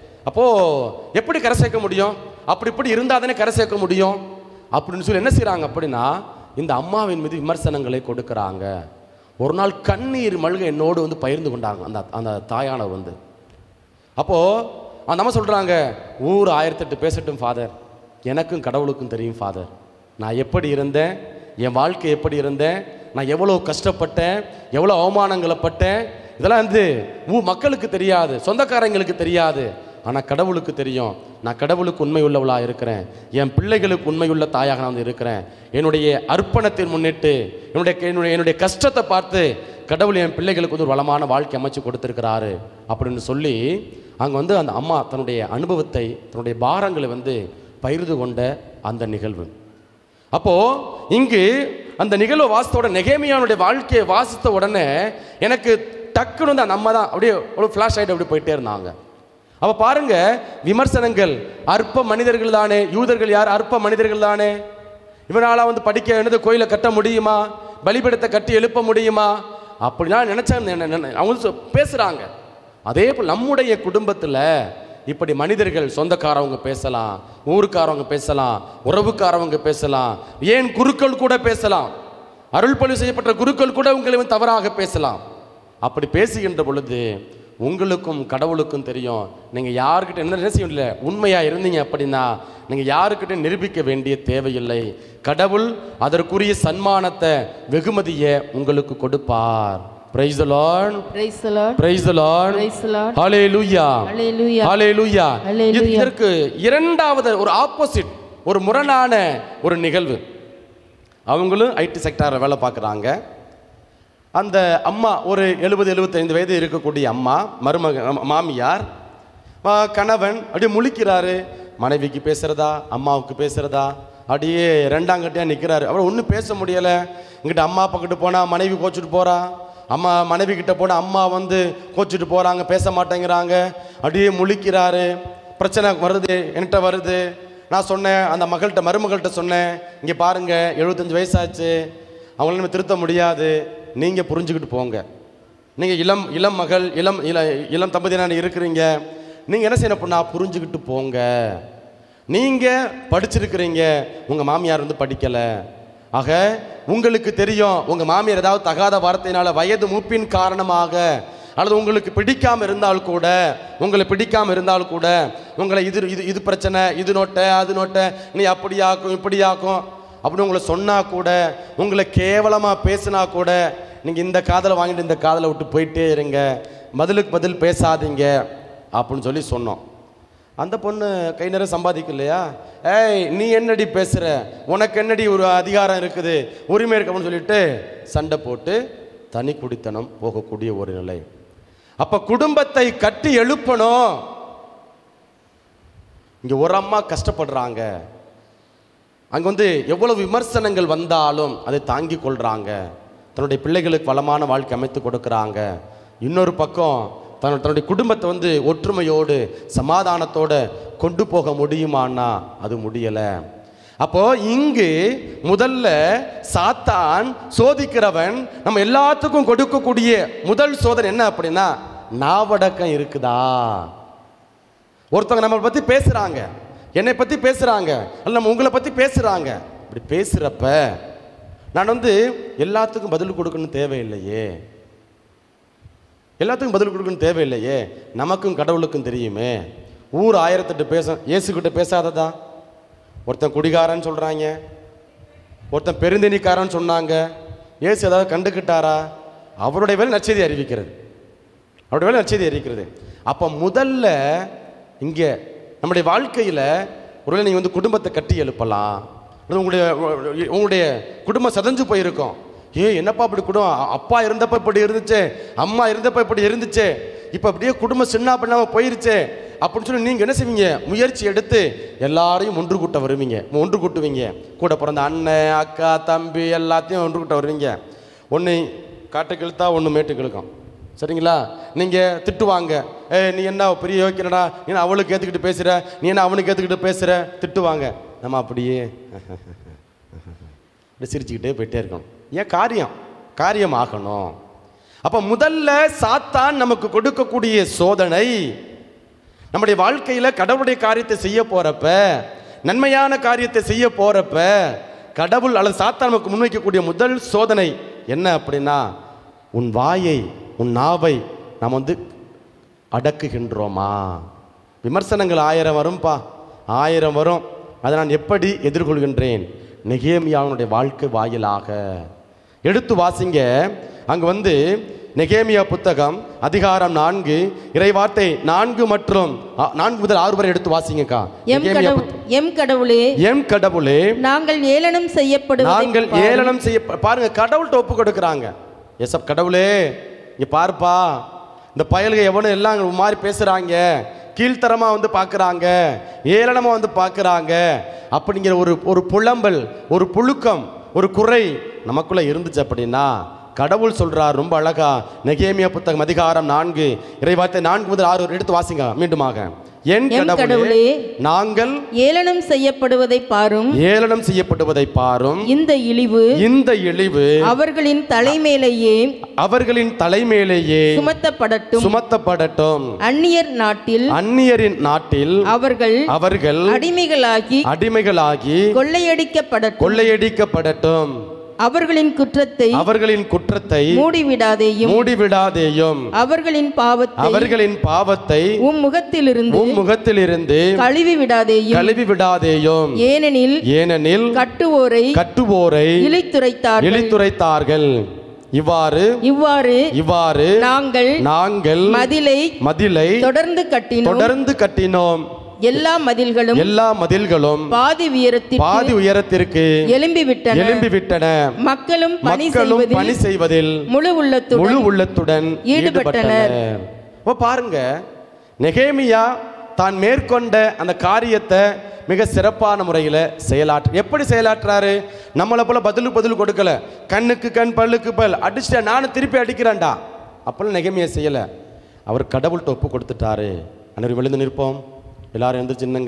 அப்போது எப்படி கரை சேர்க்க முடியும் அப்படி இப்படி இருந்தால் தானே கரை சேர்க்க முடியும் அப்படின்னு சொல்லி என்ன செய்கிறாங்க அப்படின்னா இந்த அம்மாவின் மீது விமர்சனங்களை கொடுக்குறாங்க ஒரு நாள் கண்ணீர் மல்க என்னோடு வந்து பகிர்ந்து கொண்டாங்க அந்த அந்த தாயானவர் வந்து அப்போது அந்த அம்மா சொல்கிறாங்க ஊர் ஆயிரத்தெட்டு பேசட்டும் ஃபாதர் எனக்கும் கடவுளுக்கும் தெரியும் ஃபாதர் நான் எப்படி இருந்தேன் என் வாழ்க்கை எப்படி இருந்தேன் நான் எவ்வளோ கஷ்டப்பட்டேன் எவ்வளோ அவமானங்களை பட்டேன் இதெல்லாம் வந்து ஊ மக்களுக்கு தெரியாது சொந்தக்காரங்களுக்கு தெரியாது ஆனால் கடவுளுக்கு தெரியும் நான் கடவுளுக்கு உண்மை உள்ளவளாக இருக்கிறேன் என் பிள்ளைகளுக்கு உண்மையுள்ள தாயாக நான் வந்து இருக்கிறேன் என்னுடைய அர்ப்பணத்தை முன்னிட்டு என்னுடைய என்னுடைய என்னுடைய கஷ்டத்தை பார்த்து கடவுள் என் பிள்ளைகளுக்கு வந்து ஒரு வளமான வாழ்க்கை அமைச்சு கொடுத்துருக்கிறாரு அப்படின்னு சொல்லி அங்கே வந்து அந்த அம்மா தன்னுடைய அனுபவத்தை தன்னுடைய பாரங்களை வந்து பகிர்ந்து கொண்ட அந்த நிகழ்வு அப்போ இங்கு அந்த நிகழ்வு வாசித்தோட நெகேமியானுடைய வாழ்க்கையை வாசித்த உடனே எனக்கு டக்குன்னு வந்து அந்த அம்மா தான் அப்படியே ஒரு ஃப்ளாஷ் ஆகிட்டு அப்படி போயிட்டே இருந்தாங்க அப்போ பாருங்க விமர்சனங்கள் அற்ப மனிதர்கள் தானே யூதர்கள் யார் அற்ப மனிதர்கள் தானே இவனால வந்து படிக்க என்னது கோயிலை கட்ட முடியுமா பலிபீடத்தை கட்டி எழுப்ப முடியுமா அப்படின்னா நினைச்சாங்க அவங்க சொ- பேசுறாங்க அதே போல் நம்முடைய குடும்பத்தில் இப்படி மனிதர்கள் சொந்தக்காரவங்க பேசலாம் ஊருக்காரவங்க பேசலாம் உறவுக்காரவங்க பேசலாம் ஏன் குருக்கள் கூட பேசலாம் அருள் பலி செய்யப்பட்ட குருக்கள் கூட உங்களை வந்து தவறாக பேசலாம் அப்படி பேசுகின்ற பொழுது உங்களுக்கும் கடவுளுக்கும் தெரியும் நீங்கள் யாருக்கிட்ட என்ன என்ன செய்ய முடியல உண்மையாக இருந்தீங்க அப்படின்னா நீங்கள் யாருக்கிட்ட நிரூபிக்க வேண்டிய தேவையில்லை கடவுள் அதற்குரிய சன்மானத்தை வெகுமதியை உங்களுக்கு கொடுப்பார் praise the Lord Praise the Lord. Praise the Lord Praise the Lord. ஹalleluya Hallelujah. ஹalleluya Hallelujah. இது- இதற்கு இரண்டாவது ஒரு ஆப்போசிட் ஒரு முரணான ஒரு நிகழ்வு அவங்களும் ஐடி செக்டாரில் வேலை பார்க்குறாங்க அந்த அம்மா ஒரு எழுபது எழுபத்தைந்து வயது இருக்கக்கூடிய அம்மா மருமக அம்- மாமியார் ஆ, கணவன் அப்படியே முழிக்கிறாரு மனைவிக்கு பேசுறதா அம்மாவுக்கு பேசுறதா அப்படியே ரெண்டாங்கட்டியாக நிற்கிறாரு அப்புறம் ஒன்றும் பேச முடியலை இங்கிட்ட அம்மா பக்கிட்டு போனால் மனைவி கோச்சிட்டு போறா அம்மா மனைவி கிட்ட போனால் அம்மா வந்து கோச்சிட்டு போகிறாங்க பேச மாட்டேங்கிறாங்க அப்படியே முழிக்கிறாரு பிரச்சனை வருது என்கிட்ட வருது நான் சொன்னேன் அந்த மகள்கிட்ட மருமகள்கிட்ட சொன்னேன் இங்கே பாருங்க எழுபத்தஞ்சு வயசாச்சு அவங்கள நம்ம திருத்த முடியாது நீங்கள் புரிஞ்சுக்கிட்டு போங்க நீங்கள் இளம் இளம் மகள் இளம் இள இளம் தம்பதியினர் இருக்கிறீங்க நீங்கள் என்ன செய்யணும் அப்படின்னா புரிஞ்சுக்கிட்டு போங்க நீங்கள் படிச்சிருக்கிறீங்க உங்கள் மாமியார் வந்து படிக்கலை ஆக உங்களுக்கு தெரியும் உங்கள் மாமியார் ஏதாவது தகாத வார்த்தையினால வயது மூப்பின் காரணமாக அல்லது உங்களுக்கு பிடிக்காம இருந்தால் கூட உங்களை பிடிக்காம இருந்தால் கூட உங்களை இது இது இது பிரச்சனை இது நோட்ட அது நோட்ட நீ அப்படியாக்கும் இப்படியாக்கும் அப்படின்னு உங்களை சொன்னா கூட உங்களை கேவலமாக பேசினா கூட நீங்கள் இந்த காதலை வாங்கிட்டு இந்த காதலை விட்டு போயிட்டே இருங்க பதிலுக்கு பதில் பேசாதீங்க அப்படின்னு சொல்லி சொன்னோம் அந்த பொண்ணு கை நிறைய சம்பாதிக்கும் இல்லையா ஏய் நீ என்னடி பேசுகிற உனக்கு என்னடி ஒரு அதிகாரம் இருக்குது உரிமை இருக்கு அப்படின்னு சொல்லிட்டு சண்டை போட்டு தனி குடித்தனம் போகக்கூடிய ஒரு நிலை அப்போ குடும்பத்தை கட்டி எழுப்பணும் இங்கே ஒரு அம்மா கஷ்டப்படுறாங்க அங்கே வந்து எவ்வளவு விமர்சனங்கள் வந்தாலும் அதை தாங்கி கொள்கிறாங்க தன்னுடைய பிள்ளைகளுக்கு வளமான வாழ்க்கை அமைத்து கொடுக்குறாங்க இன்னொரு பக்கம் தன் தன்னுடைய குடும்பத்தை வந்து ஒற்றுமையோடு சமாதானத்தோடு கொண்டு போக முடியுமான்னா அது முடியலை அப்போ இங்கு முதல்ல சாத்தான் சோதிக்கிறவன் நம்ம எல்லாத்துக்கும் கொடுக்கக்கூடிய முதல் சோதனை என்ன அப்படின்னா நாவடக்கம் இருக்குதா ஒருத்தவங்க நம்மளை பற்றி பேசுகிறாங்க என்னை பற்றி பேசுகிறாங்க அல்ல நம்ம உங்களை பற்றி பேசுகிறாங்க இப்படி பேசுகிறப்ப நான் வந்து எல்லாத்துக்கும் பதில் கொடுக்கணும் தேவையில்லையே எல்லாத்துக்கும் பதில் கொடுக்கணும் தேவையில்லையே நமக்கும் கடவுளுக்கும் தெரியுமே ஊர் ஆயிரத்தெட்டு பேச இயேசுக்கிட்ட பேசாததா ஒருத்தன் குடிகாரன்னு சொல்கிறாங்க ஒருத்தன் பெருந்தெனிக்காரன்னு சொன்னாங்க இயேசு ஏதாவது கண்டுக்கிட்டாரா அவருடைய வேலை நற்செய்தி அறிவிக்கிறது அவருடைய வேலை நற்செய்தி அறிவிக்கிறது அப்போ முதல்ல இங்கே நம்முடைய வாழ்க்கையில் ஒருவேளை நீங்கள் வந்து குடும்பத்தை கட்டி எழுப்பலாம் அல்லது உங்களுடைய உங்களுடைய குடும்பம் சதஞ்சு போயிருக்கும் ஏ என்னப்பா இப்படி குடும்பம் அ- அப்பா இருந்தப்ப இப்படி இருந்துச்சே அம்மா இருந்தப்ப இப்படி இருந்துச்சே இப்போ அப்படியே குடும்பம் சின்ன பண்ணாமல் போயிருச்சே அப்படின்னு சொல்லி நீங்கள் என்ன செய்வீங்க முயற்சி எடுத்து எல்லாரையும் ஒன்று கூட்ட வருவீங்க ஒன்று கூட்டுவீங்க கூட பிறந்த அண்ணன் அக்கா தம்பி எல்லாத்தையும் ஒன்று கூட்ட வருவீங்க ஒன்று காட்டுக்கு இழுத்தா ஒன்று மேட்டுக்கு இழுக்கும் சரிங்களா நீங்கள் திட்டுவாங்க ஏ நீ என்ன பெரிய யோக்கியனடா நீ என்ன அவளுக்கு ஏற்றுக்கிட்டு பேசுகிற நீ என்ன அவனுக்கு ஏற்றுக்கிட்டு பேசுகிற திட்டுவாங்க நம்ம அப்படியே இப்படி சிரிச்சுக்கிட்டே போயிட்டே இருக்கணும் ஏன் காரியம் காரியம் ஆகணும் அப்போ முதல்ல சாத்தான் நமக்கு கொடுக்கக்கூடிய சோதனை நம்முடைய வாழ்க்கையில் கடவுளுடைய காரியத்தை செய்ய போறப்ப நன்மையான காரியத்தை செய்ய போறப்ப கடவுள் அல்லது சாத்தான் நமக்கு முன்வைக்கக்கூடிய முதல் சோதனை என்ன அப்படின்னா உன் வாயை உன் நாவை நாம் வந்து அடக்குகின்றோமா விமர்சனங்கள் ஆயிரம் வரும்பா ஆயிரம் வரும் அதை நான் எப்படி எதிர்கொள்கின்றேன் நெகேமியாவுடைய வாழ்க்கை வாயிலாக எடுத்து வாசிங்க அங்க வந்து நெகேமியா புத்தகம் அதிகாரம் நான்கு இறைவார்த்தை நான்கு மற்றும் ஆ, நான்கு முதல் ஆறு வரை எடுத்து வாசிங்கக்கா எம் நெகேமியா கடவுள் புத்த- எம் கடவுளே எம் கடவுளே நாங்கள் ஏளனம் செய்யப்படுவதை நாங்கள் பாரும். ஏளனம் செய்ய பாருங்க கடவுள்கிட்ட ஒப்பு கொடுக்குறாங்க எசப் கடவுளே இங்க பாருப்பா இந்த பயல்கள் எவனும் எல்லாம் ஒரு மாதிரி பேசுறாங்க கீழ்த்தரமா வந்து பார்க்கறாங்க ஏளனமா வந்து பார்க்கறாங்க அப்படிங்கிற ஒரு ஒரு புலம்பல் ஒரு புழுக்கம் ஒரு குறை நமக்குள்ள இருந்துச்சு அப்படின்னா கடவுள் சொல்றார் ரொம்ப அழகா நெகேமியா புத்தகம் அதிகாரம் நான்கு இறைவார்த்தை நான்கு முதல் ஆறு வரை எடுத்து வாசிங்க மீண்டுமாக என் எம் கடவுளே கடவுளே, நாங்கள் ஏளனம் செய்யப்படுவதை பாரும் ஏளனம் செய்யப்படுவதை பாரும் இந்த இழிவு இந்த இழிவு அவர்களின் தலைமேலேயே அவர்களின் தலைமையிலேயே சுமத்தப்படட்டும் சுமத்தப்படட்டும் அந்நியர் நாட்டில் அந்நியரின் நாட்டில் அவர்கள் அவர்கள் அடிமைகளாகி அடிமைகளாகி கொள்ளையடிக்கப்படட்டும் கொள்ளையடிக்கப்படட்டும் அவர்களின் குற்றத்தை அவர்களின் குற்றத்தை மூடிவிடாதேயும் மூடிவிடாதேயும் அவர்களின் பாவத்தை அவர்களின் பாவத்தை உம் முகத்திலிருந்து உம் முகத்திலிருந்து கழுவி விடாதேயும் கழுவி விடாதேயும் ஏனெனில் ஏனெனில் கட்டுவோரை கட்டுவோரை இழித்துரைத்தார்கள் இழித்துரைத்தார்கள் இவ்வாறு இவ்வாறு இவ்வாறு நாங்கள் நாங்கள் மதிலை மதிலை தொடர்ந்து கட்டினோம் தொடர்ந்து கட்டினோம் எல்லா மதில்களும் எல்லா மதில்களும் பாதி உயரத்தில் பாதி உயரத்திற்கு எழும்பி விட்டன எழும்பி விட்டன மக்களும் பணி மக்களும் செய்வதில் பணி செய்வதில் முழு உள்ளத்துடன் முழு உள்ளத்துடன் ஈடுபட்டனர். ஈடுபட்டனர் இப்போ பாருங்க நெகேமியா தான் மேற்கொண்ட அந்த காரியத்தை மிக சிறப்பான முறையில் செயலாற்று எப்படி செயலாற்றுறாரு நம்மளை போல பதிலுக்கு பதில் கொடுக்கல கண்ணுக்கு கண் பல்லுக்கு பல் அடிச்சிட்டேன் நானும் திருப்பி அடிக்கிறேன்டா அப்பெல்லாம் நெகேமியா செய்யலை அவர் கடவுள்கிட்ட ஒப்பு கொடுத்துட்டாரு அனைவரும் விழுந்து நிற்போம் எல்லாரும் எந்திரிச்சு நின்னுங்க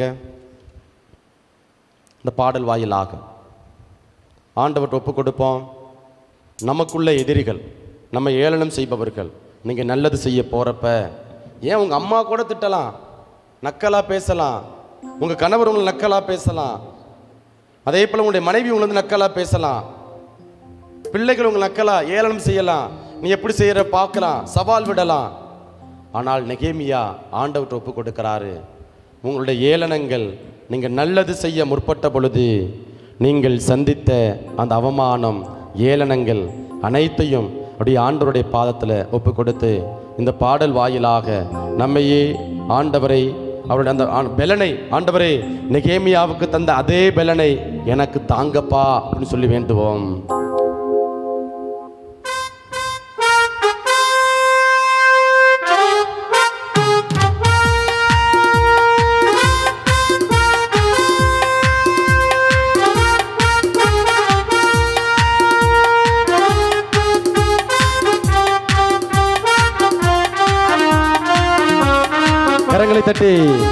இந்த பாடல் வாயிலாக ஆண்டவர்கிட்ட ஒப்பு கொடுப்போம் நமக்குள்ள எதிரிகள் நம்ம ஏளனம் செய்பவர்கள் நீங்கள் நல்லது செய்ய போகிறப்ப ஏன் உங்கள் அம்மா கூட திட்டலாம் நக்கலாக பேசலாம் உங்கள் கணவர் உங்களை நக்கலாக பேசலாம் அதே போல் உங்களுடைய மனைவி உங்களை வந்து நக்கலாக பேசலாம் பிள்ளைகள் உங்களை நக்கலாக ஏளனம் செய்யலாம் நீ எப்படி செய்கிற பார்க்கலாம் சவால் விடலாம் ஆனால் நெகேமியா ஆண்டவர்கிட்ட ஒப்பு கொடுக்கிறாரு உங்களுடைய ஏளனங்கள் நீங்கள் நல்லது செய்ய முற்பட்ட பொழுது நீங்கள் சந்தித்த அந்த அவமானம் ஏளனங்கள் அனைத்தையும் அப்படியே ஆண்டவருடைய பாதத்தில் ஒப்பு கொடுத்து இந்த பாடல் வாயிலாக நம்மையே ஆண்டவரை அவருடைய அந்த ஆ- பெலனை ஆண்டவரே நெகேமியாவுக்கு தந்த அதே பெலனை எனக்கு தாங்கப்பா அப்படின்னு சொல்லி வேண்டுவோம் கரங்களை தட்டி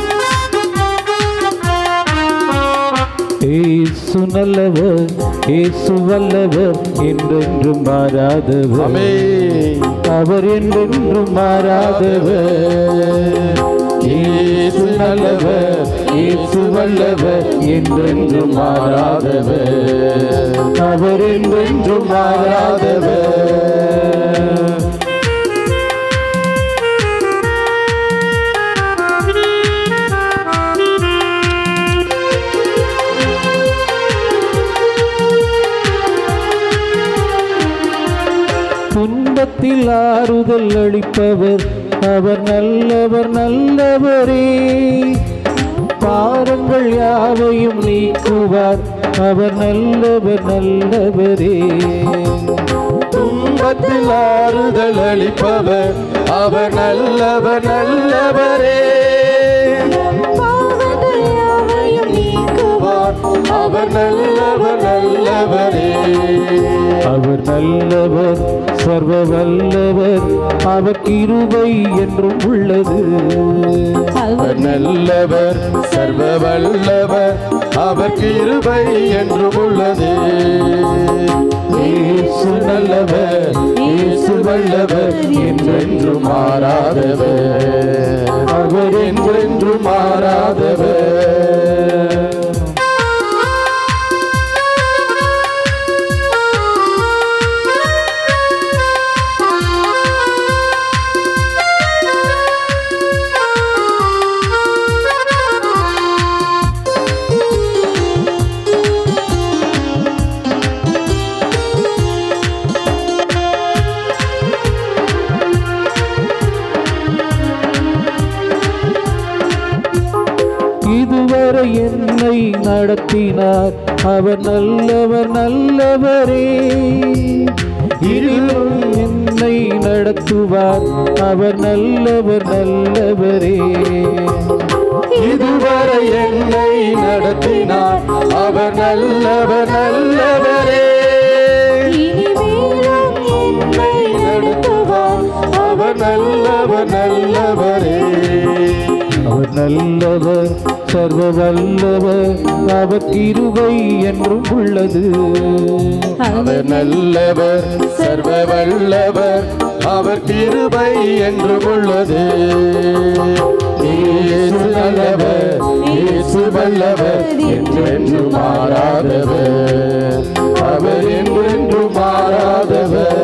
ஏசு நல்லவர் ஏசு வல்லவர் என்றென்றும் மாறாதவர் ஆமென். அவர் என்றென்றும் மாறாதவர் ஏசு நல்லவர் ஏசு வல்லவர் என்றென்றும் மாறாதவர் அவர் என்றென்றும் மாறாதவர் துன்பத்தில் ஆறுதல் அளிப்பவர் அவர் நல்லவர் நல்லவரே பாரங்கள் யாவையும் நீக்குவார் அவர் நல்லவர் நல்லவரே துன்பத்தில் ஆறுதல் அளிப்பவர் அவர் நல்லவர் நல்லவரே அவர் நல்லவர் நல்லவரே அவர் நல்லவர் சர்வ வல்லவர் அவர் கிருபை என்றும் உள்ளது அவர் நல்லவர் சர்வ வல்லவர் அவர் கிருபை என்றும் உள்ளது இயேசு நல்லவர் இயேசு வல்லவர் என்றென்றும் மாறாதவர் அவர் என்றென்றும் மாறாதவர் இதுவரை என்னை நடத்தினார் அவர் நல்லவர் நல்லவரே இனியும் என்னை நடத்துவார் அவர் நல்லவர் நல்லவரே இதுவரை என்னை நடத்தினார் அவர் நல்லவர் நல்லவரே நடத்துவார் அவர் நல்லவர் நல்லவரே அவர் நல்லவர் சர்வ வல்லவர் அவர் கிருபை என்றும் உள்ளது அவர் நல்லவர் சர்வ வல்லவர் அவர் கிருபை என்றும் உள்ளது இயேசு நல்லவர் இயேசு வல்லவர் என்றென்றும் மாறாதவர் அவர் என்றென்றும் மாறாதவர்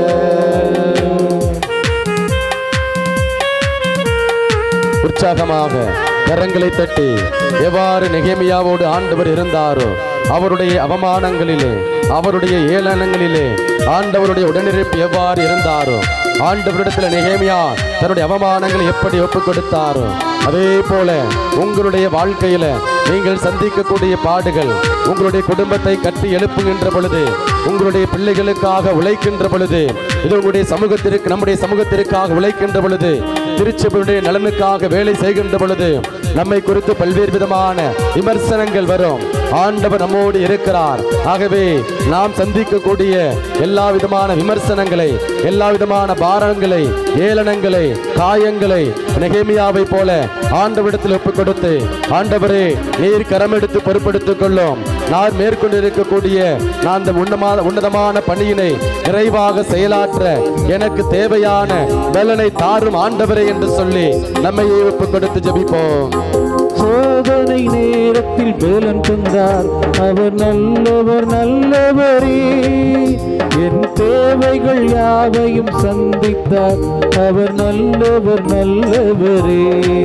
உற்சாகமாக கரங்களை தட்டி எவ்வாறு நெகேமியாவோடு ஆண்டவர் இருந்தாரோ அவருடைய அவமானங்களிலே அவருடைய ஏளனங்களிலே ஆண்டவருடைய உடனிருப்பு எவ்வாறு இருந்தாரோ ஆண்டவரிடத்தில் நெகேமியா தன்னுடைய அவமானங்களை எப்படி ஒப்புக் கொடுத்தாரோ அதே போல உங்களுடைய வாழ்க்கையில நீங்கள் சந்திக்கக்கூடிய பாடுகள் உங்களுடைய குடும்பத்தை கட்டி எழுப்புகின்ற பொழுது உங்களுடைய பிள்ளைகளுக்காக உழைக்கின்ற பொழுது இது உங்களுடைய சமூகத்திற்கு நம்முடைய சமூகத்திற்காக உழைக்கின்ற பொழுது திருச்சபையுடைய நலனுக்காக வேலை செய்கின்ற பொழுது நம்மை குறித்து பல்வேறு விதமான விமர்சனங்கள் வரும் ஆண்டவர் நம்மோடு இருக்கிறார் ஆகவே நாம் சந்திக்கக்கூடிய எல்லா விதமான விமர்சனங்களை எல்லா விதமான பாரங்களை ஏளனங்களை காயங்களை நெகேமியாவை போல ஆண்டவரிடத்தில் ஒப்புக் கொடுத்து ஆண்டவரே நீர் கரம் எடுத்து பொறுப்பெடுத்துக் கொள்ளும் நான் மேற்கொண்டு இருக்கக்கூடிய நான் அந்த உன்னமான உன்னதமான பணியினை நிறைவாக செயலாற்ற எனக்கு தேவையான பலனை தாரும் ஆண்டவரே என்று சொல்லி நம்மையே ஒப்புக் கொடுத்து ஜெபிப்போம் சோதனை நேரத்தில் பேலன் தந்தார் அவர் நல்லவர் நல்லவரே என் தேவைகள் யாவையும் சந்தித்தார் அவர் நல்லவர் நல்லவரே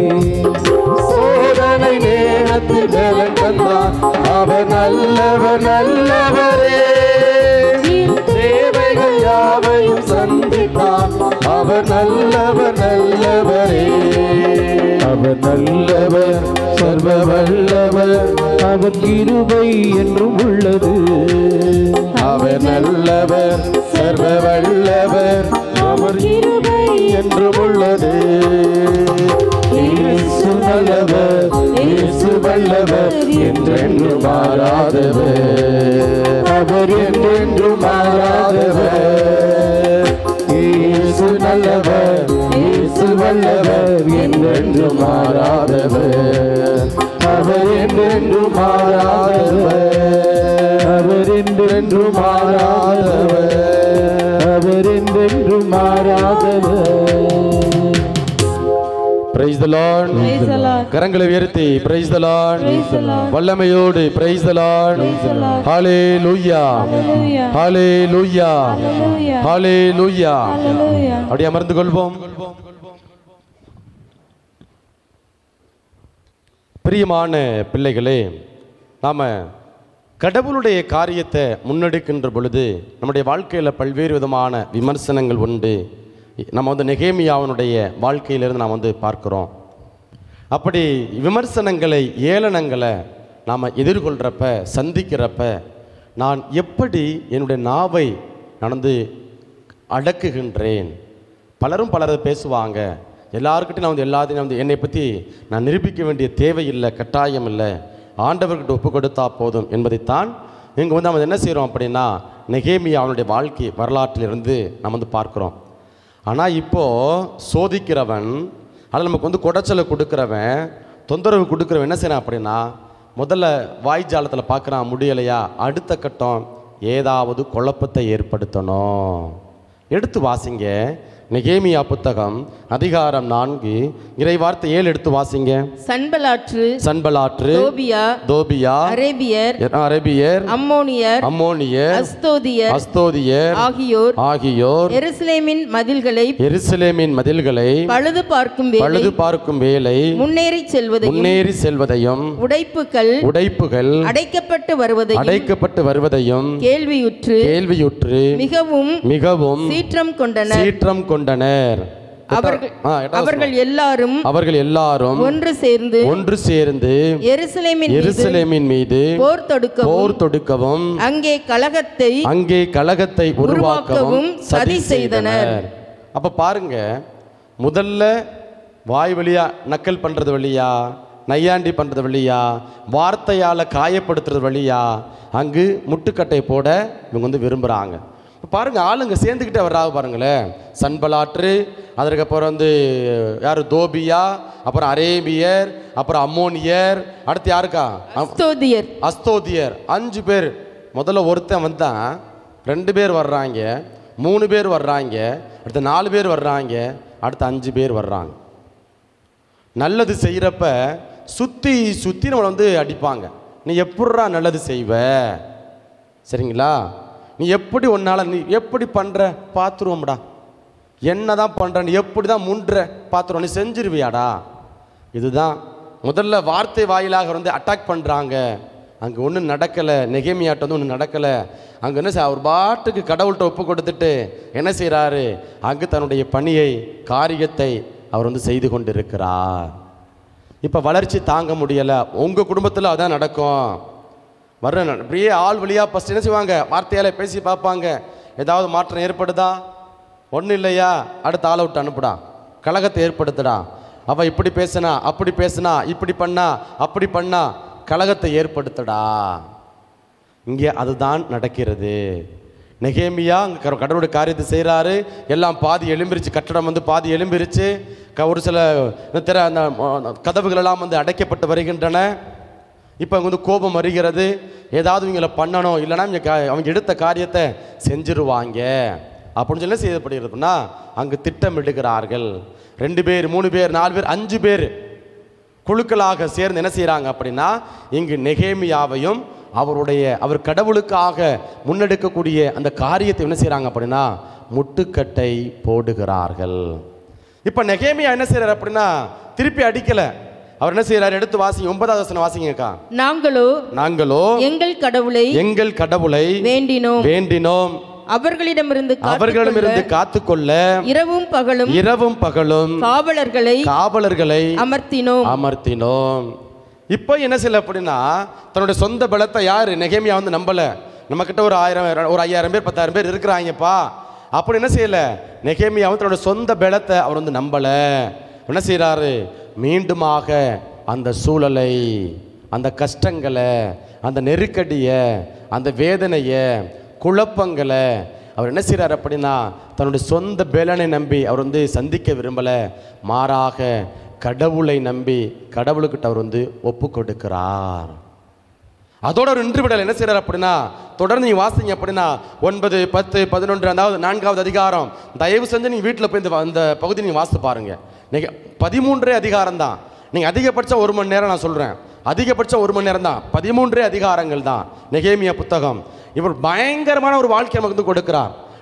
சோதனை நேரத்தில் பலன் தந்தார் அவர் நல்லவர் நல்லவரே தேவைகள் யாவையும் சந்தித்தார் அவர் நல்லவர் நல்லவரே அவர் நல்லவர் சர்வ வல்லவர் அவர் கிருபை என்றும் உள்ளது அவர் நல்லவர் சர்வ வல்லவர் அவர் கிருபை என்றும் உள்ளது இயேசு நல்லவர் இயேசு வல்லவர் என்றென்றும் மாறாதவர் அவர் என்றென்றும் மாறாதவர் இயேசு நல்லவர் இயேசு வல்லவர் என்றென்றும் மாறாதவர் அவர் என்றென்றும் மாறாதவர் அவர் என்றென்றும் மாறாதவர் அவர் என்றென்றும் மாறாதவர் praise the Lord Praise the Lord. கரங்களை உயர்த்தி praise the Lord Praise the Lord. வல்லமையோடு praise the Lord Praise the Lord. ஹalleluya Hallelujah. ஹalleluya Hallelujah. ஹalleluya Hallelujah. அப்படி அமர்ந்து கொள்வோம் பிரியமான பிள்ளைகளே நாம கடவுளுடைய காரியத்தை முன்னெடுக்கின்ற பொழுது நம்முடைய வாழ்க்கையில் பல்வேறு விதமான விமர்சனங்கள் உண்டு நம்ம வந்து நெகேமியாவினுடைய வாழ்க்கையிலிருந்து நாம் வந்து பார்க்கிறோம் அப்படி விமர்சனங்களை ஏளனங்களை நாம் எதிர்கொள்கிறப்ப சந்திக்கிறப்ப நான் எப்படி என்னுடைய நாவை நடந்து அடக்குகின்றேன் பலரும் பலரை பேசுவாங்க எல்லாருக்கிட்டையும் நான் வந்து எல்லாத்தையும் நான் வந்து என்னை பற்றி நான் நிரூபிக்க வேண்டிய தேவையில்லை கட்டாயம் இல்லை ஆண்டவர்கிட்ட ஒப்பு கொடுத்தா போதும் என்பதைத்தான் இங்கே வந்து நம்ம என்ன செய்கிறோம் அப்படின்னா நெகேமியா அவனுடைய வாழ்க்கை வரலாற்றிலிருந்து நம்ம வந்து பார்க்குறோம் ஆனால் இப்போது சோதிக்கிறவன் அதில் நமக்கு வந்து குடைச்சலை கொடுக்குறவன் தொந்தரவு கொடுக்குறவன் என்ன செய்யறான் அப்படின்னா முதல்ல வாய்ஜாலத்தில் பார்க்குறான் முடியலையா அடுத்த கட்டம் ஏதாவது குழப்பத்தை ஏற்படுத்தணும் எடுத்து வாசிங்க நெகேமியா புத்தகம் அதிகாரம் நான்கு இறைவார்த்தை ஏழு எடுத்து வாசிங்க சன்பலாற்று சன்பலாற்று தோபியா தோபியா அரேபியர் அரேபியர் அம்மோனியர் அம்மோனியர் அஸ்தோதியர் அஸ்தோதியர் ஆகியோர் ஆகியோர் எருசலேமின் மதில்களை எருசலேமின் மதில்களை பழுது பார்க்கும் வேலை பழுது பார்க்கும் வேலை முன்னேறி செல்வதையும் முன்னேறி செல்வதையும் உடைப்புகள் உடைப்புகள் அடைக்கப்பட்டு வருவதையும் அடைக்கப்பட்டு வருவதையும் கேள்வியுற்று கேள்வியுற்று மிகவும் மிகவும் சீற்றம் கொண்டனர் சீற்றம் கொண்டனர் அவர்கள் ஆ, எட்டாவது அவர்கள் எல்லாரும் அவர்கள் எல்லாரும் ஒன்று சேர்ந்து ஒன்று சேர்ந்து எருசலேமின் மீது எருசலேமின் மீது போர் தொடுக்கவும் போர் தொடுக்கவும் அங்கே கலகத்தை அங்கே கலகத்தை உருவாக்கவும் உருவாக்கவும் சதி சதி செய்தனர் செய்தனர். அப்ப பாருங்க முதல்ல வாய் வழியா நக்கல் பண்றது வழியா நையாண்டி பண்றது வழியா வார்த்தையால காயப்படுத்துறது வழியா அங்கு முட்டுக்கட்டை போட இவங்க வந்து விரும்புறாங்க இப்ப பாருங்க ஆளுங்க சேர்ந்துக்கிட்டே வர்றாங்க பாருங்களேன் சன்பலாற்று அதற்கப்புறம் வந்து யார் தோபியா அப்புறம் அரேபியர் அப்புறம் அம்மோனியர் அடுத்து யாருக்கா அம்- அஸ்தோதியர் அஸ்தோதியர் அஞ்சு பேர் முதல்ல ஒருத்தன் வந்தான் ரெண்டு பேர் வர்றாங்க மூணு பேர் வர்றாங்க அடுத்து நாலு பேர் வர்றாங்க அடுத்து அஞ்சு பேர் வர்றாங்க நல்லது செய்கிறப்ப சுற்றி சுற்றி நம்மளை வந்து அடிப்பாங்க நீ எப்பட்றா நல்லது செய்வ சரிங்களா நீ எப்படி உன்னால் நீ எப்படி பண்ணுற பார்த்துருவோம்டா என்ன தான் பண்ணுற நீ எப்படி தான் முன்ற பார்த்துருவோம் நீ செஞ்சிருவியாடா இதுதான் முதல்ல வார்த்தை வாயிலாக வந்து அட்டாக் பண்ணுறாங்க அங்கே ஒன்றும் நடக்கலை நெகேமியாட்ட வந்து ஒன்றும் நடக்கலை அங்கே என்ன செய்ய அவர் பாட்டுக்கு கடவுள்கிட்ட ஒப்பு கொடுத்துட்டு என்ன செய்கிறாரு அங்கு தன்னுடைய பணியை காரியத்தை அவர் வந்து செய்து கொண்டிருக்கிறார் இப்போ வளர்ச்சி தாங்க முடியலை உங்கள் குடும்பத்தில் அதான் நடக்கும் வர்ற ந- அப்படியே ஆள் வழியாக ஃபஸ்ட் என்ன செய்வாங்க வார்த்தையால் பேசி பார்ப்பாங்க ஏதாவது மாற்றம் ஏற்படுதா ஒன்றும் இல்லையா அடுத்த ஆளை விட்டு அனுப்புடா கழகத்தை ஏற்படுத்துடா அவள் இப்படி பேசினா அப்படி பேசினா இப்படி பண்ணா அப்படி பண்ணா கழகத்தை ஏற்படுத்துடா இங்கே அதுதான் நடக்கிறது நெகேமியா அங்கே கர- கடவுளுடைய காரியத்தை செய்கிறாரு எல்லாம் பாதி எலும்பிருச்சு கட்டடம் வந்து பாதி எலும்பிருச்சு க ஒரு சில திற அந்த ம- கதவுகள் எல்லாம் வந்து அடைக்கப்பட்டு வருகின்றன இப்போ அங்கே வந்து கோபம் வருகிறது ஏதாவது இவங்களை பண்ணணும் இல்லைன்னா இவங்க கா- அவங்க எடுத்த காரியத்தை செஞ்சிருவாங்க அப்படின்னு சொல்லி செய்யப்படுகிறதுனா அங்கு திட்டமிடுகிறார்கள் ரெண்டு பேர் மூணு பேர் நாலு பேர் அஞ்சு பேர் குழுக்களாக சேர்ந்து என்ன செய்கிறாங்க அப்படின்னா இங்கு நெகேமியாவையும் அவருடைய அவர் கடவுளுக்காக முன்னெடுக்கக்கூடிய அந்த காரியத்தை என்ன செய்கிறாங்க அப்படின்னா முட்டுக்கட்டை போடுகிறார்கள் இப்போ நெகேமியா என்ன செய்கிறார் அப்படின்னா திருப்பி அடிக்கலை அவர் என்ன செய்கிறார் எடுத்து வாசிங்க ஒன்பதாவது வசனம் வாசிங்கக்கா நாங்களோ நாங்களோ எங்கள் கடவுளை எங்கள் கடவுளை வேண்டினோம் வேண்டினோம் அவர்களிடமிருந்து அவர்களிடமிருந்து காத்துக்கொள்ள காத்துக்கொள்ள இரவும் பகலும் இரவும் பகலும் காவலர்களை காவலர்களை அமர்த்தினோம் அமர்த்தினோம் இப்போ என்ன செய்யல அப்படின்னா தன்னுடைய சொந்த பலத்தை யார் நெகேமியா வந்து நம்பல நம்மக்கிட்ட ஒரு ஆயிரம் ஒரு ஐயாயிரம் பேர் பத்தாயிரம் பேர் இருக்கிறாங்கப்பா அப்படி என்ன செய்யல நெகேமியா வந்து தன்னோட சொந்த பலத்தை அவர் வந்து நம்பல என்ன செய்றாரு மீண்டுமாக அந்த சூழலை அந்த கஷ்டங்களை அந்த நெருக்கடியை அந்த வேதனையை குழப்பங்களை அவர் என்ன செய்றாரு அப்படின்னா தன்னுடைய சொந்த பேலனை நம்பி அவர் வந்து சந்திக்க விரும்பலை மாறாக கடவுளை நம்பி கடவுளுக்கிட்ட அவர் வந்து ஒப்பு கொடுக்கிறார் அதோட ஒரு நின்று விடல் என்ன செய்றார் அப்படின்னா தொடர்ந்து நீங்க வாசிங்க அப்படின்னா ஒன்பது பத்து பதினொன்று அதாவது நான்காவது அதிகாரம் தயவு செஞ்சு நீங்க வீட்டில் போய் இந்த வ- இந்த பகுதி நீங்க வாசித்து பாருங்க நீங்க பதிமூன்றே அதிகாரம் தான் நீங்க அதிகபட்சம் ஒரு மணி நேரம் நான் சொல்றேன் அதிகபட்சம் ஒரு மணி நேரம் தான் பதிமூன்றே அதிகாரங்கள் தான் நெகேமியா புத்தகம் இவர் பயங்கரமான ஒரு வாழ்க்கை நமக்கு வந்து கொடுக்கிறார்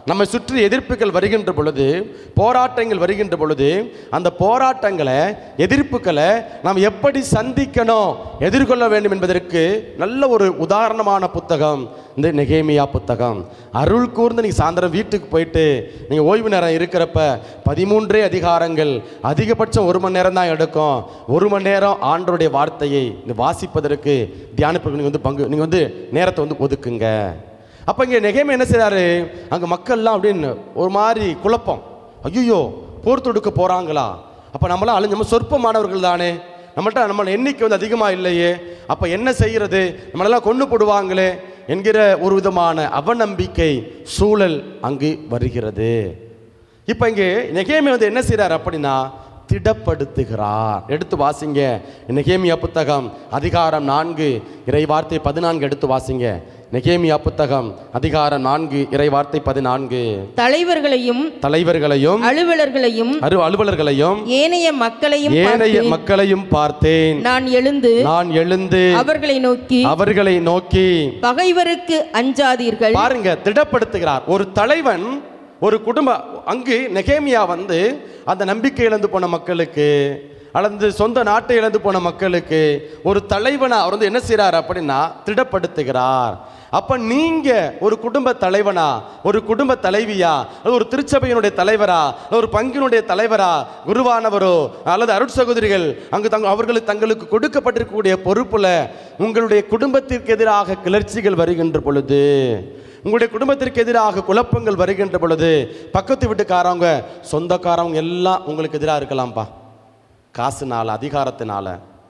நம்மை சுற்றி எதிர்ப்புகள் வருகின்ற பொழுது போராட்டங்கள் வருகின்ற பொழுது அந்த போராட்டங்களை எதிர்ப்புகளை நாம் எப்படி சந்திக்கணும் எதிர்கொள்ள வேண்டும் என்பதற்கு நல்ல ஒரு உதாரணமான புத்தகம் இந்த நெகேமியா புத்தகம் அருள் கூர்ந்து நீங்கள் சாயந்தரம் வீட்டுக்கு போயிட்டு நீங்கள் ஓய்வு நேரம் இருக்கிறப்ப பதிமூன்றே அதிகாரங்கள் அதிகபட்சம் ஒரு மணி நேரம் தான் எடுக்கும் ஒரு மணி நேரம் ஆண்டருடைய வார்த்தையை இந்த வாசிப்பதற்கு தியானிப்பதற்கு நீங்கள் வந்து பங்கு நீங்கள் வந்து நேரத்தை வந்து ஒதுக்குங்க அப்போ இங்கே நெகேமே என்ன செய்றாரு அங்கே மக்கள்லாம் அப்படின்னு ஒரு மாதிரி குழப்பம் ஐயோ போர் தொடுக்க போகிறாங்களா அப்போ நம்மளாம் அழிஞ்ச நம்ம சொற்பமானவர்கள் தானே நம்மள்ட்ட நம்ம எண்ணிக்கை வந்து அதிகமாக இல்லையே அப்போ என்ன செய்கிறது நம்மளெல்லாம் கொண்டு போடுவாங்களே என்கிற ஒரு விதமான அவநம்பிக்கை சூழல் அங்கு வருகிறது இப்போ இங்கே நெகேமியா வந்து என்ன செய்றார் அப்படின்னா திடப்படுத்துகிறார் எடுத்து வாசிங்க நெகேமியா புத்தகம் அதிகாரம் நான்கு இறை வார்த்தை பதினான்கு எடுத்து வாசிங்க நெகேமியா புத்தகம் அதிகாரம் நான்கு இறை வார்த்தை பதினான்கு தலைவர்களையும் தலைவர்களையும் அலுவலர்களையும் அரு அலுவலர்களையும் ஏனைய மக்களையும் ஏனைய பார்த்தேன். மக்களையும் பார்த்தேன் நான் எழுந்து நான் எழுந்து அவர்களை நோக்கி அவர்களை நோக்கி பகைவருக்கு அஞ்சாதீர்கள் பாருங்க திடப்படுத்துகிறார் ஒரு தலைவன் ஒரு குடும்ப அங்கு நெகேமியா வந்து அந்த நம்பிக்கை இழந்து போன மக்களுக்கு அல்லது சொந்த நாட்டை இழந்து போன மக்களுக்கு ஒரு தலைவனா அவர் வந்து என்ன செய்றார் அப்படின்னா திடப்படுத்துகிறார் அப்ப நீங்க ஒரு குடும்ப தலைவனா ஒரு குடும்ப தலைவியா அல்லது ஒரு திருச்சபையினுடைய தலைவரா அல்லது ஒரு பங்கினுடைய தலைவரா குருவானவரோ அல்லது அருட்சகோதரிகள் அங்கு தங்க அவர்களுக்கு தங்களுக்கு கொடுக்கப்பட்டிருக்கக்கூடிய பொறுப்புல உங்களுடைய குடும்பத்திற்கு எதிராக கிளர்ச்சிகள் வருகின்ற பொழுது உங்களுடைய குடும்பத்திற்கு எதிராக குழப்பங்கள் வருகின்ற பொழுது பக்கத்து வீட்டுக்காரவங்க சொந்தக்காரவங்க எல்லாம் உங்களுக்கு எதிராக இருக்கலாம்ப்பா காசுனால அதிகாரத்தினால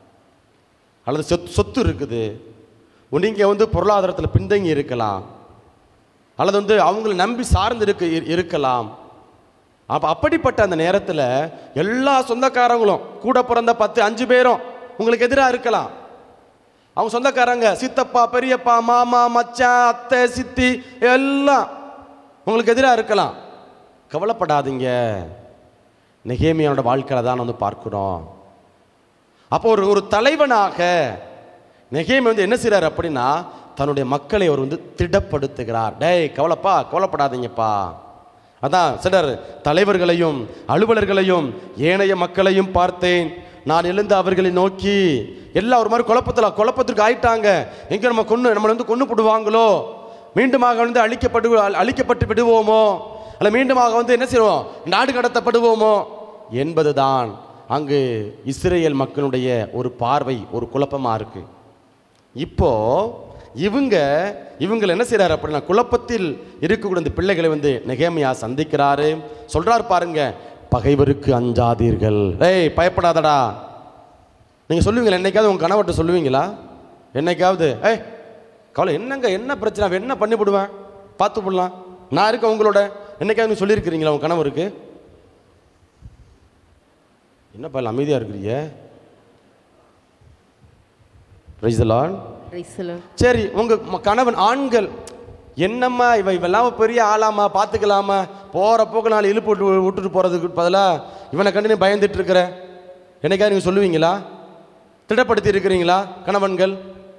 அல்லது சொத்து சொத்து இருக்குது நீங்கள் வந்து பொருளாதாரத்தில் பின்தங்கி இருக்கலாம் அல்லது வந்து அவங்களை நம்பி சார்ந்து இருக்க இரு- இருக்கலாம் அப்போ அப்படிப்பட்ட அந்த நேரத்தில் எல்லா சொந்தக்காரங்களும் கூட பிறந்த பத்து அஞ்சு பேரும் உங்களுக்கு எதிராக இருக்கலாம் அவங்க சொந்தக்காரங்க சித்தப்பா பெரியப்பா மாமா மச்சான் அத்தை சித்தி எல்லாம் உங்களுக்கு எதிராக இருக்கலாம் கவலைப்படாதீங்க நெகேமியானோட வாழ்க்கையில தான் வந்து பார்க்கிறோம் அப்போ ஒரு ஒரு தலைவனாக நெகேமி வந்து என்ன செய்றார் அப்படின்னா தன்னுடைய மக்களை அவர் வந்து திடப்படுத்துகிறார் டேய் கவலைப்பா கவலைப்படாதீங்கப்பா அதான் சிலர் தலைவர்களையும் அலுவலர்களையும் ஏனைய மக்களையும் பார்த்தேன் நான் எழுந்து அவர்களை நோக்கி எல்லாம் ஒரு மாதிரி குழப்பத்தில் குழப்பத்திற்கு ஆயிட்டாங்க எங்கே நம்ம கொன்று நம்மளை வந்து கொண்டு போடுவாங்களோ மீண்டுமாக வந்து அழிக்கப்படு அழிக்கப்பட்டு விடுவோமோ அல்ல மீண்டுமாக வந்து என்ன செய்வோம் நாடு கடத்தப்படுவோமோ என்பதுதான் அங்கு இஸ்ரேல் மக்களுடைய ஒரு பார்வை ஒரு குழப்பமா இருக்கு இப்போ இவங்க இவங்க என்ன செய்றாரு அப்படின்னா குழப்பத்தில் இருக்கக்கூடிய இந்த பிள்ளைகளை வந்து நெகேமியா சந்திக்கிறாரு சொல்றார் பாருங்க பகைவருக்கு அஞ்சாதீர்கள் ஏய் பயப்படாதடா நீங்க சொல்லுவீங்களா என்னைக்காவது உங்க கணவர்கிட்ட சொல்லுவீங்களா என்னைக்காவது ஏய் கவலை என்னங்க என்ன பிரச்சனை அவன் என்ன பண்ணி விடுவேன் பார்த்து போடலாம் நான் இருக்க உங்களோட என்னைக்காவது நீங்க சொல்லியிருக்கிறீங்களா உங்க கணவருக்கு என்னப்பா இல்லை அமைதியாக இருக்கிறீங்க Praise the Lord. Praise the Lord. சரி உங்க ம- கணவன் ஆண்கள் என்னம்மா இவ இவெல்லாம் பெரிய ஆளாமா பார்த்துக்கலாமா போகிற போக்கு நாலு இழுப்பு விட்டு விட்டுட்டு போகிறதுக்கு பதிலாக இவனை கண்டு நீ பயந்துட்டு இருக்கிற என்னைக்கா நீங்கள் சொல்லுவீங்களா திடப்படுத்தி இருக்கிறீங்களா கணவன்கள்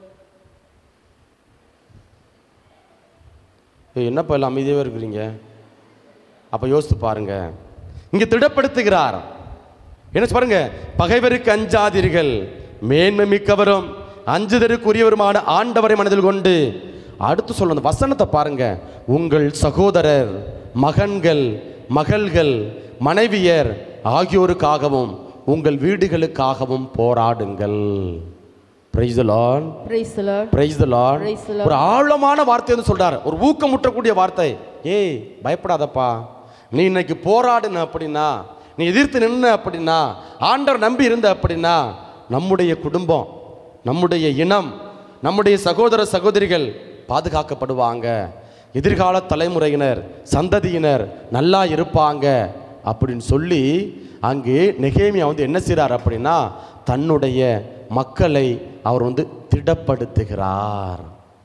ஏய், என்னப்பா எல்லாம் அமைதியாகவே இருக்கிறீங்க அப்போ யோசித்து பாருங்க இங்கே திடப்படுத்துகிறார் என்ன பாருங்க பகைவருக்கு அஞ்சாதீர்கள் மேன்மை மிக்கவரும் அஞ்சுதற்குரியவருமான ஆண்டவரை மனதில் கொண்டு அடுத்து சொல்ல அந்த வசனத்தை பாருங்க உங்கள் சகோதரர் மகன்கள் மகள்கள் மனைவியர் ஆகியோருக்காகவும் உங்கள் வீடுகளுக்காகவும் போராடுங்கள் praise Lord Praise the Lord. Praise the Lord Praise the Lord. ஒரு ஆழமான வார்த்தை வந்து சொல்றாரு ஒரு ஊக்கமுற்றக்கூடிய வார்த்தை ஏய் பயப்படாதப்பா நீ இன்னைக்கு போராடுன அப்படின்னா நீ எதிர்த்து நின்ன அப்படின்னா ஆண்டவர் நம்பி இருந்த அப்படின்னா நம்முடைய குடும்பம் நம்முடைய இனம் நம்முடைய சகோதர சகோதரிகள் பாதுகாக்கப்படுவாங்க எதிர்கால தலைமுறையினர் சந்ததியினர் நல்லா இருப்பாங்க அப்படின்னு சொல்லி அங்கு நெகேமியா வந்து என்ன செய்றார் அப்படின்னா தன்னுடைய மக்களை அவர் வந்து திடப்படுத்துகிறார்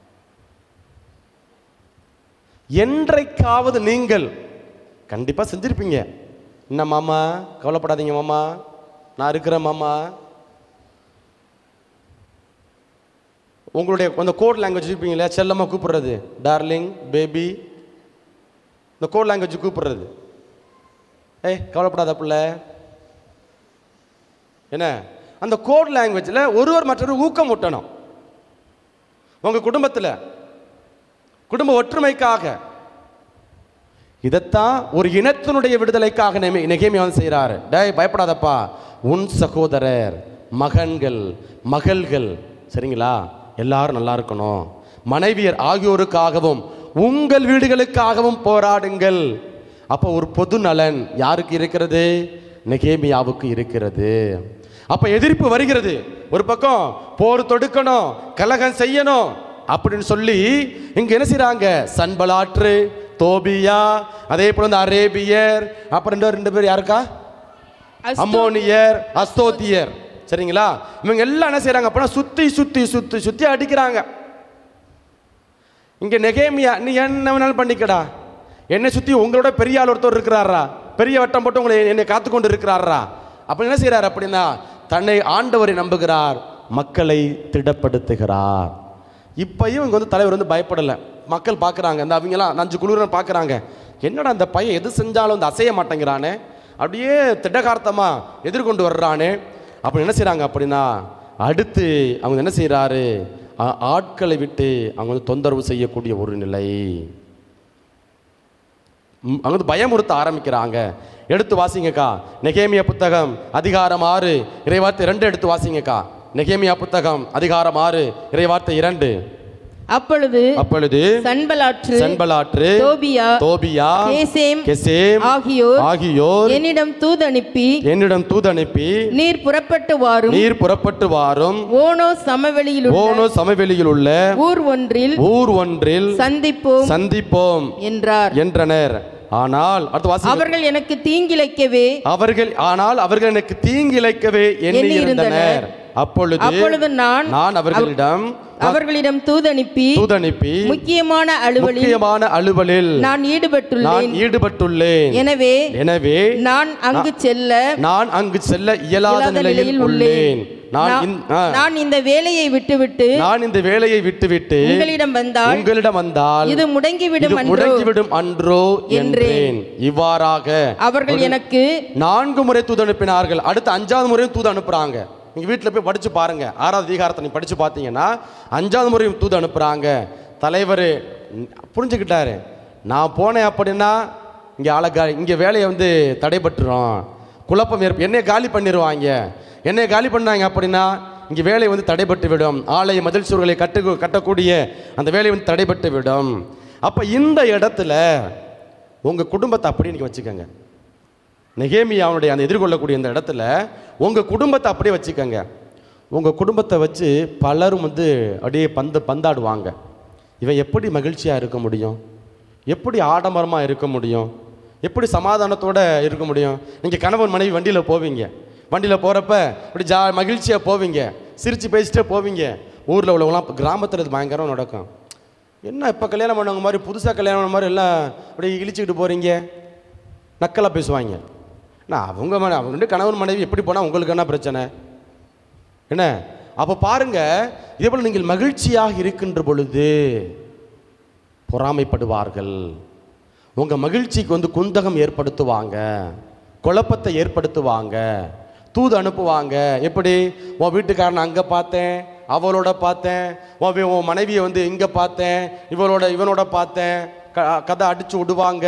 என்றைக்காவது நீங்கள் கண்டிப்பா செஞ்சிருப்பீங்க என்ன மாமா கவலைப்படாதீங்க மாமா நான் இருக்கிறேன் மாமா உங்களுடைய அந்த கோட் லாங்குவேஜ் இருப்பீங்களே செல்லமா கூப்பிடுறது டார்லிங் பேபி இந்த கோட் லாங்குவேஜ் கூப்பிடுறது ஏய் கவலைப்படாத பிள்ளை என்ன அந்த கோட் லாங்குவேஜில் ஒருவர் மற்றொரு ஊக்கம் ஊட்டணும் உங்கள் குடும்பத்தில் குடும்ப ஒற்றுமைக்காக இதைத்தான் ஒரு இனத்தினுடைய விடுதலைக்காக நெமி நெகேமியான் செய்கிறாரு டேய் பயப்படாதப்பா உன் சகோதரர் மகன்கள் மகள்கள் சரிங்களா எல்லாரும் நல்லா இருக்கணும் மனைவியர் ஆகியோருக்காகவும் உங்கள் வீடுகளுக்காகவும் போராடுங்கள் அப்போ ஒரு பொது நலன் யாருக்கு இருக்கிறது நெகேமியாவுக்கு இருக்கிறது அப்ப எதிர்ப்பு வருகிறது ஒரு பக்கம் போர் தொடுக்கணும் கலகம் செய்யணும் அப்படின்னு சொல்லி இங்க என்ன செய்றாங்க சன்பலாற்று தோபியா அதே போல இந்த அரேபியர் அப்புறம் ரெண்டு ரெண்டு பேர் யாருக்கா அஸ்தோ- அம்மோனியர் அஸ்தோத்தியர் சரிங்களா இவங்க எல்லாம் என்ன செய்றாங்க அப்படின்னா சுத்தி சுத்தி சுத்தி சுத்தி அடிக்கிறாங்க இங்க நெகேமியா நீ என்ன வேணாலும் பண்ணிக்கடா என்னை சுத்தி உங்களோட பெரிய ஆள் ஒருத்தர் இருக்கிறாரா பெரிய வட்டம் போட்டு உங்களை என்னை காத்து கொண்டு இருக்கிறாரா அப்ப என்ன செய்றாரு அப்படின்னா தன்னை ஆண்டவரை நம்புகிறார் மக்களை திடப்படுத்துகிறார் இப்பயும் இங்க வந்து தலைவர் வந்து பயப்படலை மக்கள் பார்க்குறாங்க இந்த அவங்கெல்லாம் நஞ்சு குளிரன் பார்க்குறாங்க என்னடா அந்த பையன் எது செஞ்சாலும் வந்து அசைய மாட்டேங்கிறானே அப்படியே திடகார்த்தமா எதிர்கொண்டு வர்றானே அப்படி என்ன செய்றாங்க அப்படின்னா அடுத்து அவங்க என்ன செய்றாரு ஆ- ஆட்களை விட்டு அவங்க வந்து தொந்தரவு செய்யக்கூடிய ஒரு நிலை ம், அவங்க வந்து பயமுறுத்த ஆரம்பிக்கிறாங்க எடுத்து வாசிங்கக்கா நெகேமியா புத்தகம் அதிகாரம் ஆறு இறைவார்த்தை ரெண்டு எடுத்து வாசிங்கக்கா நெகேமியா புத்தகம் அதிகாரம் ஆறு இறைவார்த்தை இரண்டு அப்பொழுது அப்பொழுது சன்பலாற்று சென்பலாற்று தோபியா தோபியா கேசேம் கெசேம் ஆகியோர் ஆகியோர் என்னிடம் தூதனுப்பி என்னிடம் தூதனுப்பி நீர் புறப்பட்டு வாரும் நீர் புறப்பட்டு வாரும் ஓனோ சமவெளியில் உள்ள ஓனோ சமவெளியில் உள்ள ஊர் ஒன்றில் ஊர் ஒன்றில் சந்திப்போம் சந்திப்போம் என்றார் என்றனர் ஆனால் அடுத்து வாசி அவர்கள் எனக்கு தீங்கிழைக்கவே அவர்கள் ஆனால் அவர்கள் எனக்கு தீங்கிழைக்கவே எண்ணி எண்ணி இருந்தனர் இருந்தனர். அப்பொழுது அப்பொழுது நான் நான் அவர்களிடம் அவர்களிடம் தூதனுப்பி தூதனுப்பி முக்கியமான அலுவலில் முக்கியமான அலுவலில் நான் நான் ஈடுபட்டுள்ளேன் ஈடுபட்டுள்ளேன் எனவே எனவே நான் அங்கு செல்ல நான் அங்கு செல்ல இயலாத இயலாத நிலையில் நிலையில் உள்ளேன் நான் நான்- இந்த- ஆ, நான் இந்த வேலையை விட்டுவிட்டு நான் இந்த வேலையை விட்டுவிட்டு உங்களிடம் வந்தால் உங்களிடம் வந்தால் இது முடங்கிவிடும் இது அன்றோ முடங்கிவிடும் அன்றோ என்றேன் இவ்வாறாக அவர்கள் எனக்கு நான்கு முறை தூது அனுப்பினார்கள் அடுத்து அஞ்சாவது முறையும் தூது அனுப்புறாங்க நீங்க வீட்டில் போய் படிச்சு பாருங்க ஆறாவது அதிகாரத்தை நீ படிச்சு பார்த்தீங்கன்னா அஞ்சாவது முறையும் தூது அனுப்புறாங்க தலைவர் புரிஞ்சுக்கிட்டாரு நான் போனேன் அப்படின்னா இங்கே ஆளை காலி இங்கே வேலையை வந்து தடைபட்டுரும் குழப்பம் ஏற்ப என்னைய காலி பண்ணிடுவாங்க என்னைய காலி பண்ணாங்க அப்படின்னா இங்கே வேலை வந்து தடைபட்டு விடும் ஆலய மதில் சுவர்களை கட்டு கட்டக்கூடிய அந்த வேலை வந்து தடைபட்டு விடும் அப்போ இந்த இடத்துல உங்கள் குடும்பத்தை அப்படி நீங்கள் வச்சுக்கோங்க நெகேமியாவுடைய அந்த எதிர்கொள்ளக்கூடிய இந்த இடத்துல உங்கள் குடும்பத்தை அப்படியே வச்சுக்கோங்க உங்கள் குடும்பத்தை வச்சு பலரும் வந்து அப்படியே பந்து பந்தாடுவாங்க இவன் எப்படி மகிழ்ச்சியாக இருக்க முடியும் எப்படி ஆடம்பரமாக இருக்க முடியும் எப்படி சமாதானத்தோட இருக்க முடியும் நீங்கள் கணவன் மனைவி வண்டியில் போவீங்க வண்டியில் போகிறப்ப இப்படி ஜா மகிழ்ச்சியாக போவீங்க சிரித்து பேசிட்டே போவீங்க ஊரில் உள்ளவங்களாம் கிராமத்தில் இது பயங்கரம் நடக்கும் என்ன இப்போ கல்யாணம் பண்ணவங்க மாதிரி புதுசாக கல்யாணம் பண்ண மாதிரி எல்லாம் அப்படியே இழிச்சிக்கிட்டு போகிறீங்க நக்கலாக பேசுவாங்க நான் அவங்க மன அவங்க ரெண்டு கணவன் மனைவி எப்படி போனால் உங்களுக்கு என்ன பிரச்சனை என்ன அப்போ பாருங்க இதே போல் நீங்கள் மகிழ்ச்சியாக இருக்கின்ற பொழுது பொறாமைப்படுவார்கள் உங்கள் மகிழ்ச்சிக்கு வந்து குந்தகம் ஏற்படுத்துவாங்க குழப்பத்தை ஏற்படுத்துவாங்க தூது அனுப்புவாங்க எப்படி உன் வீட்டுக்காரனை அங்கே பார்த்தேன் அவளோட பார்த்தேன் உன் வி- உன் மனைவியை வந்து இங்கே பார்த்தேன் இவளோட இவனோட பார்த்தேன் க கதை அடித்து விடுவாங்க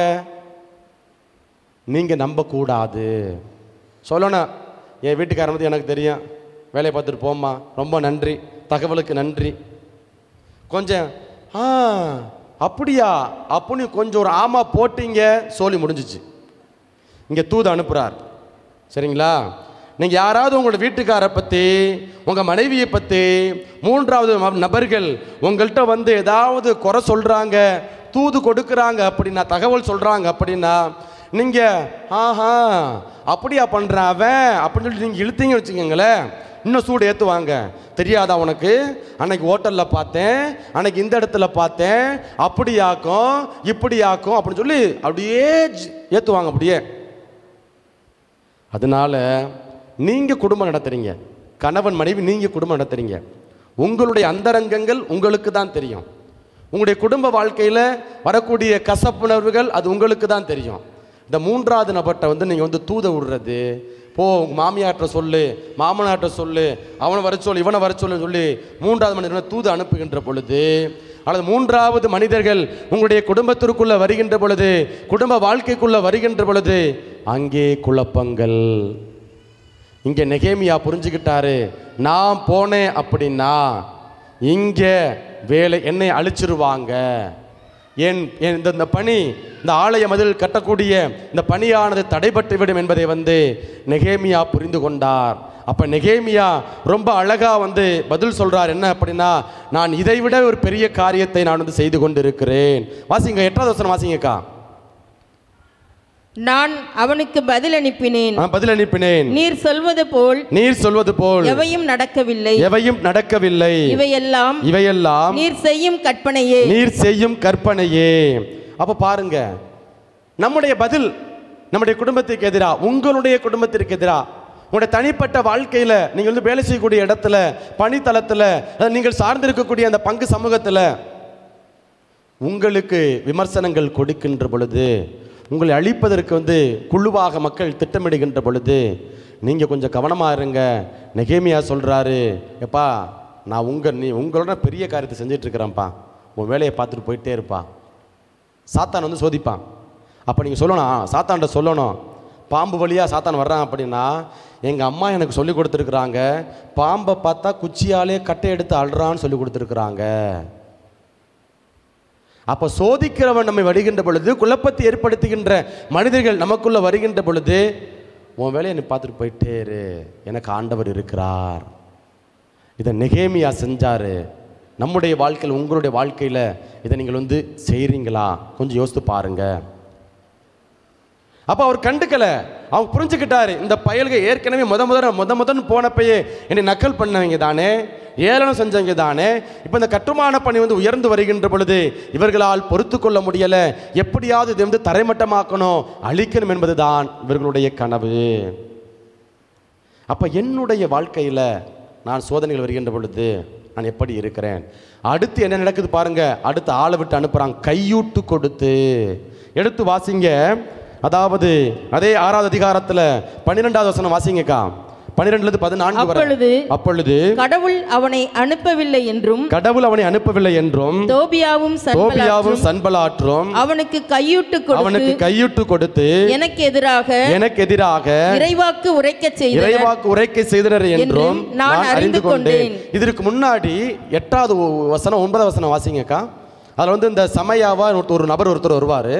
நீங்கள் நம்பக்கூடாது சொல்லணும் என் வீட்டுக்காரன் பற்றி எனக்கு தெரியும் வேலையை பார்த்துட்டு போம்மா ரொம்ப நன்றி தகவலுக்கு நன்றி கொஞ்சம் ஆ அப்படியா அப்படின்னு கொஞ்சம் ஒரு ஆமா போட்டீங்க சோலி முடிஞ்சிச்சு இங்கே தூது அனுப்புகிறார் சரிங்களா நீங்கள் யாராவது உங்களோட வீட்டுக்காரை பற்றி உங்கள் மனைவியை பற்றி மூன்றாவது ம- நபர்கள் உங்கள்கிட்ட வந்து ஏதாவது குறை சொல்கிறாங்க தூது கொடுக்குறாங்க அப்படின்னா தகவல் சொல்கிறாங்க அப்படின்னா நீங்கள் ஆஹா அப்படியா பண்ணுறான் அவன் அப்படின்னு சொல்லிட்டு நீங்கள் இழுத்தீங்கன்னு வச்சுக்கோங்களேன் இன்னும் சூடு ஏற்றுவாங்க தெரியாதா உனக்கு அன்னைக்கு ஹோட்டலில் பார்த்தேன் அன்னைக்கு இந்த இடத்துல பார்த்தேன் அப்படியாக்கும் இப்படியாக்கும் அப்படின்னு சொல்லி அப்படியே ஏற்றுவாங்க அப்படியே அதனால நீங்க குடும்பம் நடத்துறீங்க கணவன் மனைவி நீங்க குடும்பம் நடத்துறீங்க உங்களுடைய அந்தரங்கங்கள் உங்களுக்கு தான் தெரியும் உங்களுடைய குடும்ப வாழ்க்கையில் வரக்கூடிய கசப்புணர்வுகள் அது உங்களுக்கு தான் தெரியும் இந்த மூன்றாவது நபர்கிட்ட வந்து நீங்கள் வந்து தூத விடுறது போ உங்கள் மாமியார்ட்ட சொல்லு மாமனார்ட்ட சொல்லு அவனை வர சொல்லு இவனை வர சொல்லு சொல்லி மூன்றாவது மனிதனை தூது அனுப்புகின்ற பொழுது அல்லது மூன்றாவது மனிதர்கள் உங்களுடைய குடும்பத்திற்குள்ள வருகின்ற பொழுது குடும்ப வாழ்க்கைக்குள்ள வருகின்ற பொழுது அங்கே குழப்பங்கள் இங்கே நெகேமியா புரிஞ்சுக்கிட்டாரு நான் போனேன் அப்படின்னா இங்கே வேலை என்னை அழிச்சிருவாங்க என் என் இந்த இந்த பணி இந்த ஆலய மதில் கட்டக்கூடிய இந்த பணியானது தடைபட்டு விடும் என்பதை வந்து நெகேமியா புரிந்து கொண்டார் அப்போ நெகேமியா ரொம்ப அழகா வந்து பதில் சொல்றார் என்ன அப்படின்னா நான் இதைவிட ஒரு பெரிய காரியத்தை நான் வந்து செய்து கொண்டிருக்கிறேன் வாசிங்க எட்டாவது வசனம் வாசிங்கக்கா நான் அவனுக்கு பதில் அனுப்பினேன் நான் பதில் அனுப்பினேன் நீர் சொல்வது போல் நீர் சொல்வது போல் எவையும் நடக்கவில்லை எவையும் நடக்கவில்லை இவையெல்லாம் இவையெல்லாம் நீர் செய்யும் கற்பனையே நீர் செய்யும் கற்பனையே அப்ப பாருங்க நம்முடைய பதில் நம்முடைய குடும்பத்திற்கு எதிரா உங்களுடைய குடும்பத்திற்கு எதிரா உங்களுடைய தனிப்பட்ட வாழ்க்கையில நீங்க வந்து வேலை செய்யக்கூடிய இடத்துல பணித்தளத்துல அதாவது நீங்கள் சார்ந்திருக்கக்கூடிய அந்த பங்கு சமூகத்துல உங்களுக்கு விமர்சனங்கள் கொடுக்கின்ற பொழுது உங்களை அழிப்பதற்கு வந்து குழுவாக மக்கள் திட்டமிடுகின்ற பொழுது நீங்கள் கொஞ்சம் கவனமாக இருங்க நெகேமியா சொல்கிறாரு எப்பா நான் உங்கள் நீ உங்களோட பெரிய காரியத்தை செஞ்சுட்டு இருக்கிறேன்ப்பா உன் வேலையை பார்த்துட்டு போயிட்டே இருப்பா சாத்தான் வந்து சோதிப்பான் அப்போ நீங்கள் சொல்லணும் ஆ, சாத்தான்கிட்ட சொல்லணும் பாம்பு வழியாக சாத்தான் வர்றான் அப்படின்னா எங்கள் அம்மா எனக்கு சொல்லி கொடுத்துருக்குறாங்க பாம்பை பார்த்தா குச்சியாலே கட்டை எடுத்து அழுறான்னு சொல்லி கொடுத்துருக்குறாங்க அப்போ சோதிக்கிறவன் நம்மை வருகின்ற பொழுது குழப்பத்தை ஏற்படுத்துகின்ற மனிதர்கள் நமக்குள்ள வருகின்ற பொழுது உன் வேலையை நீ பார்த்துட்டு போயிட்டே இரு எனக்கு ஆண்டவர் இருக்கிறார் இதை நெகேமியா செஞ்சாரு நம்முடைய வாழ்க்கையில் உங்களுடைய வாழ்க்கையில் இதை நீங்கள் வந்து செய்கிறீங்களா கொஞ்சம் யோசித்து பாருங்க அப்போ அவர் கண்டுக்கல அவங்க புரிஞ்சுக்கிட்டாரு இந்த பயல்க ஏற்கனவே முத முத முத முதன்னு போனப்பயே என்னை நக்கல் பண்ணவங்க தானே ஏளனம் செஞ்சவங்க தானே இப்போ இந்த கட்டுமான பணி வந்து உயர்ந்து வருகின்ற பொழுது இவர்களால் பொறுத்து கொள்ள முடியல எப்படியாவது இதை வந்து தரைமட்டமாக்கணும் அழிக்கணும் என்பதுதான் இவர்களுடைய கனவு அப்போ என்னுடைய வாழ்க்கையில் நான் சோதனைகள் வருகின்ற பொழுது நான் எப்படி இருக்கிறேன் அடுத்து என்ன நடக்குது பாருங்க அடுத்து ஆளை விட்டு அனுப்புறாங்க கையூட்டு கொடுத்து எடுத்து வாசிங்க அதாவது அதே ஆறாவது அதிகாரத்தில் பன்னிரெண்டாவது வசனம் வாசிங்கக்கா பன்னிரெண்டுலேருந்து பதினான்கு வரை அப்பொழுது அப்பொழுது கடவுள் அவனை அனுப்பவில்லை என்றும் கடவுள் அவனை அனுப்பவில்லை என்றும் தோபியாவும் தோபியாவும் சன்பலாற்றும் சன்பலாற்றும் அவனுக்கு கையூட்டு அவனுக்கு கொடுத்து கையூட்டு கொடுத்து எனக்கு எதிராக எனக்கு எதிராக இறைவாக்கு உரைக்கச் செய்தனர் இறைவாக்கு உரைக்கை செய்தனர் என்றும் என்றும் நான் அறிந்து கொண்டேன். இதற்கு முன்னாடி எட்டாவது ஒ- வசனம் ஒன்பதாவது வசனம் வாசிங்கக்கா அதில் வந்து இந்த சமயாவா ஒருத்தர் ஒரு நபர் ஒருத்தர் வருவார்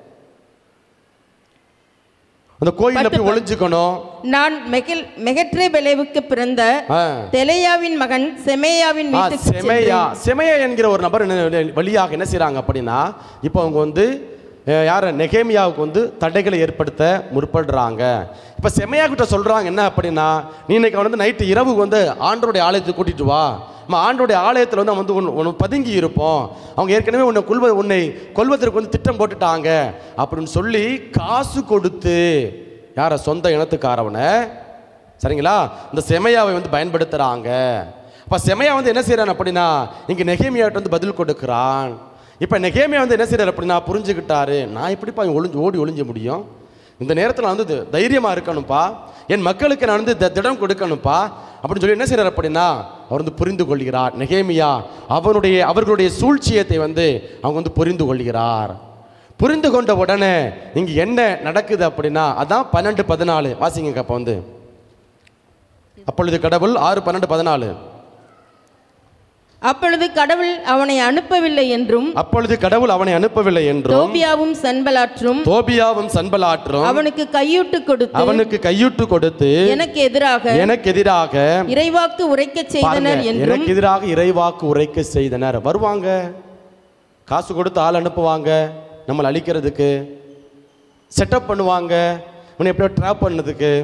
அந்த கோயிலில் போய் ஒளிஞ்சுக்கணும் நான் மெகில் மெகட்ரே பெலேவுக்கு பிறந்த ஆ. தெலையாவின் மகன் செமேயாவின் ஆ, வீட்டுக்கு செமையா செமையா என்கிற ஒரு நபர் என்ன வழியாக என்ன செய்றாங்க அப்படின்னா இப்போ அவங்க வந்து அஹ், யார நெகேமியாவுக்கு வந்து தடைகளை ஏற்படுத்த முற்படுறாங்க இப்போ செமையா கிட்ட சொல்றாங்க என்ன அப்படின்னா நீ இன்னைக்கு வந்து நைட்டு இரவு வந்து ஆண்டருடைய ஆலயத்துக்கு கூட்டிட்டு வா நம்ம ஆண்டருடைய ஆலயத்தில் வந்து வந்து உன் உன் பதுங்கி இருப்போம் அவங்க ஏற்கனவே உன்னை கொல்வ உன்னை கொல்வதற்கு வந்து திட்டம் போட்டுட்டாங்க அப்படின்னு சொல்லி காசு கொடுத்து யார சொந்த இனத்துக்காரவனை சரிங்களா இந்த செமையாவை வந்து பயன்படுத்துகிறாங்க அப்போ செமையா வந்து என்ன செய்கிறான் அப்படின்னா இங்கே நெகேமியாட்ட வந்து பதில் கொடுக்குறான் இப்போ நெகேமியா வந்து என்ன செய்கிறார் அப்படின்னா புரிஞ்சுக்கிட்டாரு நான் எப்படிப்பா இங்க ஒளிஞ்சு ஓடி ஒளிஞ்ச முடியும் இந்த நேரத்தில் நான் வந்து த- தைரியமா இருக்கணும்ப்பா என் மக்களுக்கு நான் வந்து த- திடம் கொடுக்கணும்ப்பா அப்படின்னு சொல்லி என்ன செய்கிறார் அப்படின்னா அவர் வந்து புரிந்து கொள்கிறார் நெகேமியா அவனுடைய அவர்களுடைய சூழ்ச்சியத்தை வந்து அவங்க வந்து புரிந்து கொள்கிறார் புரிந்து கொண்ட உடனே இங்கே என்ன நடக்குது அப்படின்னா அதான் பன்னெண்டு பதினாலு வாசிங்க அப்போ வந்து அப்பொழுது கடவுள் ஆறு பன்னெண்டு பதினாலு அப்பொழுது கடவுள் அவனை அனுப்பவில்லை என்றும் அப்பொழுது கடவுள் அவனை அனுப்பவில்லை என்றும் தோபியாவும் சன்பலாற்றும் தோபியாவும் சன்பலாற்றும் அவனுக்கு கையூட்டு கொடுத்து அவனுக்கு கையூட்டு கொடுத்து எனக்கு எதிராக எனக்கு எதிராக இறைவாக்கு உரைக்கச் பாருங்க, செய்தனர் என்றும் எனக்கு எதிராக இறைவாக்கு உரைக்க செய்தனர் வருவாங்க காசு கொடுத்து ஆள் அனுப்புவாங்க நம்மளை அழிக்கிறதுக்கு செட்டப் பண்ணுவாங்க உன்னை எப்படியோ ட்ராப் பண்ணதுக்கு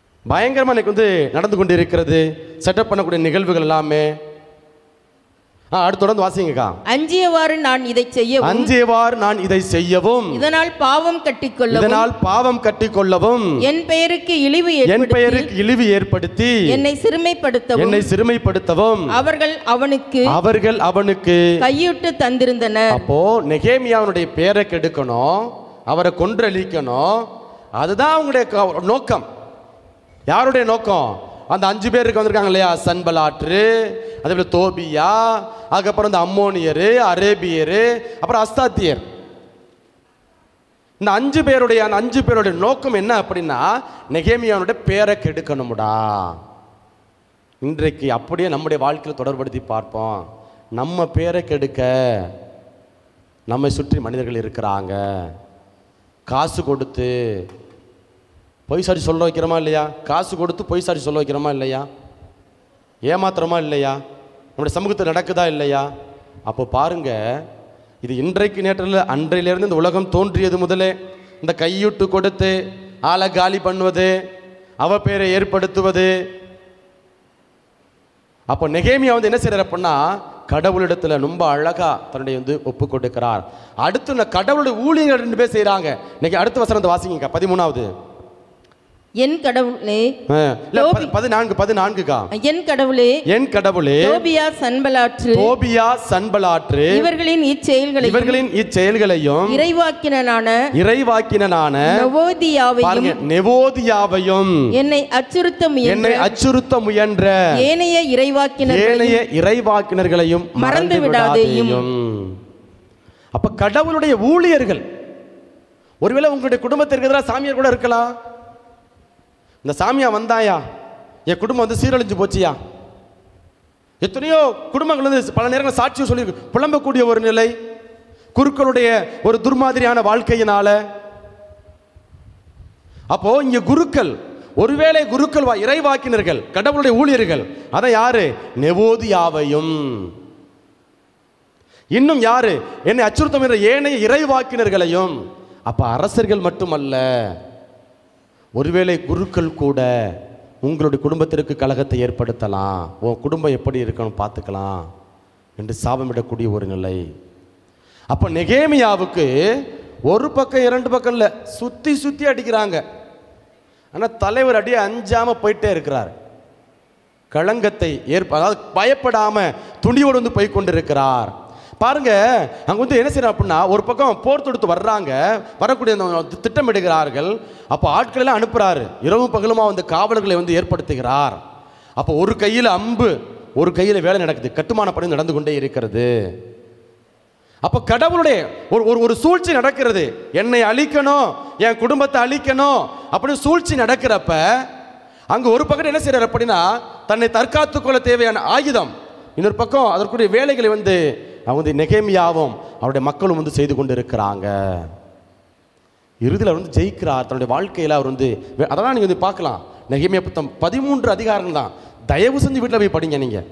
பயங்கரமாக எனக்கு வந்து நடந்து கொண்டு இருக்கிறது செட்டப் பண்ணக்கூடிய நிகழ்வுகள் எல்லாமே ஆ, அடுத்து தொடர்ந்து வாசிங்கக்கா அஞ்சியவாறு நான் இதை செய்யவும் அஞ்சியவாறு நான் இதை செய்யவும் இதனால் பாவம் கட்டிக்கொள்ளவும் இதனால் பாவம் கட்டிக்கொள்ளவும் என் பெயருக்கு இழிவு என் ஏற்படுத்தி பெயருக்கு இழிவு ஏற்படுத்தி என்னை சிறுமைப்படுத்தவும் என்னை சிறுமைப்படுத்தவும் அவர்கள் அவனுக்கு அவர்கள் அவனுக்கு கையிட்டு தந்திருந்தனர் அப்போ நெகேமியாவுடைய பேரை கெடுக்கணும் அவரை கொன்றழிக்கணும் அதுதான் அவங்களுடைய க- நோக்கம் யாருடைய நோக்கம் அந்த அஞ்சு பேருக்கு வந்திருக்காங்க இல்லையா சன்பலாற்று அதே போல தோபியா அதுக்கப்புறம் இந்த அம்மோனியரு அரேபியரு அப்புறம் அஸ்தாத்தியர் இந்த அஞ்சு பேருடைய அந்த அஞ்சு பேருடைய நோக்கம் என்ன அப்படின்னா நெகேமியானுடைய பேரை கெடுக்கணும்டா இன்றைக்கு அப்படியே நம்முடைய வாழ்க்கையில் தொடர்படுத்தி பார்ப்போம் நம்ம பேரை கெடுக்க நம்மை சுற்றி மனிதர்கள் இருக்கிறாங்க காசு கொடுத்து பொய் சாட்சி சொல்ல வைக்கிறோமா இல்லையா காசு கொடுத்து பொய் சாட்சி சொல்ல வைக்கிறோமா இல்லையா ஏமாத்துறோமா இல்லையா நம்முடைய சமூகத்தில் நடக்குதா இல்லையா அப்போ பாருங்க இது இன்றைக்கு நேற்றில் அன்றையிலிருந்து இந்த உலகம் தோன்றியது முதலே இந்த கையூட்டு கொடுத்து ஆளை காலி பண்ணுவது அவ பேரை ஏற்படுத்துவது அப்போ நெகேமியா வந்து என்ன செய்யறாரு அப்படின்னா கடவுளிடத்துல ரொம்ப அழகா தன்னுடைய வந்து ஒப்பு கொடுக்கிறார் அடுத்து இந்த கடவுளுடைய ஊழியர்கள் ரெண்டு பேர் செய்றாங்க இன்னைக்கு அடுத்த வசனத்தை வாசிங்க பதிமூணாவது என் கடவுளே ஆ, இல்ல, பதி- பதினான்கு பதினான்குக்கா என் கடவுளே என் கடவுளே தோபியா சன்பலாற்று தோபியா சன்பலாற்று இவர்களின் இச்செயல்களை இவர்களின் இச்செயல்களையும் இறைவாக்கினனான இறைவாக்கினனான நவோதியாவையும் பாருங்க நெவோதியாவையும் என்னை அச்சுறுத்த முயன்ற என்னை அச்சுறுத்த முயன்ற ஏனைய இறைவாக்கினர் ஏனைய இறைவாக்கினர்களையும் மறந்து மறந்து விடாதேயும் விடாதேயும். அப்ப கடவுளுடைய ஊழியர்கள் ஒருவேளை உங்களுடைய குடும்பத்திற்கு எதிராக சாமியார் கூட இருக்கலாம் இந்த சாமியா வந்தாயா என் குடும்பம் வந்து சீரழிஞ்சு போச்சியா எத்தனையோ குடும்பங்கள் வந்து பல நேரங்கள் சாட்சியம் சொல்லி புலம்பக்கூடிய ஒரு நிலை குருக்களுடைய ஒரு துர்மாதிரியான வாழ்க்கையினால அப்போ இங்க குருக்கள் ஒருவேளை குருக்கள் வா- இறைவாக்கினர்கள் கடவுளுடைய ஊழியர்கள் அதான் யாரு நெவோதியாவையும் இன்னும் யாரு என்னை அச்சுறுத்தம் என்ற ஏனைய இறைவாக்கினர்களையும் அப்ப அரசர்கள் மட்டுமல்ல ஒருவேளை குருக்கள் கூட உங்களுடைய குடும்பத்திற்கு கலகத்தை ஏற்படுத்தலாம் உன் குடும்பம் எப்படி இருக்கணும் பார்த்துக்கலாம் என்று சாபமிடக்கூடிய ஒரு நிலை அப்போ நெகேமியாவுக்கு ஒரு பக்கம் இரண்டு பக்கம் இல்லை சுற்றி சுற்றி அடிக்கிறாங்க ஆனால் தலைவர் அடியே அஞ்சாம போயிட்டே இருக்கிறார் களங்கத்தை ஏற்ப அதாவது பயப்படாம துணியோடு வந்து போய் கொண்டிருக்கிறார் பாருங்க அங்க வந்து என்ன செய்யறாங்க அப்படின்னா ஒரு பக்கம் போர் தொடுத்து வர்றாங்க வரக்கூடிய அந்த திட்டமிடுகிறார்கள் அப்போ ஆட்கள் எல்லாம் அனுப்புறாரு இரவு பகலுமா வந்து காவலர்களை வந்து ஏற்படுத்துகிறார் அப்போ ஒரு கையில் அம்பு ஒரு கையில் வேலை நடக்குது கட்டுமான பணி நடந்து கொண்டே இருக்கிறது அப்போ கடவுளுடைய ஒரு ஒரு ஒரு சூழ்ச்சி நடக்கிறது என்னை அழிக்கணும் என் குடும்பத்தை அழிக்கணும் அப்படின்னு சூழ்ச்சி நடக்கிறப்ப அங்க ஒரு பக்கம் என்ன செய்யறாரு அப்படின்னா தன்னை தற்காத்துக் கொள்ள தேவையான ஆயுதம் இன்னொரு பக்கம் அதற்குரிய வேலைகளை வந்து அவங்க வந்து நெகேமியாவும் அவருடைய மக்களும் வந்து செய்து கொண்டு இருக்கிறாங்க இறுதியில் அவர் வந்து ஜெயிக்கிறார் தன்னுடைய வாழ்க்கையில் அவர் வந்து வே- அதெல்லாம் நீங்கள் வந்து பார்க்கலாம் நெகேமியா புத்தம் பதிமூன்று அதிகாரம் தான் தயவு செஞ்சு வீட்டில் போய் படிங்க நீங்கள்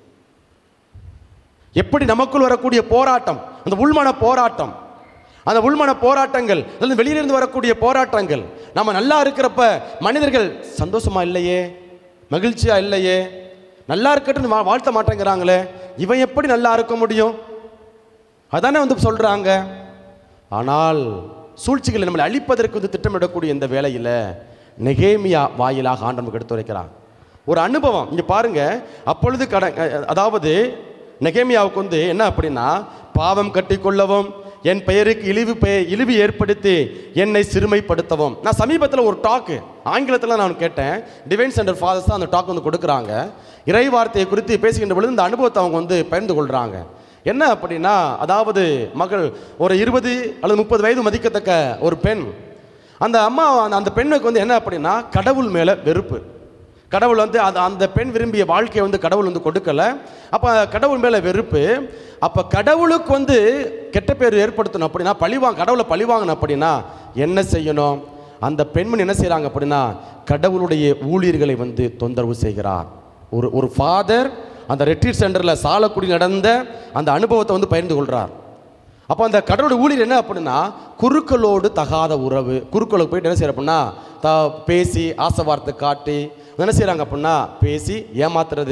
எப்படி நமக்குள் வரக்கூடிய போராட்டம் அந்த உள்மன போராட்டம் அந்த உள்மன போராட்டங்கள் அல்லது வெளியிலிருந்து வரக்கூடிய போராட்டங்கள் நம்ம நல்லா இருக்கிறப்ப மனிதர்கள் சந்தோஷமா இல்லையே மகிழ்ச்சியா இல்லையே நல்லா இருக்கட்டும் வா- வாழ்த்த மாட்டேங்கிறாங்களே இவன் எப்படி நல்லா இருக்க முடியும் அதானே வந்து சொல்றாங்க ஆனால் சூழ்ச்சிகளை நம்மளை அழிப்பதற்கு வந்து திட்டமிடக்கூடிய இந்த வேலையில் நெகேமியா வாயிலாக ஆண்டு நமக்கு எடுத்து வைக்கிறான் ஒரு அனுபவம் இங்க பாருங்க அப்பொழுது கட அஹ் அதாவது நெகேமியாவுக்கு வந்து என்ன அப்படின்னா பாவம் கட்டிக்கொள்ளவும் என் பெயருக்கு இழிவு பெயர் இழிவு ஏற்படுத்தி என்னை சிறுமைப்படுத்தவும் நான் சமீபத்தில் ஒரு டாக்கு ஆங்கிலத்தில் நான் கேட்டேன் டிவைன் சென்டர் ஃபாதர்ஸ் தான் அந்த டாக் வந்து கொடுக்குறாங்க இறை வார்த்தையை குறித்து பேசுகின்ற பொழுது இந்த அனுபவத்தை அவங்க வந்து பகிர்ந்து கொள்கிறாங்க என்ன அப்படின்னா அதாவது மகள் ஒரு இருபது அல்லது முப்பது வயது மதிக்கத்தக்க ஒரு பெண் அந்த அம்மா அந்த- அந்த பெண்ணுக்கு வந்து என்ன அப்படின்னா கடவுள் மேலே வெறுப்பு கடவுள் வந்து அந்த அந்த பெண் விரும்பிய வாழ்க்கையை வந்து கடவுள் வந்து கொடுக்கல அப்போ கடவுள் மேலே வெறுப்பு அப்போ கடவுளுக்கு வந்து கெட்ட பேர் ஏற்படுத்தணும் அப்படின்னா பழிவாங்க கடவுளை பழிவாங்கணும் அப்படின்னா என்ன செய்யணும் அந்த பெண்மணி என்ன செய்கிறாங்க அப்படின்னா கடவுளுடைய ஊழியர்களை வந்து தொந்தரவு செய்கிறார் ஒரு ஒரு ஃபாதர் அந்த ரெட்ரீட் சென்டரில் சாலக்குடி நடந்த அந்த அனுபவத்தை வந்து பகிர்ந்து கொள்கிறார் அப்போ அந்த கடவுளுடைய ஊழியர் என்ன அப்படின்னா குருக்களோடு தகாத உறவு குருக்களுக்கு போயிட்டு என்ன செய்யற அப்படின்னா த பேசி ஆசை வார்த்தை காட்டி என்ன செய்கிறாங்க அப்படின்னா பேசி ஏமாத்துறது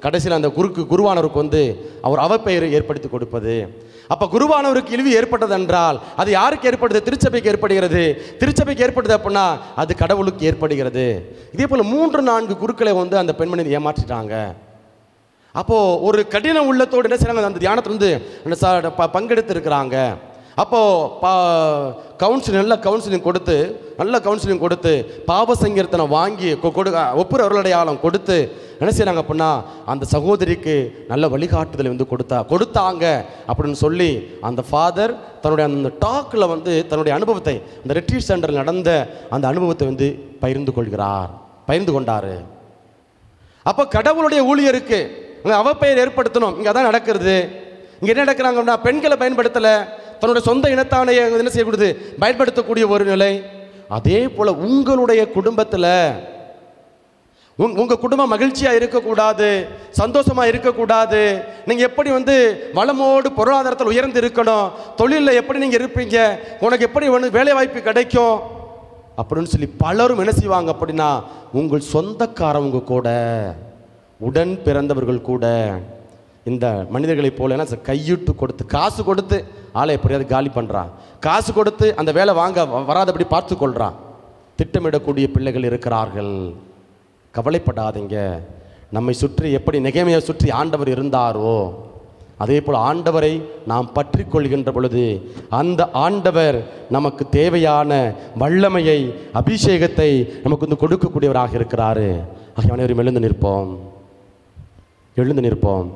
கடைசியில் அந்த குருக்கு குருவானவருக்கு வந்து அவர் அவப்பெயரை ஏற்படுத்தி கொடுப்பது அப்போ குருவானவருக்கு இழிவு ஏற்பட்டது என்றால் அது யாருக்கு ஏற்படுது திருச்சபைக்கு ஏற்படுகிறது திருச்சபைக்கு ஏற்படுது அப்படின்னா அது கடவுளுக்கு ஏற்படுகிறது இதே போல் மூன்று நான்கு குருக்களை வந்து அந்த பெண்மணி ஏமாற்றிட்டாங்க அப்போ ஒரு கடின உள்ளத்தோடு என்ன செய்றாங்க அந்த தியானத்துல இருந்து அந்த ச- ப- பங்கெடுத்து இருக்கிறாங்க அப்போ பா கவுன்சிலிங் நல்ல கவுன்சிலிங் கொடுத்து நல்ல கவுன்சிலிங் கொடுத்து பாவ சங்கீர்த்தனை வாங்கி கொ- கொடு ஒப்புர அருளடையாளம் கொடுத்து என்ன செய்றாங்க அப்படின்னா அந்த சகோதரிக்கு நல்ல வழிகாட்டுதலை வந்து கொடுத்தா கொடுத்தாங்க அப்படின்னு சொல்லி அந்த ஃபாதர் தன்னுடைய அந்த டாக்கில் வந்து தன்னுடைய அனுபவத்தை அந்த ரெட்ரீட் சென்டரில் நடந்த அந்த அனுபவத்தை வந்து பகிர்ந்து கொள்கிறார் பகிர்ந்து கொண்டாரு அப்போ கடவுளுடைய ஊழியருக்கு அங்கே அவப்பெயர் ஏற்படுத்தணும் இங்கே அதான் நடக்கிறது இங்கே என்ன நடக்கிறாங்கன்னா பெண்களை பயன்படுத்தலை தன்னுடைய சொந்த இனத்தானையை என்ன செய்யக்கூடாது பயன்படுத்தக்கூடிய ஒரு நிலை அதே போல் உங்களுடைய குடும்பத்தில் உங் உங்கள் குடும்பம் மகிழ்ச்சியாக இருக்கக்கூடாது சந்தோஷமாக இருக்கக்கூடாது நீங்கள் எப்படி வந்து வளமோடு பொருளாதாரத்தில் உயர்ந்து இருக்கணும் தொழிலில் எப்படி நீங்கள் இருப்பீங்க உனக்கு எப்படி வந்து வேலை வாய்ப்பு கிடைக்கும் அப்படின்னு சொல்லி பலரும் என்ன செய்வாங்க அப்படின்னா உங்கள் சொந்தக்காரவங்க கூட உடன் பிறந்தவர்கள் கூட இந்த மனிதர்களைப் போல என்ன செய்ய- கையிட்டு கொடுத்து காசு கொடுத்து ஆளை எப்படியாவது காலி பண்ணுறான் காசு கொடுத்து அந்த வேலை வாங்க வ- வராதபடி பார்த்து கொள்றான் திட்டமிடக்கூடிய பிள்ளைகள் இருக்கிறார்கள் கவலைப்படாதீங்க நம்மை சுற்றி எப்படி நெகமையை சுற்றி ஆண்டவர் இருந்தாரோ அதே போல் ஆண்டவரை நாம் பற்றி கொள்கின்ற பொழுது அந்த ஆண்டவர் நமக்கு தேவையான வல்லமையை அபிஷேகத்தை நமக்கு வந்து கொடுக்கக்கூடியவராக இருக்கிறாரு ஆகிய அனைவரும் எழுந்து நிற்போம் எழுந்து நிற்போம்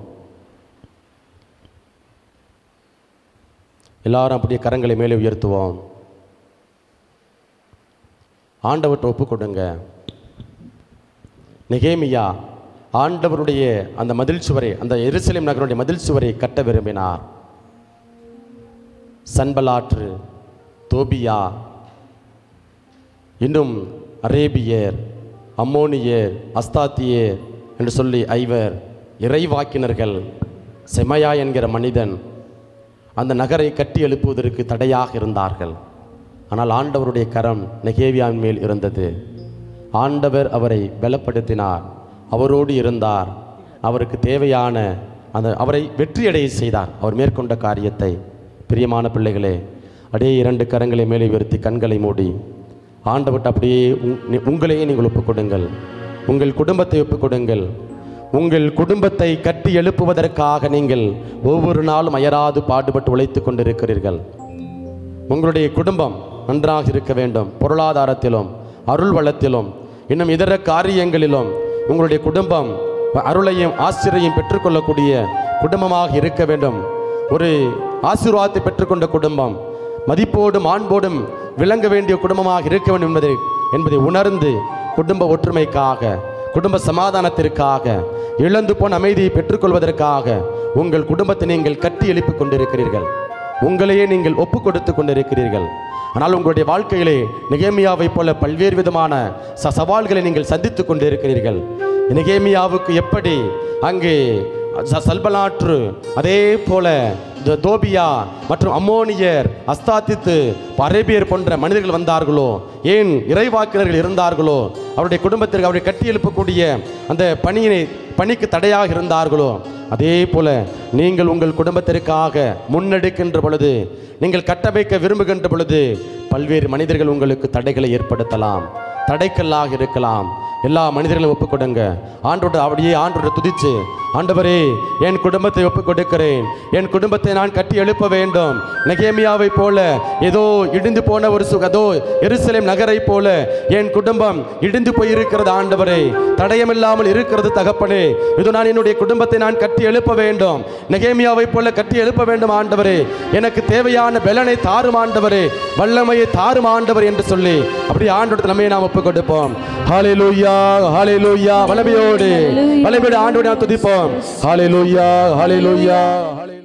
எல்லாரும் அப்படியே கரங்களை மேலே உயர்த்துவோம் ஆண்டவர்கிட்ட ஒப்பு கொடுங்க நெகேமியா ஆண்டவருடைய அந்த மதில் சுவரை அந்த எருசலேம் நகருடைய மதில் சுவரை கட்ட விரும்பினார் சன்பலாற்று தோபியா இன்னும் அரேபியர் அம்மோனியர் அஸ்தாத்தியர் என்று சொல்லி ஐவர் இறைவாக்கினர்கள் செமையா என்கிற மனிதன் அந்த நகரை கட்டி எழுப்புவதற்கு தடையாக இருந்தார்கள் ஆனால் ஆண்டவருடைய கரம் நெகேவியாவின் மேல் இருந்தது ஆண்டவர் அவரை பலப்படுத்தினார் அவரோடு இருந்தார் அவருக்கு தேவையான அந்த அவரை வெற்றியடைய செய்தார் அவர் மேற்கொண்ட காரியத்தை பிரியமான பிள்ளைகளே அப்படியே இரண்டு கரங்களை மேலே உயர்த்தி கண்களை மூடி ஆண்டவர்கிட்ட அப்படியே உங்- நீ- உங்களையே நீங்கள் ஒப்புக் கொடுங்கள் உங்கள் குடும்பத்தை ஒப்புக் கொடுங்கள் உங்கள் குடும்பத்தை கட்டி எழுப்புவதற்காக நீங்கள் ஒவ்வொரு நாளும் அயராது பாடுபட்டு உழைத்துக் கொண்டிருக்கிறீர்கள் உங்களுடைய குடும்பம் நன்றாக இருக்க வேண்டும் பொருளாதாரத்திலும் அருள் வளத்திலும் இன்னும் இதர காரியங்களிலும் உங்களுடைய குடும்பம் அருளையும் ஆசிரியையும் பெற்றுக்கொள்ளக்கூடிய குடும்பமாக இருக்க வேண்டும் ஒரு ஆசீர்வாதத்தை பெற்றுக்கொண்ட குடும்பம் மதிப்போடும் மாண்போடும் விளங்க வேண்டிய குடும்பமாக இருக்க வேண்டும் என்பதை என்பதை உணர்ந்து குடும்ப ஒற்றுமைக்காக குடும்ப சமாதானத்திற்காக இழந்து போன அமைதியை பெற்றுக்கொள்வதற்காக உங்கள் குடும்பத்தை நீங்கள் கட்டி எழுப்பிக் கொண்டிருக்கிறீர்கள் உங்களையே நீங்கள் ஒப்பு கொடுத்து கொண்டிருக்கிறீர்கள் ஆனால் உங்களுடைய வாழ்க்கையிலே நெகேமியாவைப் போல பல்வேறு விதமான ச சவால்களை நீங்கள் சந்தித்துக் கொண்டிருக்கிறீர்கள் நெகேமியாவுக்கு எப்படி அங்கே ச- சல்பலாற்று அதே போல த- தோபியா மற்றும் அம்மோனியர் அஸ்தாத்தித்து அரேபியர் போன்ற மனிதர்கள் வந்தார்களோ ஏன் இறைவாக்கினர்கள் இருந்தார்களோ அவருடைய குடும்பத்திற்கு அவரை கட்டி எழுப்பக்கூடிய அந்த பணியினை பணிக்கு தடையாக இருந்தார்களோ அதே போல நீங்கள் உங்கள் குடும்பத்திற்காக முன்னெடுக்கின்ற பொழுது நீங்கள் கட்டமைக்க விரும்புகின்ற பொழுது பல்வேறு மனிதர்கள் உங்களுக்கு தடைகளை ஏற்படுத்தலாம் தடைக்கல்லாக இருக்கலாம் எல்லா மனிதர்களும் ஒப்புக் கொடுங்க ஆண்டோட அப்படியே ஆண்டோட துதிச்சு ஆண்டவரே என் குடும்பத்தை ஒப்புக் கொடுக்கிறேன் என் குடும்பத்தை நான் கட்டி எழுப்ப வேண்டும் நெகேமியாவை போல ஏதோ இடிந்து போன ஒரு சுகதோ எருசலேம் நகரை போல என் குடும்பம் இடிந்து போயிருக்கிறது ஆண்டவரே தடயமில்லாமல் இருக்கிறது தகப்பனே இது நான் என்னுடைய குடும்பத்தை நான் கட்டி எழுப்ப வேண்டும் நெகேமியாவை போல கட்டி எழுப்ப வேண்டும் ஆண்டவரே எனக்கு தேவையான பலனை தாரும் ஆண்டவரே வல்லமையை தாரும் ஆண்டவர் என்று சொல்லி அப்படி ஆண்டோட நம்மை நாம் ஒப்புக் கொடுப்போம் ஹalleluya ஹalleluya வல்லமையோடு வல்லமையோடு ஆண்டோடு நாம் துதிப்போம் ஹalleluya ஹalleluya ஹalleluya